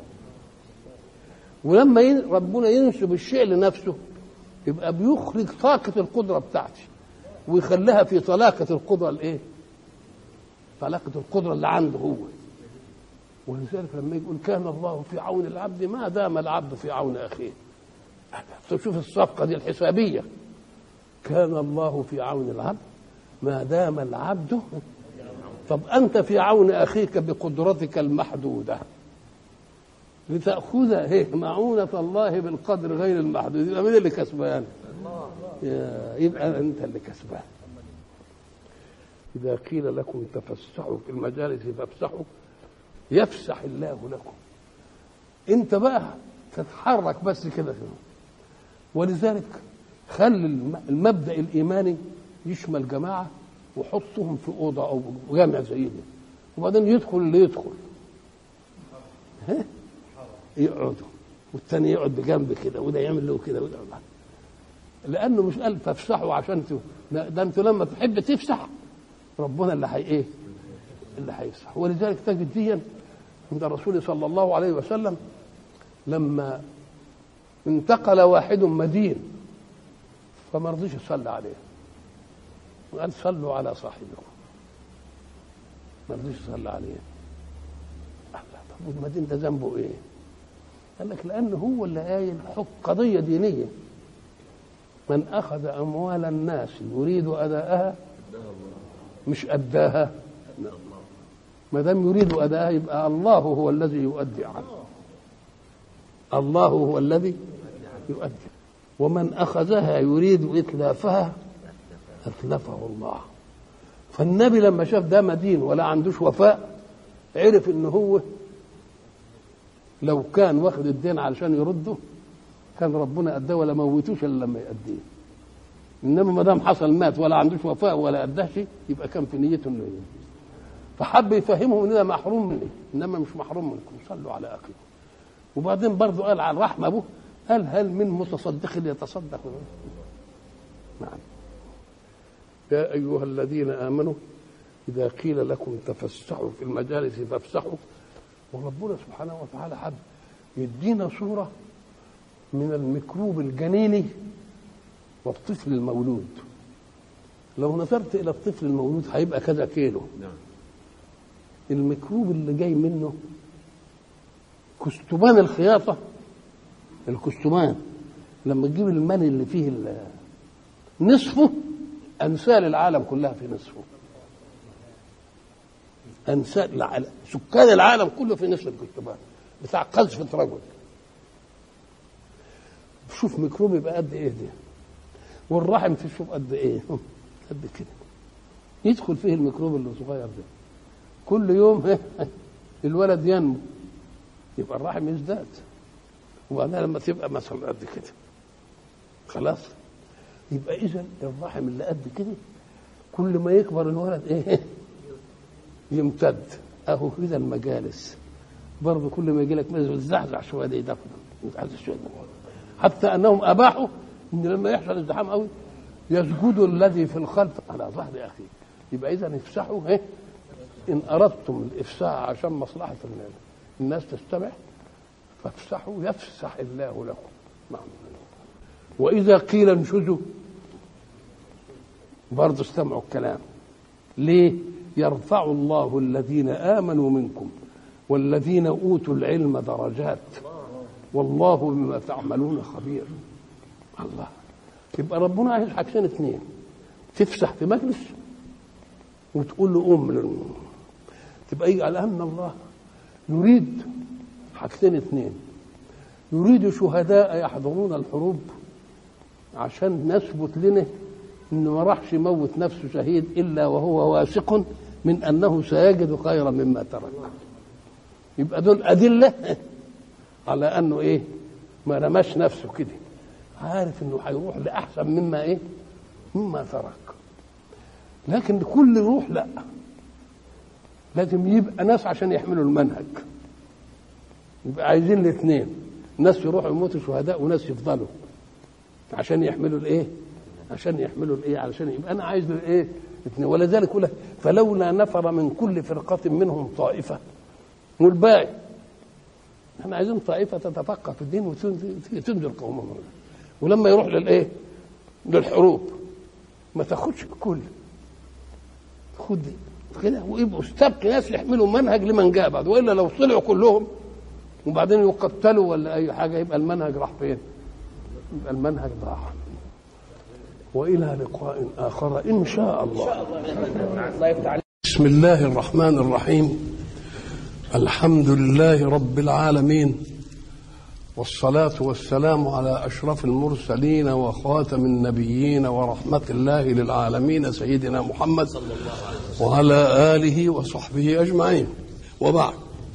ولما ين... ربنا ينسب الشيء لنفسه يبقى بيخرج طاقة القدرة بتاعتي ويخليها في طلاقة القدرة الايه؟ طلاقة القدرة اللي عنده هو ولذلك لما يقول كان الله في عون العبد ما دام العبد في عون اخيه شوف الصفقه دي الحسابيه كان الله في عون العبد ما دام العبد طب انت في عون اخيك بقدرتك المحدوده لتاخذ هي معونه الله بالقدر غير المحدود يبقى مين اللي كسبان؟ يبقى انت اللي كسبان اذا قيل لكم تفسحوا في المجالس فافسحوا يفسح الله لكم انت بقى تتحرك بس كده ولذلك خلي المبدا الايماني يشمل جماعه وحطهم في اوضه او جامع زي ده وبعدين يدخل اللي يدخل ها يقعدوا والتاني يقعد بجنب كده وده يعمل له كده وده لانه مش قال تفسحوا عشان ت... ده انتوا لما تحب تفسح ربنا اللي هي ايه؟ اللي هيفسح ولذلك تجد ديا عند الرسول صلى الله عليه وسلم لما انتقل واحد مدين فما رضيش يصلي عليه وقال صلوا على صاحبكم ما رضيش يصلي عليه طب والمدين ده ذنبه ايه؟ قال لك لانه هو اللي قايل حق قضيه دينيه من اخذ اموال الناس يريد اداءها مش اداها ما دام يريد اداءها يبقى الله هو الذي يؤدي عنه الله هو الذي يؤدي ومن اخذها يريد اتلافها اتلفه الله فالنبي لما شاف ده مدين ولا عندوش وفاء عرف ان هو لو كان واخد الدين علشان يرده كان ربنا اداه ولا موتوش الا لما يأديه انما ما دام حصل مات ولا عندوش وفاء ولا اداه شيء يبقى كان في نيته انه فحب يفهمهم ان ده محروم مني انما مش محروم منكم صلوا على اخيكم وبعدين برضه قال على الرحمه ابوه قال هل من متصدق يتصدق نعم يا ايها الذين امنوا اذا قيل لكم تفسحوا في المجالس فافسحوا وربنا سبحانه وتعالى حب يدينا صوره من الميكروب الجنيني والطفل المولود لو نظرت الى الطفل المولود هيبقى كذا كيلو نعم الميكروب اللي جاي منه كستمان الخياطه الكستمان لما تجيب المني اللي فيه ال- نصفه امثال العالم كلها في نصفه امثال العالم سكان العالم كله في نصف الكستمان بتاع قذفة رجل شوف ميكروب يبقى قد ايه ده والرحم تشوف قد ايه قد كده يدخل فيه الميكروب اللي صغير ده كل يوم الولد ينمو يبقى الرحم يزداد وبعدين لما تبقى مثلا قد كده خلاص يبقى اذا الرحم اللي قد كده كل ما يكبر الولد ايه يمتد اهو كده المجالس برضه كل ما يجي لك مجلس يتزحزح شويه ده يدفن يتزحزح شويه ده حتى انهم اباحوا ان لما يحصل ازدحام قوي يسجد الذي في الخلف على ظهر اخيه يبقى اذا افسحوا ايه ان اردتم الافساح عشان مصلحه الناس الناس تستمع فافسحوا يفسح الله لكم نعم. وإذا قيل انشزوا برضه استمعوا الكلام ليه يرفع الله الذين آمنوا منكم والذين أوتوا العلم درجات والله بما تعملون خبير الله يبقى ربنا عايز حاجتين اثنين تفسح في مجلس وتقول له قوم لل- تبقى يجي على ان الله يريد حاجتين اثنين يريد شهداء يحضرون الحروب عشان نثبت لنا انه ما راحش يموت نفسه شهيد الا وهو واثق من انه سيجد خيرا مما ترك يبقى دول ادله على انه ايه ما رماش نفسه كده عارف انه هيروح لاحسن مما ايه مما ترك لكن كل يروح لا لازم يبقى ناس عشان يحملوا المنهج يبقى عايزين الاثنين ناس يروحوا يموتوا شهداء وناس يفضلوا عشان يحملوا الايه عشان يحملوا الايه علشان يبقى انا عايز الايه اثنين ولذلك يقول لك فلولا نفر من كل فرقه منهم طائفه والباقي احنا عايزين طائفه تتفقه في الدين وتنذر قومهم ولما يروح للايه للحروب ما تاخدش الكل خد كده ويبقوا استبقي ناس يحملوا منهج لمن جاء بعد والا لو طلعوا كلهم وبعدين يقتلوا ولا اي حاجه يبقى المنهج راح فين؟ يبقى المنهج ضاع والى لقاء اخر ان شاء الله بسم الله الرحمن الرحيم الحمد لله رب العالمين والصلاة والسلام على أشرف المرسلين وخاتم النبيين ورحمة الله للعالمين سيدنا محمد وعلى آله وصحبه أجمعين وبعد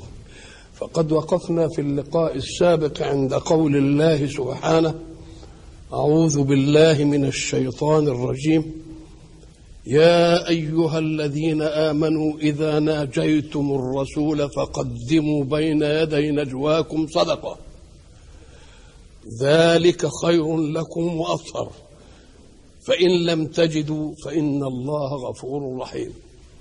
فقد وقفنا في اللقاء السابق عند قول الله سبحانه أعوذ بالله من الشيطان الرجيم يا أيها الذين آمنوا إذا ناجيتم الرسول فقدموا بين يدي نجواكم صدقة ذلك خير لكم وأطهر فإن لم تجدوا فإن الله غفور رحيم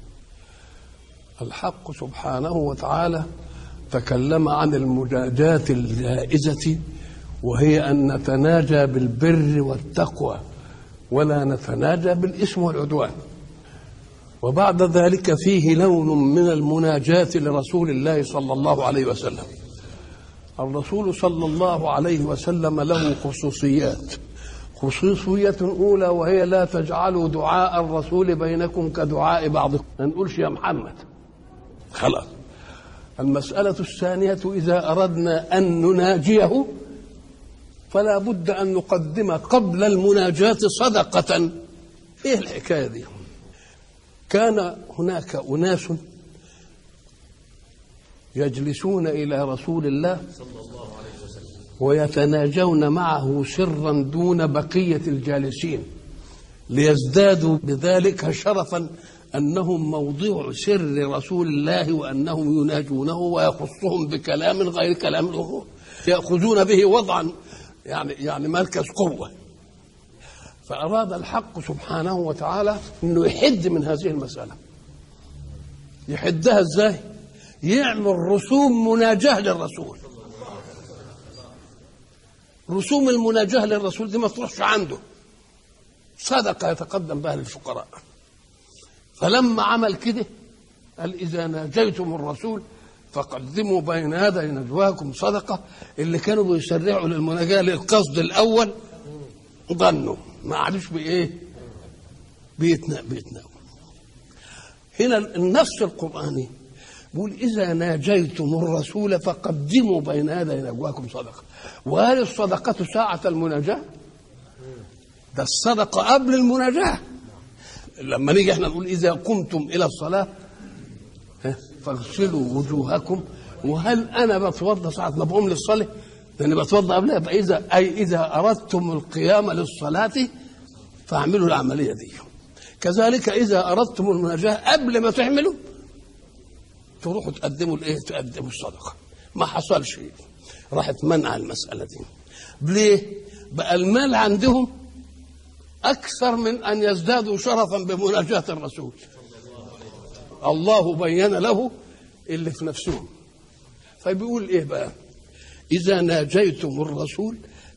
الحق سبحانه وتعالى تكلم عن المجاجاة الجائزة وهي أن نتناجى بالبر والتقوى ولا نتناجى بالإثم والعدوان وبعد ذلك فيه لون من المناجاة لرسول الله صلى الله عليه وسلم الرسول صلى الله عليه وسلم له خصوصيات خصوصية أولى وهي لا تجعلوا دعاء الرسول بينكم كدعاء بعضكم ما نقولش يا محمد خلاص المسألة الثانية إذا أردنا أن نناجيه فلا بد أن نقدم قبل المناجاة صدقة إيه الحكاية دي كان هناك أناس يجلسون إلى رسول الله ويتناجون معه سرا دون بقية الجالسين ليزدادوا بذلك شرفا أنهم موضوع سر رسول الله وأنهم يناجونه ويخصهم بكلام غير كلام الأمور يأخذون به وضعا يعني يعني مركز قوة فأراد الحق سبحانه وتعالى أنه يحد من هذه المسألة يحدها ازاي؟ يعمل رسوم مناجاة للرسول رسوم المناجاة للرسول دي ما تروحش عنده صدقة يتقدم بها للفقراء فلما عمل كده قال إذا ناجيتم الرسول فقدموا بين يدي نجواكم صدقة اللي كانوا بيسرعوا للمناجاة للقصد الأول ظنوا ما عادش بإيه بيتنا بيتنا هنا النص القرآني بيقول إذا ناجيتم الرسول فقدموا بين يدي نجواكم صدقة وهل الصدقة ساعة المناجاة؟ ده الصدقة قبل المناجاة لما نيجي احنا نقول إذا قمتم إلى الصلاة فاغسلوا وجوهكم وهل أنا بتوضأ ساعة ما بقوم للصلاة؟ لأني بتوضأ قبلها فإذا أي إذا أردتم القيام للصلاة فاعملوا العملية دي كذلك إذا أردتم المناجاة قبل ما تعملوا تروحوا تقدموا الايه تقدموا الصدقه ما حصلش راحت منع المساله دي ليه بقى المال عندهم اكثر من ان يزدادوا شرفا بمناجاه الرسول الله بين له اللي في نفسهم فبيقول ايه بقى اذا ناجيتم الرسول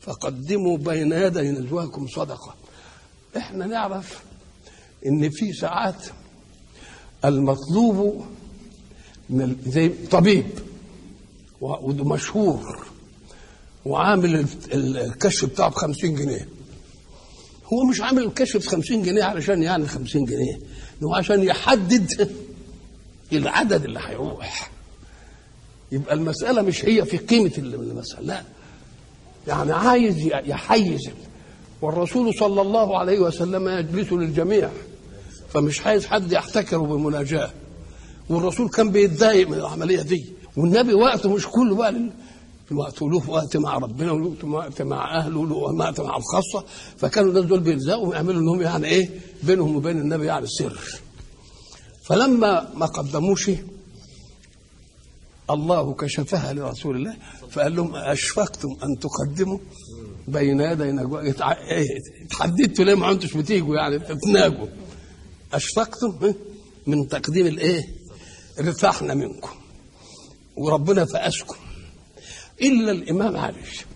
فقدموا بين يدي نجواكم صدقة احنا نعرف ان في ساعات المطلوب من ال- زي طبيب و- وده مشهور وعامل ال- ال- الكشف بتاعه ب 50 جنيه هو مش عامل الكشف ب 50 جنيه علشان يعني 50 جنيه هو عشان يحدد العدد اللي هيروح يبقى المسألة مش هي في قيمة المسألة لا يعني عايز يحيز والرسول صلى الله عليه وسلم يجلس للجميع فمش عايز حد يحتكره بالمناجاة والرسول كان بيتضايق من العملية دي والنبي وقته مش كله بقى لل- في وقت له وقت مع ربنا وله وقت مع اهله وله وقت مع الخاصه فكانوا الناس دول بيلزقوا ويعملوا انهم يعني ايه بينهم وبين النبي يعني سر فلما ما قدموش الله كشفها لرسول الله فقال لهم أشفقتم أن تقدموا بين يدي نجوى اتع- إيه، اتحددتوا ليه ما انتوش بتيجوا يعني تتناجوا أشفقتم إيه؟ من تقديم الإيه ارتحنا منكم وربنا فأسكم إلا الإمام علي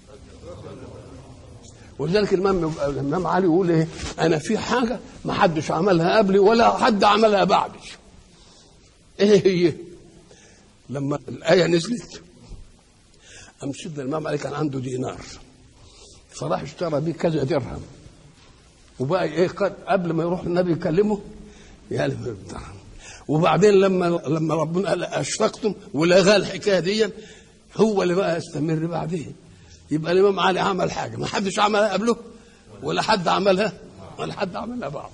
ولذلك الإمام الإمام علي يقول إيه أنا في حاجة ما حدش عملها قبلي ولا حد عملها بعدي إيه هي لما الآية نزلت أم سيدنا الإمام علي كان عنده دينار فراح اشترى بيه كذا درهم وبقى ايه قد قبل ما يروح النبي يكلمه يعني بتاع. وبعدين لما لما ربنا قال اشفقتم ولغى الحكايه دي هو اللي بقى يستمر بعدين يبقى الامام علي عمل حاجه ما حدش عملها قبله ولا حد عملها ولا حد عملها بعده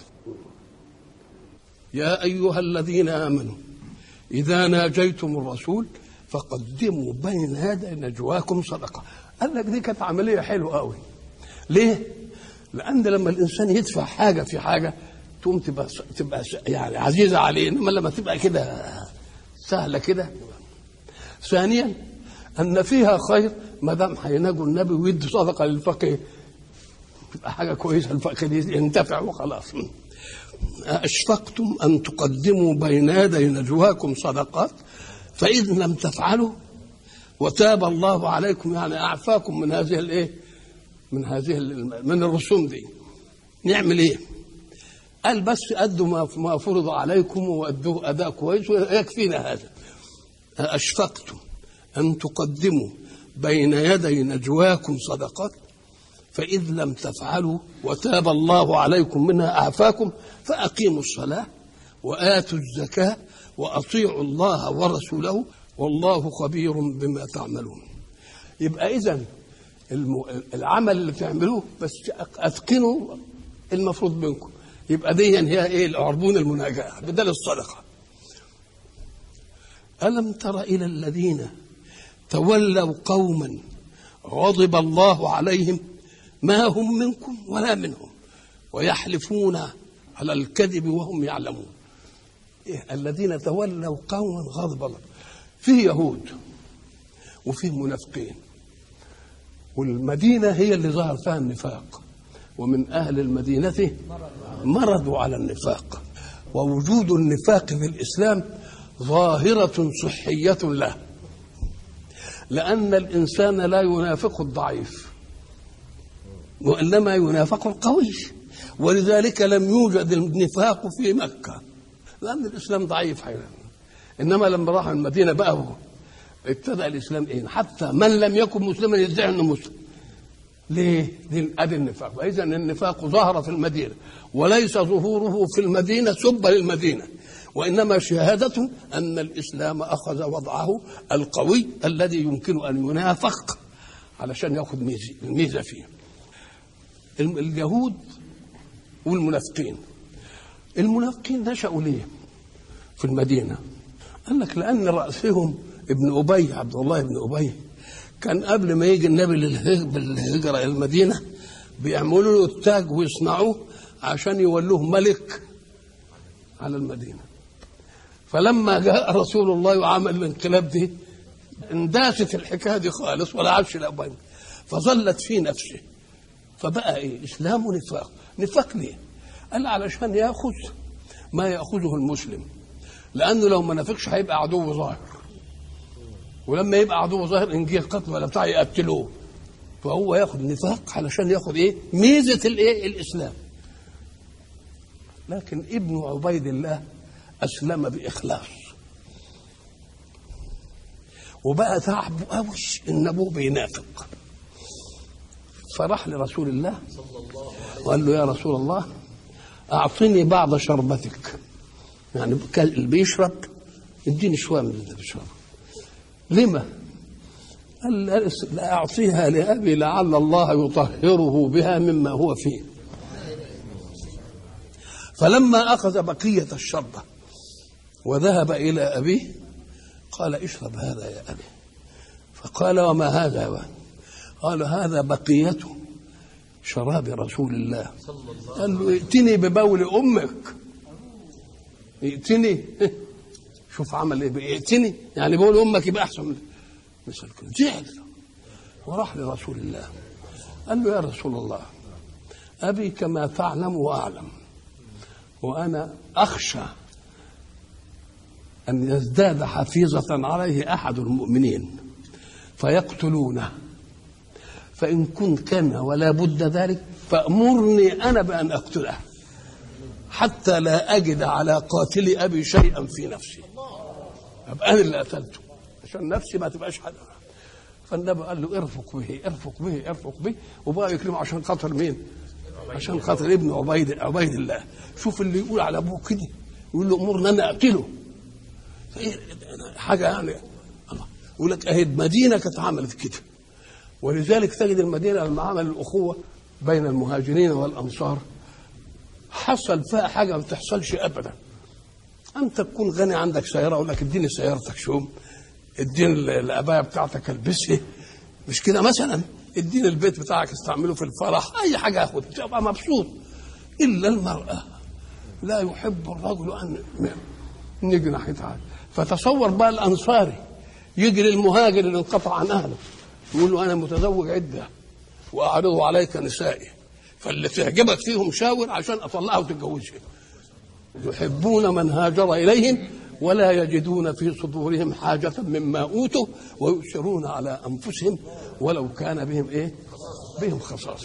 يا ايها الذين امنوا إذا ناجيتم الرسول فقدموا بين يدي نجواكم صدقة قال لك دي كانت عملية حلوة قوي ليه؟ لأن لما الإنسان يدفع حاجة في حاجة تقوم تبقى تبقى يعني عزيزة عليه إنما لما تبقى كده سهلة كده ثانيا أن فيها خير ما دام هيناجوا النبي ويدوا صدقة للفقير تبقى حاجة كويسة الفقير ينتفع وخلاص أشفقتم أن تقدموا بين يدي نجواكم صدقات فإذ لم تفعلوا وتاب الله عليكم يعني أعفاكم من هذه الإيه؟ من هذه ال- من الرسوم دي نعمل إيه؟ قال بس أدوا ما ما فرض عليكم وأدوه أداء كويس ويكفينا هذا أشفقتم أن تقدموا بين يدي نجواكم صدقات فإذ لم تفعلوا وتاب الله عليكم منها أعفاكم فأقيموا الصلاة وآتوا الزكاة وأطيعوا الله ورسوله والله خبير بما تعملون يبقى إذا الم- العمل اللي بتعملوه بس أتقنوا المفروض منكم يبقى دي هي ايه العربون المناجاة بدل الصدقة ألم تر إلى الذين تولوا قوما غضب الله عليهم ما هم منكم ولا منهم ويحلفون على الكذب وهم يعلمون إيه الذين تولوا قوما غضب الله فيه يهود وفيه منافقين والمدينة هي اللي ظهر فيها النفاق ومن أهل المدينة مرضوا على النفاق ووجود النفاق في الإسلام ظاهرة صحية له لأن الإنسان لا ينافق الضعيف وإنما ينافق القوي ولذلك لم يوجد النفاق في مكة لأن الإسلام ضعيف حيلا إنما لما راح المدينة بقى هو ابتدأ الإسلام إيه حتى من لم يكن مسلما يدعي أنه مسلم ليه؟ دي ادي النفاق، إذا النفاق ظهر في المدينة وليس ظهوره في المدينة سب للمدينة وإنما شهادة أن الإسلام أخذ وضعه القوي الذي يمكن أن ينافق علشان ياخذ ميزة الميزة فيه. الم- اليهود والمنافقين المنافقين نشأوا ليه؟ في المدينة قال لك لأن رأسهم ابن أبي عبد الله بن أبي كان قبل ما يجي النبي للهج- بالهجرة إلى المدينة بيعملوا له التاج ويصنعوه عشان يولوه ملك على المدينة فلما جاء رسول الله وعمل الانقلاب دي انداست الحكايه دي خالص ولا عادش الأبوين فظلت في نفسه فبقى ايه اسلام ونفاق نفاق ليه قال علشان ياخذ ما ياخذه المسلم لانه لو ما نافقش هيبقى عدو ظاهر ولما يبقى عدو ظاهر ان جه قتل ولا بتاع يقتلوه فهو ياخد نفاق علشان ياخد ايه ميزه الايه الاسلام لكن ابن عبيد الله اسلم باخلاص وبقى تعب قوي ان ابوه بينافق فراح لرسول الله وقال له يا رسول الله اعطني بعض شربتك يعني اللي بيشرب اديني شويه من اللي بيشربه لما؟ قال لا اعطيها لابي لعل الله يطهره بها مما هو فيه فلما اخذ بقيه الشربه وذهب الى ابيه قال اشرب هذا يا ابي فقال وما هذا يا قال هذا بقيه شراب رسول الله قال له ائتني ببول امك ائتني شوف عمل ايه ائتني يعني بقول امك يبقى احسن من مثل كده زعل وراح لرسول الله قال له يا رسول الله ابي كما تعلم واعلم وانا اخشى ان يزداد حفيظه عليه احد المؤمنين فيقتلونه فان كنت كان ولا بد ذلك فامرني انا بان اقتله حتى لا اجد على قاتل ابي شيئا في نفسي ابقى انا اللي قتلته عشان نفسي ما تبقاش حد فالنبي قال له ارفق به ارفق به ارفق به وبقى يكرمه عشان خاطر مين؟ عشان خاطر ابن عبيد عبيد الله شوف اللي يقول على ابوه كده يقول له امرنا انا اقتله حاجه يعني الله يقول لك اهي المدينه كانت عملت كده ولذلك تجد المدينه لما عمل الاخوه بين المهاجرين والانصار حصل فيها حاجه ما بتحصلش ابدا انت تكون غني عندك سياره اقول لك اديني سيارتك شوم اديني الابايه بتاعتك البسها مش كده مثلا اديني البيت بتاعك استعمله في الفرح اي حاجه اخد تبقى مبسوط الا المراه لا يحب الرجل ان نيجي ناحيتها فتصور بقى الانصاري يجي للمهاجر اللي انقطع عن اهله يقول له انا متزوج عده واعرض عليك نسائي فاللي تعجبك فيهم شاور عشان اطلعها وتتجوزها يحبون من هاجر اليهم ولا يجدون في صدورهم حاجة مما أوتوا ويؤثرون على أنفسهم ولو كان بهم إيه؟ بهم خصاصة.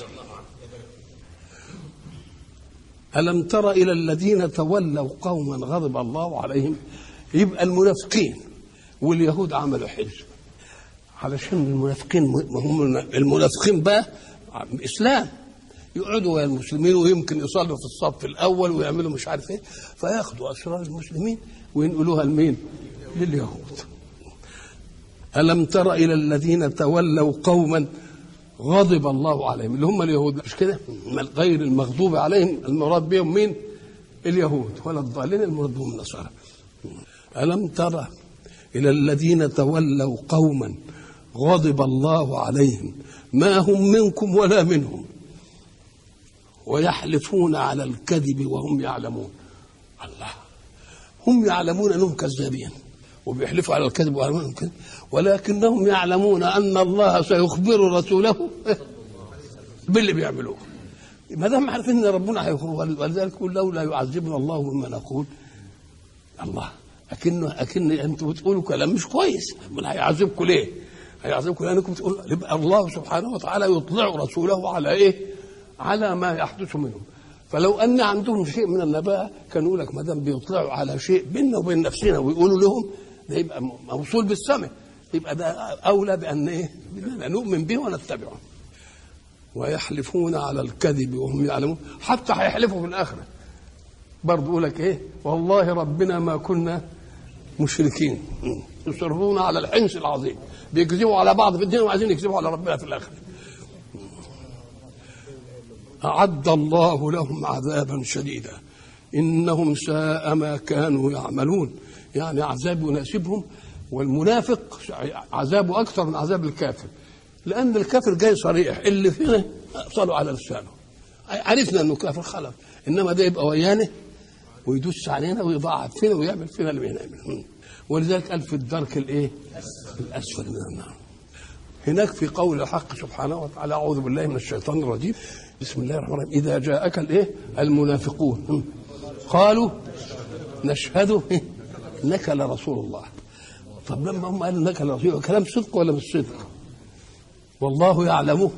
ألم تر إلى الذين تولوا قوما غضب الله عليهم يبقى المنافقين واليهود عملوا حزب علشان المنافقين هم المنافقين بقى اسلام يقعدوا ويا المسلمين ويمكن يصلوا في الصف الاول ويعملوا مش عارف ايه فياخدوا اسرار المسلمين وينقلوها لمين؟ لليهود. الم تر الى الذين تولوا قوما غضب الله عليهم اللي هم اليهود مش كده؟ غير المغضوب عليهم المراد بهم مين؟ اليهود ولا الضالين المراد بهم النصارى. الم تر الى الذين تولوا قوما غضب الله عليهم ما هم منكم ولا منهم ويحلفون على الكذب وهم يعلمون الله هم يعلمون انهم كذابين وبيحلفوا على الكذب ويعلمون كذب ولكنهم يعلمون ان الله سيخبر رسوله باللي بيعملوه ما دام عارفين ان ربنا هيخبر ولذلك يقول لولا يعذبنا الله مما نقول الله اكنه اكن انتوا بتقولوا كلام مش كويس امال هيعذبكم ليه؟ هيعذبكم لانكم بتقولوا يبقى الله سبحانه وتعالى يطلع رسوله على ايه؟ على ما يحدث منهم فلو ان عندهم شيء من النباهه كانوا يقول لك ما دام بيطلعوا على شيء بيننا وبين نفسنا ويقولوا لهم ده يبقى موصول بالسمع يبقى ده اولى بان ايه؟ باننا نؤمن به ونتبعه ويحلفون على الكذب وهم يعلمون حتى هيحلفوا في الاخره برضه يقول لك ايه؟ والله ربنا ما كنا مشركين يصرون على الحنس العظيم بيكذبوا على بعض في الدين وعايزين يكذبوا على ربنا في الاخره أعد الله لهم عذابا شديدا إنهم ساء ما كانوا يعملون يعني عذاب يناسبهم والمنافق عذابه أكثر من عذاب الكافر لأن الكافر جاي صريح اللي فينا صلوا على لسانه عرفنا أنه كافر خلاص إنما ده يبقى ويانا ويدوس علينا ويضاعف فينا ويعمل فينا اللي بيعمل ولذلك قال في الدرك الايه؟ الاسفل من النار. هناك في قول الحق سبحانه وتعالى اعوذ بالله من الشيطان الرجيم بسم الله الرحمن الرحيم اذا جاءك الايه؟ المنافقون قالوا نشهد انك لرسول الله. طب لما هم قالوا انك لرسول كلام صدق ولا مش صدق؟ والله يعلمه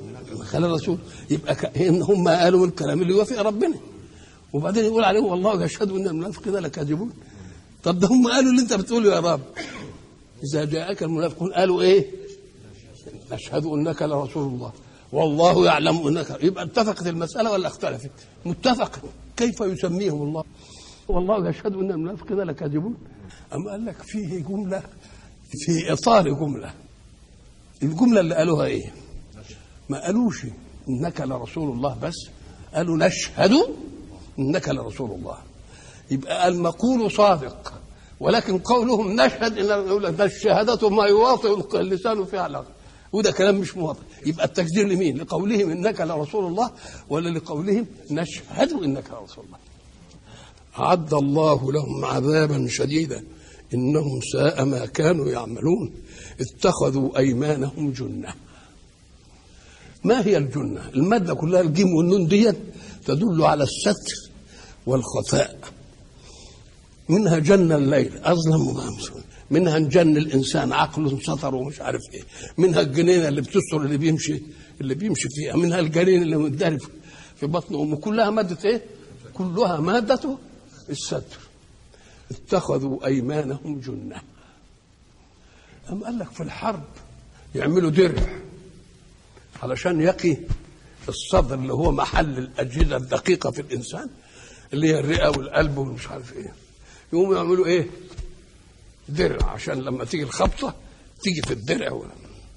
خلى الرسول يبقى ك... ان هم قالوا الكلام اللي يوافق ربنا وبعدين يقول عليه والله يشهد ان المنافقين لكاذبون طب ده هم قالوا اللي انت بتقوله يا رب اذا جاءك المنافقون قالوا ايه نشهد انك لرسول الله والله يعلم انك يبقى اتفقت المساله ولا اختلفت متفقه كيف يسميهم الله والله يشهد ان المنافقين لكاذبون اما قال لك فيه جمله في اطار جمله الجمله اللي قالوها ايه ما قالوش انك لرسول الله بس قالوا نشهد انك لرسول الله يبقى المقول صادق ولكن قولهم نشهد ان يقول لك ده الشهاده ما يواطئ اللسان فعلا وده كلام مش موافق يبقى التكذيب لمين؟ لقولهم انك لرسول الله ولا لقولهم نشهد انك لرسول الله أعد الله لهم عذابا شديدا إنهم ساء ما كانوا يعملون اتخذوا أيمانهم جنة ما هي الجنة المادة كلها الجيم والنون دي تدل على الستر والخفاء منها جن الليل أظلم وأمس منها انجن الإنسان عقله سطر ومش عارف إيه منها الجنينة اللي بتستر اللي بيمشي اللي بيمشي فيها منها الجنين اللي متداري في بطن أمه كلها مادة إيه كلها مادة الستر اتخذوا أيمانهم جنة أم قال لك في الحرب يعملوا درع علشان يقي الصدر اللي هو محل الأجهزة الدقيقة في الإنسان اللي هي الرئة والقلب والمش عارف إيه يقوموا يعملوا إيه درع عشان لما تيجي الخبطة تيجي في الدرع ولا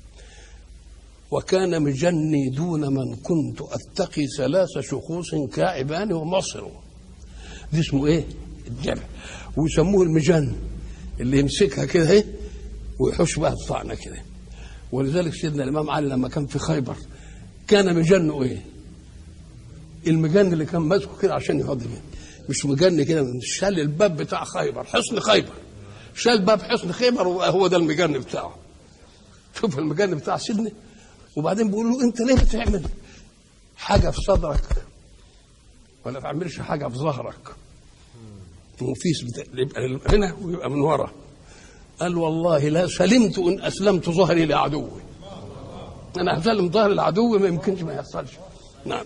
وكان مجني دون من كنت أتقي ثلاث شخوص كاعبان ومصر دي اسمه ايه الجرح ويسموه المجن اللي يمسكها كده ايه ويحوش بها الطعنه كده ولذلك سيدنا الامام علي لما كان في خيبر كان مجنه ايه المجن اللي كان ماسكه كده عشان يهضم مش مجن كده شال الباب بتاع خيبر حصن خيبر شال باب حصن خيبر وهو ده المجن بتاعه شوف المجن بتاع سيدنا وبعدين بيقول له انت ليه بتعمل حاجه في صدرك ولا تعملش حاجه في ظهرك وفيس يبقى هنا ويبقى من ورا قال والله لا سلمت ان اسلمت ظهري لعدوي انا هسلم ظهري لعدوي ما يمكنش ما يحصلش نعم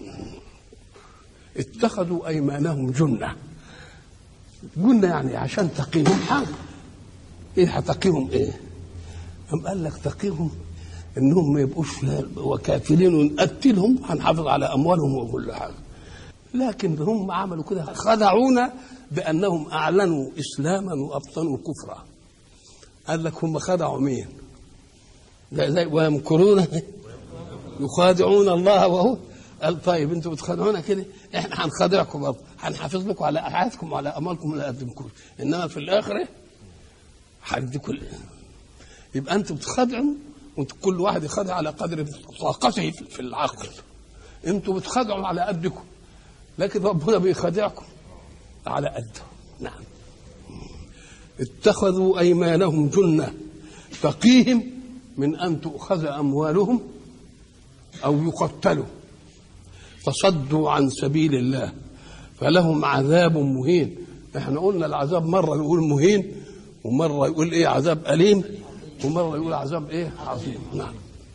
اتخذوا ايمانهم جنه جنه يعني عشان تقيهم حاجه ايه هتقيهم ايه أم قال لك تقيهم انهم ما يبقوش وكافرين ونقتلهم هنحافظ على اموالهم وكل حاجه لكن هم عملوا كده خدعونا بانهم اعلنوا اسلاما وابطنوا كفرا قال لك هم خدعوا مين زي زي ويمكرون يخادعون الله وهو قال طيب انتوا بتخدعونا كده احنا هنخادعكم برضه هنحافظ لكم على حياتكم وعلى اموالكم لا قدمكم انما في الاخره هنديكم يبقى انتوا بتخدعوا وانتوا كل واحد يخدع على قدر طاقته في العقل انتوا بتخدعوا على قدكم لكن ربنا بيخدعكم على قده نعم اتخذوا ايمانهم جنه تقيهم من ان تؤخذ اموالهم او يقتلوا فصدوا عن سبيل الله فلهم عذاب مهين احنا قلنا العذاب مره يقول مهين ومره يقول ايه عذاب اليم ومره يقول عذاب ايه عظيم نعم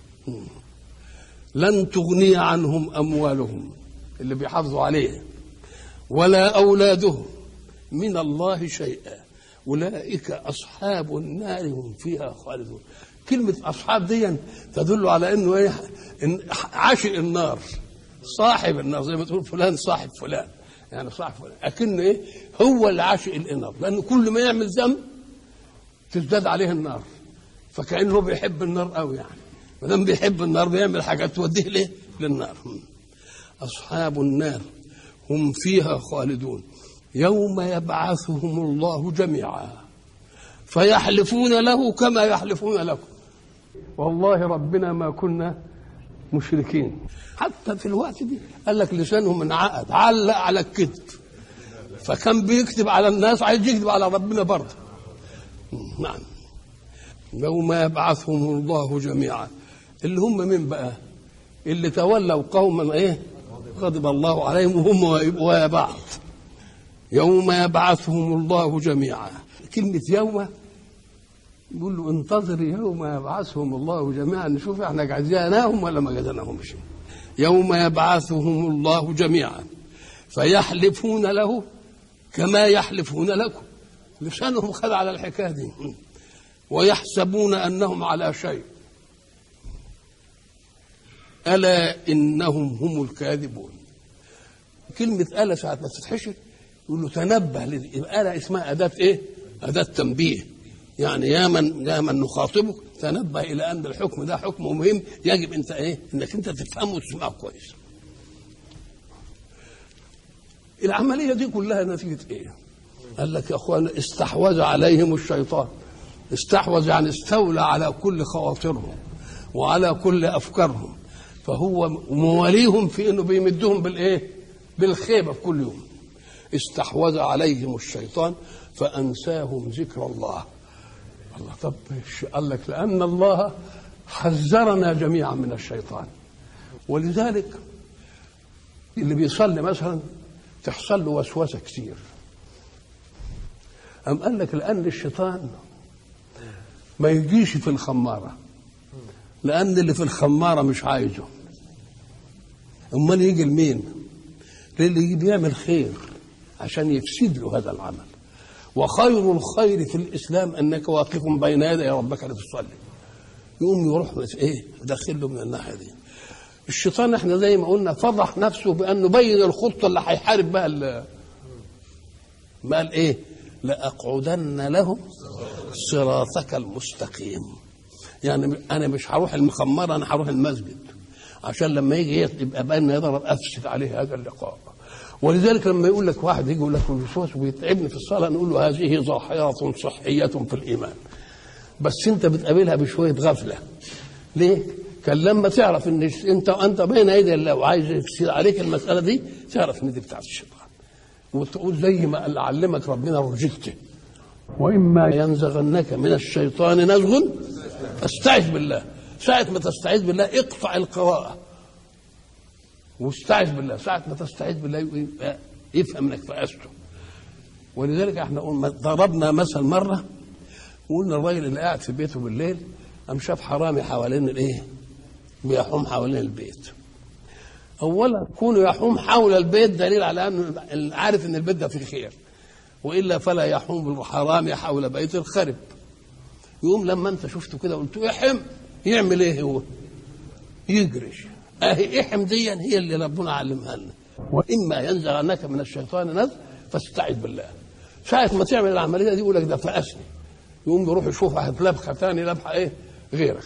لن تغني عنهم اموالهم اللي بيحافظوا عليه ولا أولادهم من الله شيئا أولئك أصحاب النار هم فيها خالدون كلمة أصحاب دي تدل على أنه إيه إن عاشق النار صاحب النار زي ما تقول فلان صاحب فلان يعني صاحب فلان لكن إيه هو اللي عاشق النار لأنه كل ما يعمل ذنب تزداد عليه النار فكأنه بيحب النار قوي يعني ما دام بيحب النار بيعمل حاجات توديه ليه للنار أصحاب النار هم فيها خالدون يوم يبعثهم الله جميعا فيحلفون له كما يحلفون لكم والله ربنا ما كنا مشركين حتى في الوقت دي قال لك لسانهم انعقد علق على الكذب فكان بيكذب على الناس عايز يكذب على ربنا برضه نعم يوم يبعثهم الله جميعا اللي هم من بقى اللي تولوا قوما ايه غضب الله عليهم وهم ويا بعض يوم يبعثهم الله جميعا كلمة يوم يقول له انتظر يوم يبعثهم الله جميعا نشوف احنا جزيناهم ولا ما جزيناهمش يوم يبعثهم الله جميعا فيحلفون له كما يحلفون لكم لسانهم خد على الحكايه دي ويحسبون انهم على شيء الا انهم هم الكاذبون كلمه الا ساعه ما تتحشر يقول له تنبه لذي. يبقى الا اسمها اداه ايه؟ اداه تنبيه يعني يا من يا من نخاطبك تنبه الى ان الحكم ده حكم مهم يجب انت ايه؟ انك انت تفهمه وتسمعه كويس. العمليه دي كلها نتيجه ايه؟ قال لك يا اخوان استحوذ عليهم الشيطان استحوذ يعني استولى على كل خواطرهم وعلى كل افكارهم فهو مواليهم في انه بيمدهم بالايه؟ بالخيبه في كل يوم. استحوذ عليهم الشيطان فانساهم ذكر الله. الله طب قال لك لان الله حذرنا جميعا من الشيطان ولذلك اللي بيصلي مثلا تحصل له وسوسه كتير أم قال لك لأن الشيطان ما يجيش في الخمارة لأن اللي في الخمارة مش عايزه أمال يجي لمين؟ للي يجي بيعمل خير عشان يفسد له هذا العمل وخير الخير في الإسلام أنك واقف بين يدي ربك لتصلي يقوم يروح إيه داخل له من الناحية دي الشيطان احنا زي ما قلنا فضح نفسه بأنه بين الخطة اللي هيحارب بها ما قال ايه لأقعدن لهم صراطك المستقيم يعني انا مش هروح المخمره انا هروح المسجد عشان لما يجي يبقى بين يضرب افسد عليه هذا اللقاء ولذلك لما يقول لك واحد يجي يقول لك الوسواس ويتعبني في الصلاه نقول له هذه ظاهره صحيه في الايمان بس انت بتقابلها بشويه غفله ليه؟ كان لما تعرف ان انت انت بين يدي الله وعايز يفسد عليك المساله دي تعرف ان دي بتاعت الشيطان وتقول زي ما قال علمك ربنا رجلته وإما ينزغنك من الشيطان نزغ فاستعذ بالله ساعة ما تستعيذ بالله اقطع القراءة واستعذ بالله ساعة ما تستعيذ بالله يبقى يفهم انك فأسته ولذلك احنا قلنا ضربنا مثل مرة وقلنا الراجل اللي قاعد في بيته بالليل قام شاف حرامي حوالين الايه؟ بيحوم حوالين البيت. اولا كونه يحوم حول البيت دليل على انه عارف ان البيت ده فيه خير. والا فلا يحوم الحرامي حول بيت الخرب. يقوم لما انت شفته كده قلت له احم يعمل ايه هو؟ يجرش. اهي احم دي هي اللي ربنا علمها لنا. واما ينزغنك من الشيطان نزغ فاستعذ بالله. ساعة ما تعمل العملية دي يقول لك ده فأسني. يقوم يروح يشوف واحد لبخه ثاني لبخه ايه غيرك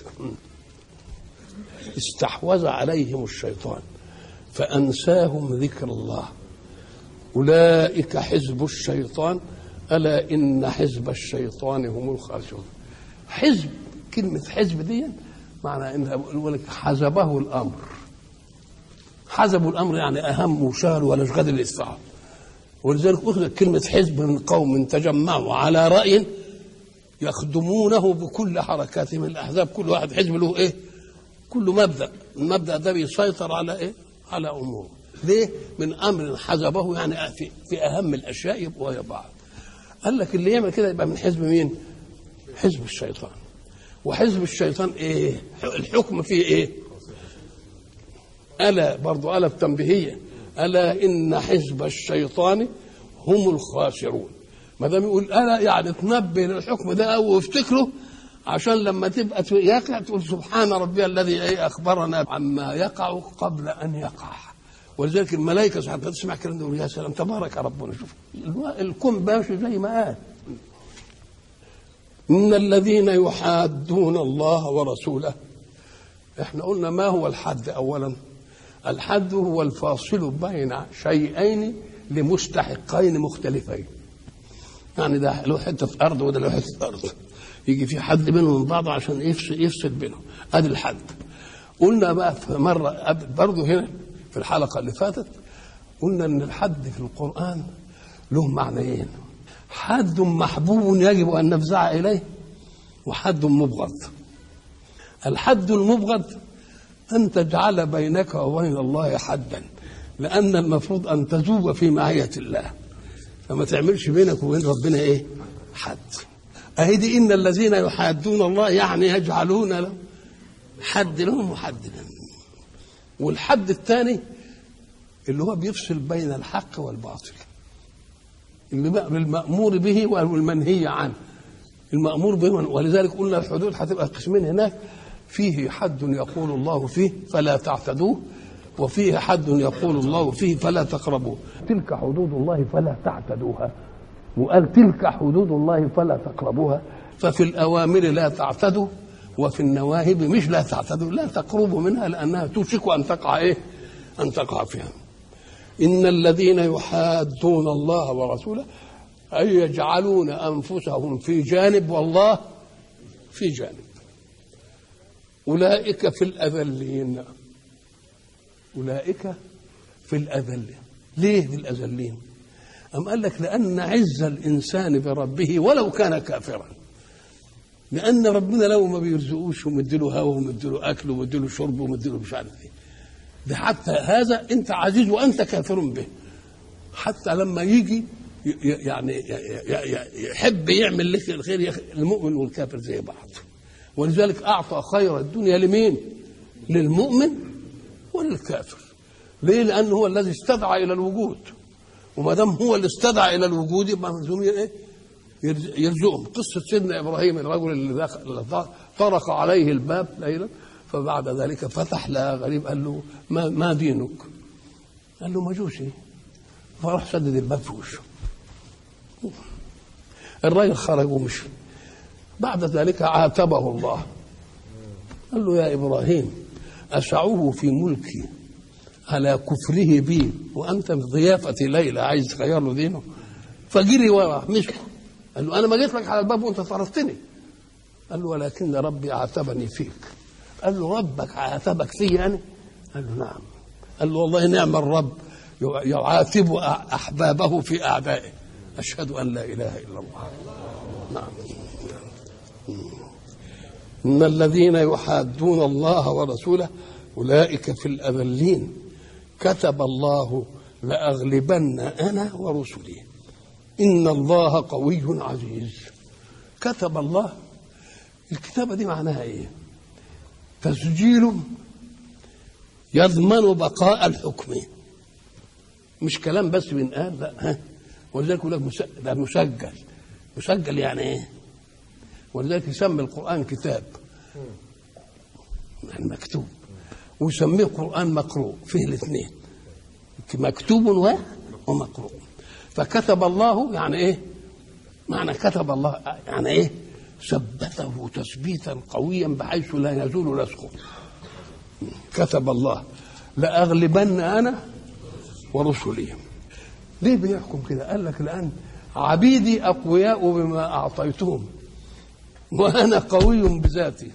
استحوذ عليهم الشيطان فانساهم ذكر الله اولئك حزب الشيطان الا ان حزب الشيطان هم الخاسرون حزب كلمه حزب دي معنى ان يقول لك حزبه الامر حزبوا الامر يعني اهم وشهروا ولا قادر يدفعوا ولذلك اخذت كلمه حزب من قوم تجمعوا على راي يخدمونه بكل حركاتهم الاحزاب كل واحد حزب له ايه كل مبدا المبدا ده بيسيطر على ايه على اموره ليه من امر حزبه يعني في, في اهم الاشياء يبقوا ويا بعض قال لك اللي يعمل كده يبقى من حزب مين حزب الشيطان وحزب الشيطان ايه الحكم فيه ايه الا برضو الا التنبيهيه الا ان حزب الشيطان هم الخاسرون ما دام يقول انا يعني تنبه للحكم ده او وافتكره عشان لما تبقى يقع تقول سبحان ربي الذي ايه اخبرنا عما يقع قبل ان يقع ولذلك الملائكه سبحانه وتعالى تسمع كلام تقول يا سلام تبارك ربنا شوف الكون ماشي زي ما قال ان الذين يحادون الله ورسوله احنا قلنا ما هو الحد اولا الحد هو الفاصل بين شيئين لمستحقين مختلفين يعني ده له حته ارض وده له حته ارض يجي في حد بينهم من بعض عشان يفصل يفصل بينهم ادي الحد قلنا بقى في مره برضه هنا في الحلقه اللي فاتت قلنا ان الحد في القران له معنيين حد محبوب يجب ان نفزع اليه وحد مبغض الحد المبغض ان تجعل بينك وبين الله حدا لان المفروض ان تذوب في معيه الله فما تعملش بينك وبين ربنا ايه حد اهي دي ان الذين يحادون الله يعني يجعلون له حد لهم وحد لهم والحد الثاني اللي هو بيفصل بين الحق والباطل اللي بقى المأمور به والمنهي عنه المأمور به ولذلك قلنا الحدود هتبقى قسمين هناك فيه حد يقول الله فيه فلا تعتدوه وفيه حد يقول الله فيه فلا تقربوه تلك حدود الله فلا تعتدوها وقال تلك حدود الله فلا تقربوها ففي الأوامر لا تعتدوا وفي النواهي مش لا تعتدوا لا تقربوا منها لأنها توشك أن تقع إيه أن تقع فيها إن الذين يحادون الله ورسوله أي يجعلون أنفسهم في جانب والله في جانب أولئك في الأذلين أولئك في الأذلين ليه في الأذلين أم قال لك لأن عز الإنسان بربه ولو كان كافرا لأن ربنا لو ما بيرزقوش ومديله هوا ومديله أكل ومديله شرب ومديله مش عارف إيه ده حتى هذا أنت عزيز وأنت كافر به حتى لما يجي يعني يحب يعمل لك الخير المؤمن والكافر زي بعض ولذلك أعطى خير الدنيا لمين؟ للمؤمن وللكافر ليه؟ لأنه هو الذي استدعى إلى الوجود وما دام هو اللي استدعى إلى الوجود يبقى ملزوم إيه؟ يرزقهم قصة سيدنا إبراهيم الرجل اللي دخل طرق عليه الباب ليلا فبعد ذلك فتح لها غريب قال له ما, ما دينك؟ قال له مجوسي فراح سدد الباب في وشه الراجل خرج ومشي بعد ذلك عاتبه الله قال له يا ابراهيم اسعوه في ملكي على كفره بي وانت في ضيافه ليلى عايز تغير له دينه فجري وراه مشي قال له انا ما جيت لك على الباب وانت طردتني قال له ولكن ربي عاتبني فيك قال له ربك عاتبك في انا قال له نعم قال له والله نعم الرب يعاتب احبابه في اعدائه اشهد ان لا اله الا الله نعم ان الذين يحادون الله ورسوله اولئك في الاذلين كتب الله لاغلبن انا ورسلي ان الله قوي عزيز كتب الله الكتابه دي معناها ايه تسجيل يضمن بقاء الحكم مش كلام بس بينقال لا ها ولذلك يقول لك ده مسجل مسجل يعني ايه ولذلك يسمي القران كتاب يعني مكتوب ويسميه قران مقروء فيه الاثنين مكتوب ومقروء فكتب الله يعني ايه معنى كتب الله يعني ايه ثبته تثبيتا قويا بحيث لا يزول نسخه كتب الله لأغلبن أنا ورسلي ليه بيحكم كده قال لك الآن عبيدي أقوياء بما أعطيتهم وأنا قوي بذاتي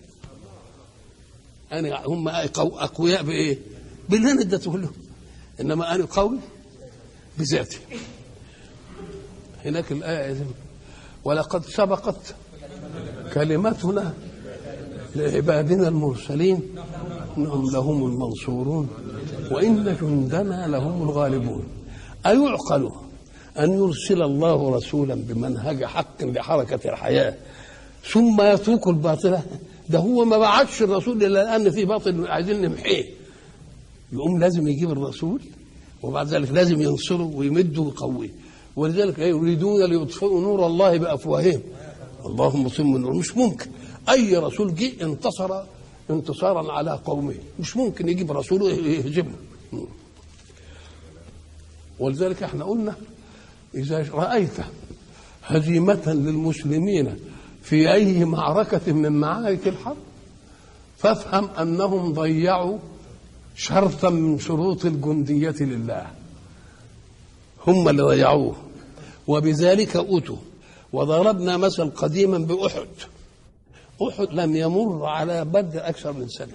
أنا هم أقوياء بإيه؟ باللي أنا اديته لهم إنما أنا قوي بذاتي هناك الآية ولقد سبقت كلمتنا لعبادنا المرسلين انهم لهم المنصورون وان جندنا لهم الغالبون ايعقل ان يرسل الله رسولا بمنهج حق لحركه الحياه ثم يترك الباطله ده هو ما بعتش الرسول الا لان في باطل عايزين نمحيه يقوم لازم يجيب الرسول وبعد ذلك لازم ينصره ويمده ويقويه ولذلك يريدون ليطفئوا نور الله بافواههم اللهم صم النور مش ممكن اي رسول جه انتصر انتصارا على قومه مش ممكن يجيب رسول يهزمه ولذلك احنا قلنا اذا رايت هزيمه للمسلمين في اي معركه من معارك الحرب فافهم انهم ضيعوا شرطا من شروط الجنديه لله هم اللي ضيعوه وبذلك اوتوا وضربنا مثل قديما بأحد أحد لم يمر على بدر أكثر من سنة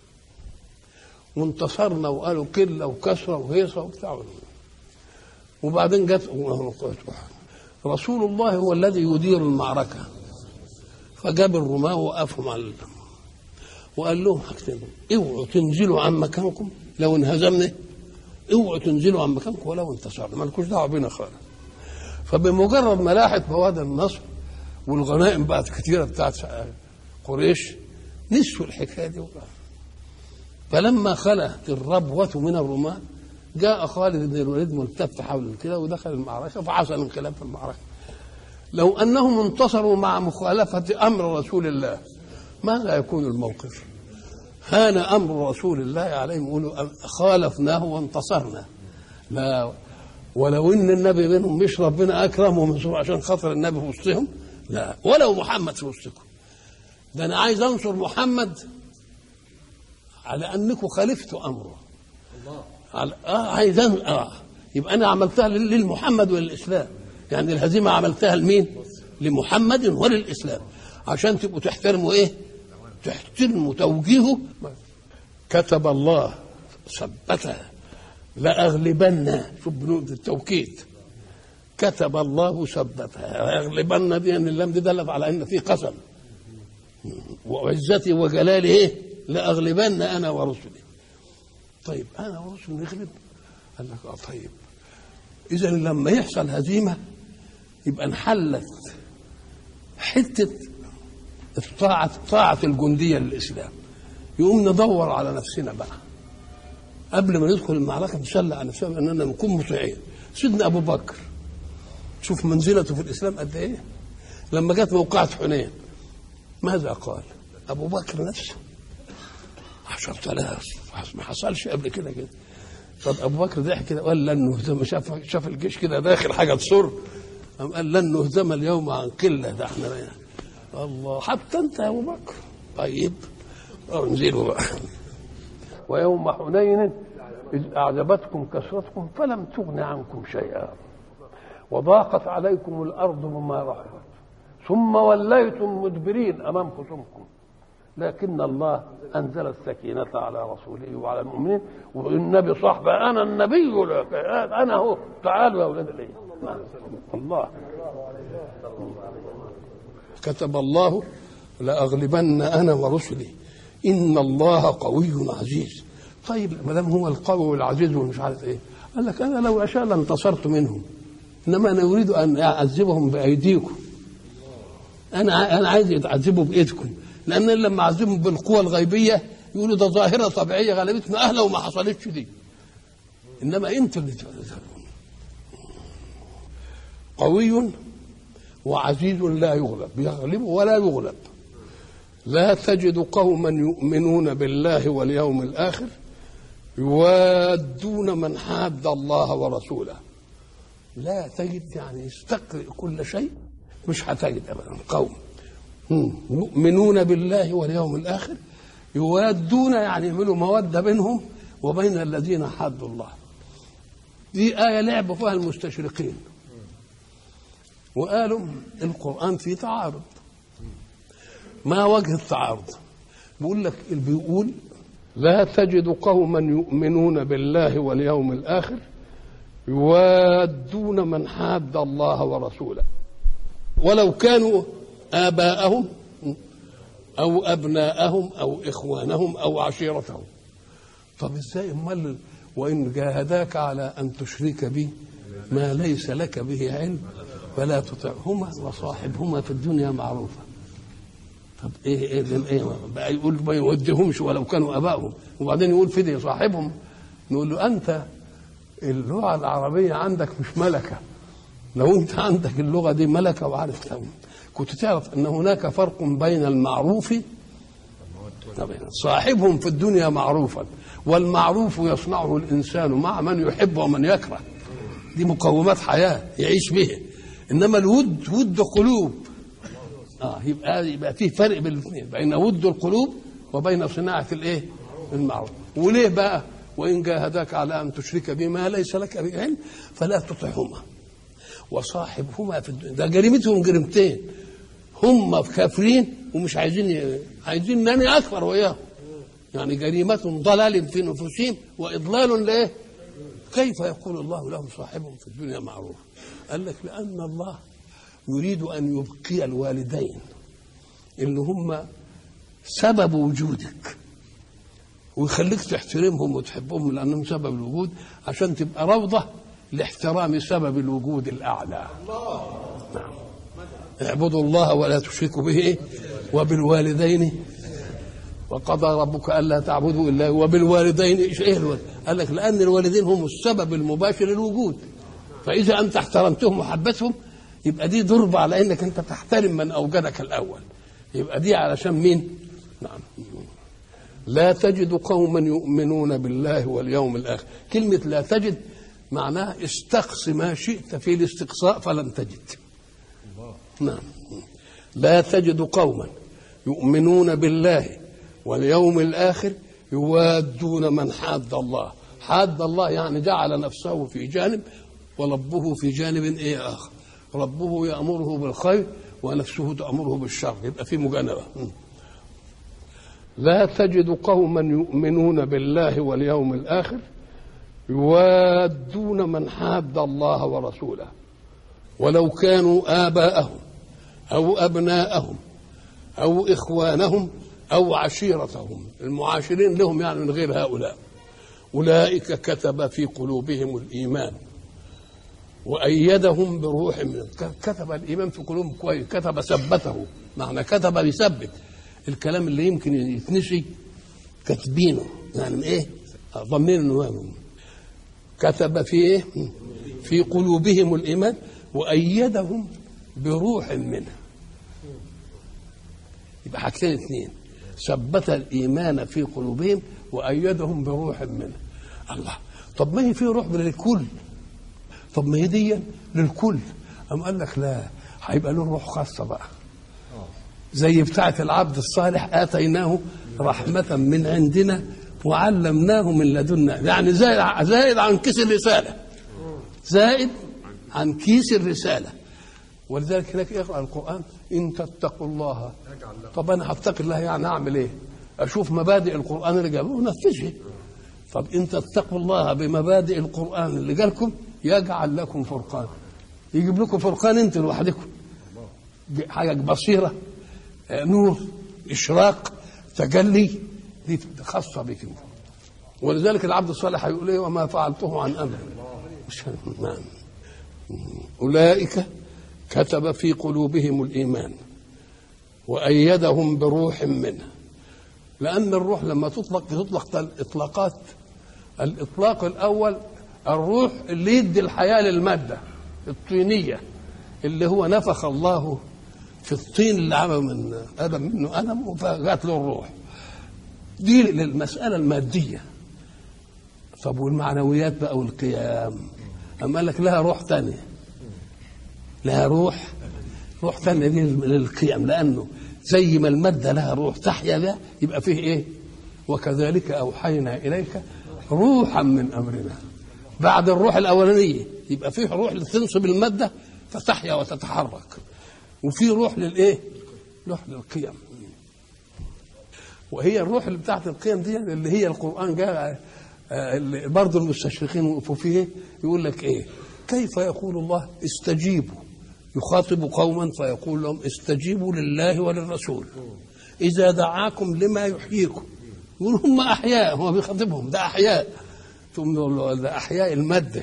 وانتصرنا وقالوا كلة وكسرة وهيصة وبتاع وبعدين جت أحد رسول الله هو الذي يدير المعركة فجاب الرماة وقفهم على وقال لهم حاجتين اوعوا تنزلوا عن مكانكم لو انهزمنا اوعوا تنزلوا عن مكانكم ولو انتصرنا مالكوش دعوه بينا خالص فبمجرد ما لاحت بوادر النصر والغنائم بقت كثيره بتاعت قريش نسوا الحكايه دي وقف. فلما خلت الربوة من الرماة جاء خالد بن الوليد ملتف حول كده ودخل المعركة فحصل انقلاب في المعركة لو أنهم انتصروا مع مخالفة أمر رسول الله ماذا يكون الموقف هان أمر رسول الله عليهم يقولوا خالفناه وانتصرنا لا ولو ان النبي منهم مش ربنا اكرمه من عشان خاطر النبي في وسطهم لا ولو محمد في وسطكم ده انا عايز انصر محمد على انكم خالفتوا امره على اه عايز أن... اه يبقى انا عملتها لل- للمحمد وللاسلام يعني الهزيمه عملتها لمين؟ لمحمد وللاسلام عشان تبقوا تحترموا ايه؟ تحترموا توجيهه كتب الله ثبتها لأغلبن شوف بنود التوكيد كتب الله ثبتها لأغلبن دي ان اللام دي دلت على ان في قسم وعزتي وجلالي ايه لأغلبن انا ورسلي طيب انا ورسلي نغلب قال لك اه طيب اذا لما يحصل هزيمه يبقى انحلت حته الطاعه طاعه الجنديه للاسلام يقوم ندور على نفسنا بقى قبل ما ندخل المعركه نسلع على نفسنا اننا نكون مطيعين سيدنا ابو بكر شوف منزلته في الاسلام قد ايه لما جت موقعة حنين ماذا قال ابو بكر نفسه عشرة آلاف ما حصلش قبل كده كده طب ابو بكر ضحك كده قال لن نهزم شاف شاف الجيش كده داخل حاجه تصر قام قال لن نهزم اليوم عن قله ده احنا يعني. الله حتى انت يا ابو بكر طيب انزلوا بقى ويوم حنين إذ أعجبتكم كثرتكم فلم تغن عنكم شيئا وضاقت عليكم الأرض بما رحبت ثم وليتم مدبرين أمام خصومكم لكن الله أنزل السكينة على رسوله وعلى المؤمنين والنبي صاحبه أنا النبي لك أنا هو تعالوا يا أولاد الإيه الله كتب الله لأغلبن أنا ورسلي إن الله قوي عزيز طيب ما دام هو القوي والعزيز ومش عارف ايه قال لك انا لو اشاء لانتصرت منهم انما انا اريد ان اعذبهم بايديكم انا انا عايز يتعذبوا بايدكم لان لما اعذبهم بالقوى الغيبيه يقولوا ده ظاهره طبيعيه غلبتنا اهلا وما حصلتش دي انما انتوا اللي تعذبون قوي وعزيز لا يغلب يغلب ولا يغلب لا تجد قوما يؤمنون بالله واليوم الاخر يوادون من حاد الله ورسوله لا تجد يعني يستقرئ كل شيء مش هتجد ابدا قوم يؤمنون بالله واليوم الاخر يوادون يعني يعملوا موده بينهم وبين الذين حادوا الله دي آية لعبوا فيها المستشرقين وقالوا القرآن فيه تعارض ما وجه التعارض بيقول لك اللي بيقول لا تجد قوما يؤمنون بالله واليوم الآخر يوادون من حاد الله ورسوله ولو كانوا آباءهم أو أبناءهم أو إخوانهم أو عشيرتهم طب إزاي أمال وإن جاهداك على أن تشرك بي ما ليس لك به علم فلا تطعهما وصاحبهما في الدنيا معروفا طب ايه ايه ايه بقى يقول ما يودهمش ولو كانوا ابائهم وبعدين يقول فدي صاحبهم نقول له انت اللغه العربيه عندك مش ملكه لو انت عندك اللغه دي ملكه وعارف تفهم كنت تعرف ان هناك فرق بين المعروف صاحبهم في الدنيا معروفا والمعروف يصنعه الانسان مع من يحب ومن يكره دي مقومات حياه يعيش بها انما الود ود قلوب اه يبقى يبقى في فرق بين الاثنين بين ود القلوب وبين صناعه الايه؟ المعروف وليه بقى؟ وان جاهداك على ان تشرك بما ليس لك به علم فلا تطعهما وصاحبهما في الدنيا ده جريمتهم جريمتين هم كافرين ومش عايزين ي... عايزين انني اكفر وياهم يعني جريمة ضلال في نفوسهم واضلال لايه؟ كيف يقول الله لهم صاحبهم في الدنيا معروف؟ قال لك لان الله يريد ان يبقي الوالدين اللي هم سبب وجودك ويخليك تحترمهم وتحبهم لانهم سبب الوجود عشان تبقى روضه لاحترام سبب الوجود الاعلى نعم اعبدوا الله ولا تشركوا به إيه؟ وبالوالدين وقضى ربك الا تعبدوا الا هو وبالوالدين ايش ايه الوالد؟ قال لك لان الوالدين هم السبب المباشر للوجود فاذا انت احترمتهم وحبتهم يبقى دي ضربه على انك انت تحترم من اوجدك الاول يبقى دي علشان مين؟ نعم لا تجد قوما يؤمنون بالله واليوم الاخر كلمه لا تجد معناها استقص ما شئت في الاستقصاء فلن تجد نعم لا تجد قوما يؤمنون بالله واليوم الآخر يوادون من حاد الله حاد الله يعني جعل نفسه في جانب وربه في جانب ايه آخر ربه يأمره بالخير ونفسه تأمره بالشر يبقى في مجانبة لا تجد قوما يؤمنون بالله واليوم الآخر يوادون من حاد الله ورسوله ولو كانوا آباءهم أو أبناءهم أو إخوانهم أو عشيرتهم المعاشرين لهم يعني من غير هؤلاء أولئك كتب في قلوبهم الإيمان وأيدهم بروح من كتب الإيمان في قلوبهم كويس كتب ثبته معنى كتب يثبت الكلام اللي يمكن يتنسي كاتبينه يعني ايه ضمير انه كتب في ايه في قلوبهم الايمان وايدهم بروح منه يبقى حاجتين اثنين ثبت الايمان في قلوبهم وايدهم بروح منه الله طب ما هي في روح للكل طب ما هي دي للكل أم قال لك لا هيبقى له روح خاصه بقى زي بتاعة العبد الصالح آتيناه رحمة من عندنا وعلمناه من لدنا يعني زائد زائد عن كيس الرسالة زائد عن كيس الرسالة ولذلك هناك اقرأ القرآن إن تتقوا الله طب أنا هتقي الله يعني أعمل إيه؟ أشوف مبادئ القرآن اللي جابوه ونفذها طب إن تتقوا الله بمبادئ القرآن اللي جالكم يجعل لكم فرقان يجيب لكم فرقان أنت لوحدكم حاجة بصيرة نور اشراق تجلي دي خاصه بك انت ولذلك العبد الصالح هيقول ايه وما فعلته عن امر مش نعم اولئك كتب في قلوبهم الايمان وايدهم بروح منه لان الروح لما تطلق تطلق اطلاقات الاطلاق الاول الروح اللي يدي الحياه للماده الطينيه اللي هو نفخ الله في الطين اللي عمل من ادم منه ادم فجات له الروح دي للمساله الماديه طب والمعنويات بقى والقيام اما قال لك لها روح ثانيه لها روح روح ثانيه دي للقيام لانه زي ما الماده لها روح تحيا بها يبقى فيه ايه وكذلك اوحينا اليك روحا من امرنا بعد الروح الاولانيه يبقى فيه روح لتنصب الماده فتحيا وتتحرك وفي روح للايه؟ روح للقيم وهي الروح اللي بتاعت القيم دي اللي هي القران جاء برضه المستشرقين وقفوا فيه يقول لك ايه؟ كيف يقول الله استجيبوا يخاطب قوما فيقول لهم استجيبوا لله وللرسول اذا دعاكم لما يحييكم يقول هم احياء هو بيخاطبهم ده احياء ثم يقول له ده احياء الماده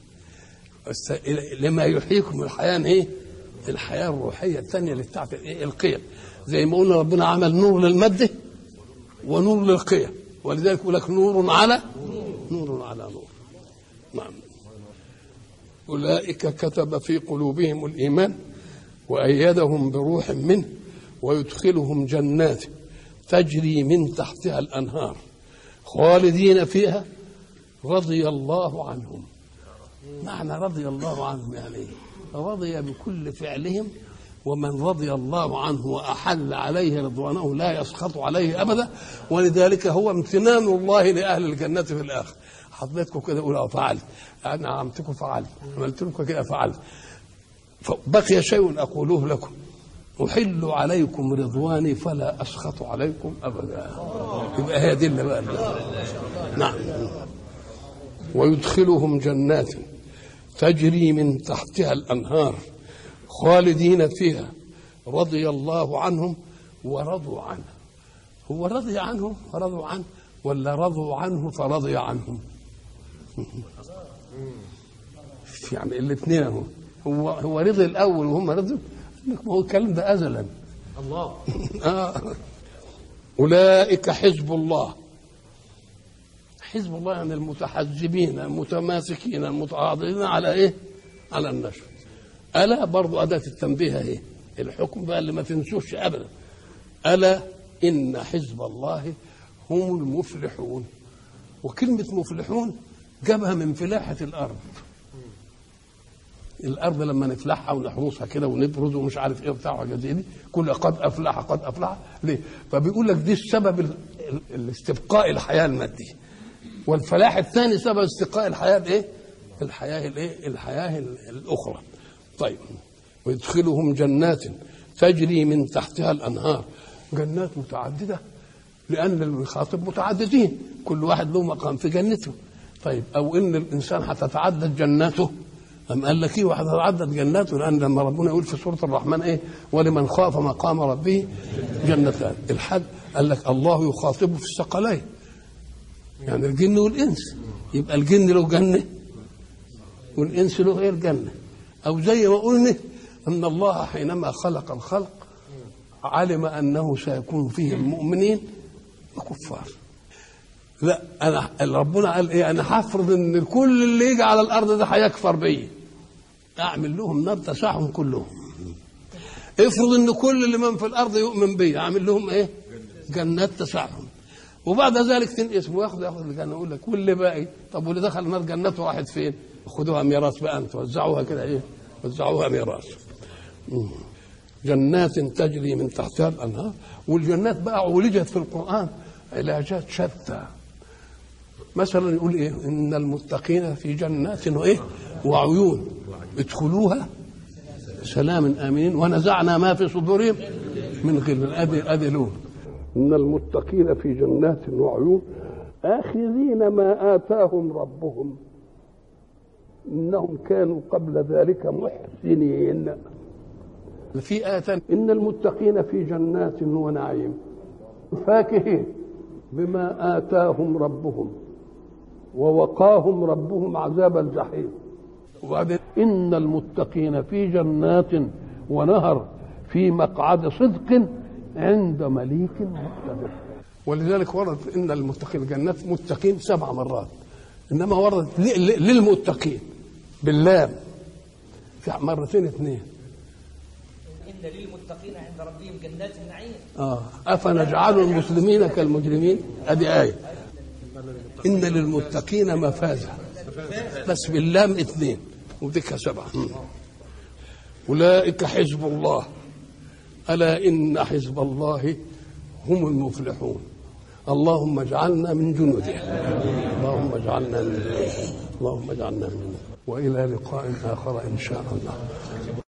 لما يحييكم الحياه ايه؟ الحياه الروحيه الثانيه اللي بتاعت القيم زي ما قلنا ربنا عمل نور للماده ونور للقيم ولذلك يقول لك نور على نور على نور نعم اولئك كتب في قلوبهم الايمان وايدهم بروح منه ويدخلهم جنات تجري من تحتها الانهار خالدين فيها رضي الله عنهم معنى رضي الله عنهم يعني ايه رضي بكل فعلهم ومن رضي الله عنه واحل عليه رضوانه لا يسخط عليه ابدا ولذلك هو امتنان الله لاهل الجنه في الاخر حطيتكم كده اقول فعلت انا عملتكم فعلت عملت لكم كده فعلت بقي شيء اقوله لكم احل عليكم رضواني فلا اسخط عليكم ابدا يبقى هي دي اللي بقى نعم ويدخلهم جنات تجري من تحتها الانهار خالدين فيها رضي الله عنهم ورضوا عنه هو رضي عنهم فرضوا عنه ولا رضوا عنه فرضي عنهم يعني الاثنين هو هو هو رضي الاول وهم رضوا ما هو الكلام ده ازلا الله آه. أولئك حزب الله حزب الله يعني المتحزبين المتماسكين المتعاضدين على ايه؟ على النشر ألا برضو أداة التنبيه اهي الحكم بقى اللي ما تنسوش أبدا ألا إن حزب الله هم المفلحون وكلمة مفلحون جابها من فلاحة الأرض الأرض لما نفلحها ونحرسها كده ونبرز ومش عارف إيه وبتاع وحاجات زي دي كل قد أفلح قد أفلح ليه؟ فبيقول لك دي السبب ال- ال- الاستبقاء الحياة المادية والفلاح الثاني سبب استبقاء الحياة الإيه؟ الحياة الإيه؟ الحياة ال- الأخرى طيب ويدخلهم جنات تجري من تحتها الأنهار جنات متعددة لأن المخاطب متعددين كل واحد له مقام في جنته طيب أو إن الإنسان هتتعدد جناته أم قال لك إيه وهتتعدد جناته لأن لما ربنا يقول في سورة الرحمن إيه ولمن خاف مقام ربه جنتان الحد قال لك الله يخاطبه في الثقلين يعني الجن والإنس يبقى الجن له جنة والإنس له غير جنة أو زي ما قلنا أن الله حينما خلق الخلق علم أنه سيكون فيهم مؤمنين وكفار لا انا ربنا قال ايه انا هفرض ان كل اللي يجي على الارض ده هيكفر بيا اعمل لهم نار تسعهم كلهم افرض ان كل اللي من في الارض يؤمن بي اعمل لهم ايه جنات تسعهم وبعد ذلك تنقسم وياخد ياخد الجنه يقول لك واللي باقي طب واللي دخل النار جنته واحد فين خدوها ميراث بقى انتوا وزعوها كده ايه وزعوها ميراث مم. جنات تجري من تحتها الانهار والجنات بقى عولجت في القران علاجات شتى مثلا يقول ايه ان المتقين في جنات وايه وعيون ادخلوها سلام امنين ونزعنا ما في صدورهم من غل ادي ادي لون ان المتقين في جنات وعيون اخذين ما اتاهم ربهم انهم كانوا قبل ذلك محسنين في آية إن المتقين في جنات ونعيم فاكهين بما آتاهم ربهم ووقاهم ربهم عذاب الجحيم وبعدين إن المتقين في جنات ونهر في مقعد صدق عند مليك مقتدر ولذلك ورد إن المتقين جنات متقين سبع مرات إنما وردت للمتقين باللام في مرتين اثنين إن للمتقين عند ربهم جنات النعيم آه. أفنجعل المسلمين كالمجرمين هذه آية إن للمتقين مفازة بس باللام اثنين وديك سبعة مم. أولئك حزب الله ألا إن حزب الله هم المفلحون اللهم اجعلنا من جنوده اللهم اجعلنا من جنوده اللهم اجعلنا من جنوده وإلى لقاء آخر إن شاء الله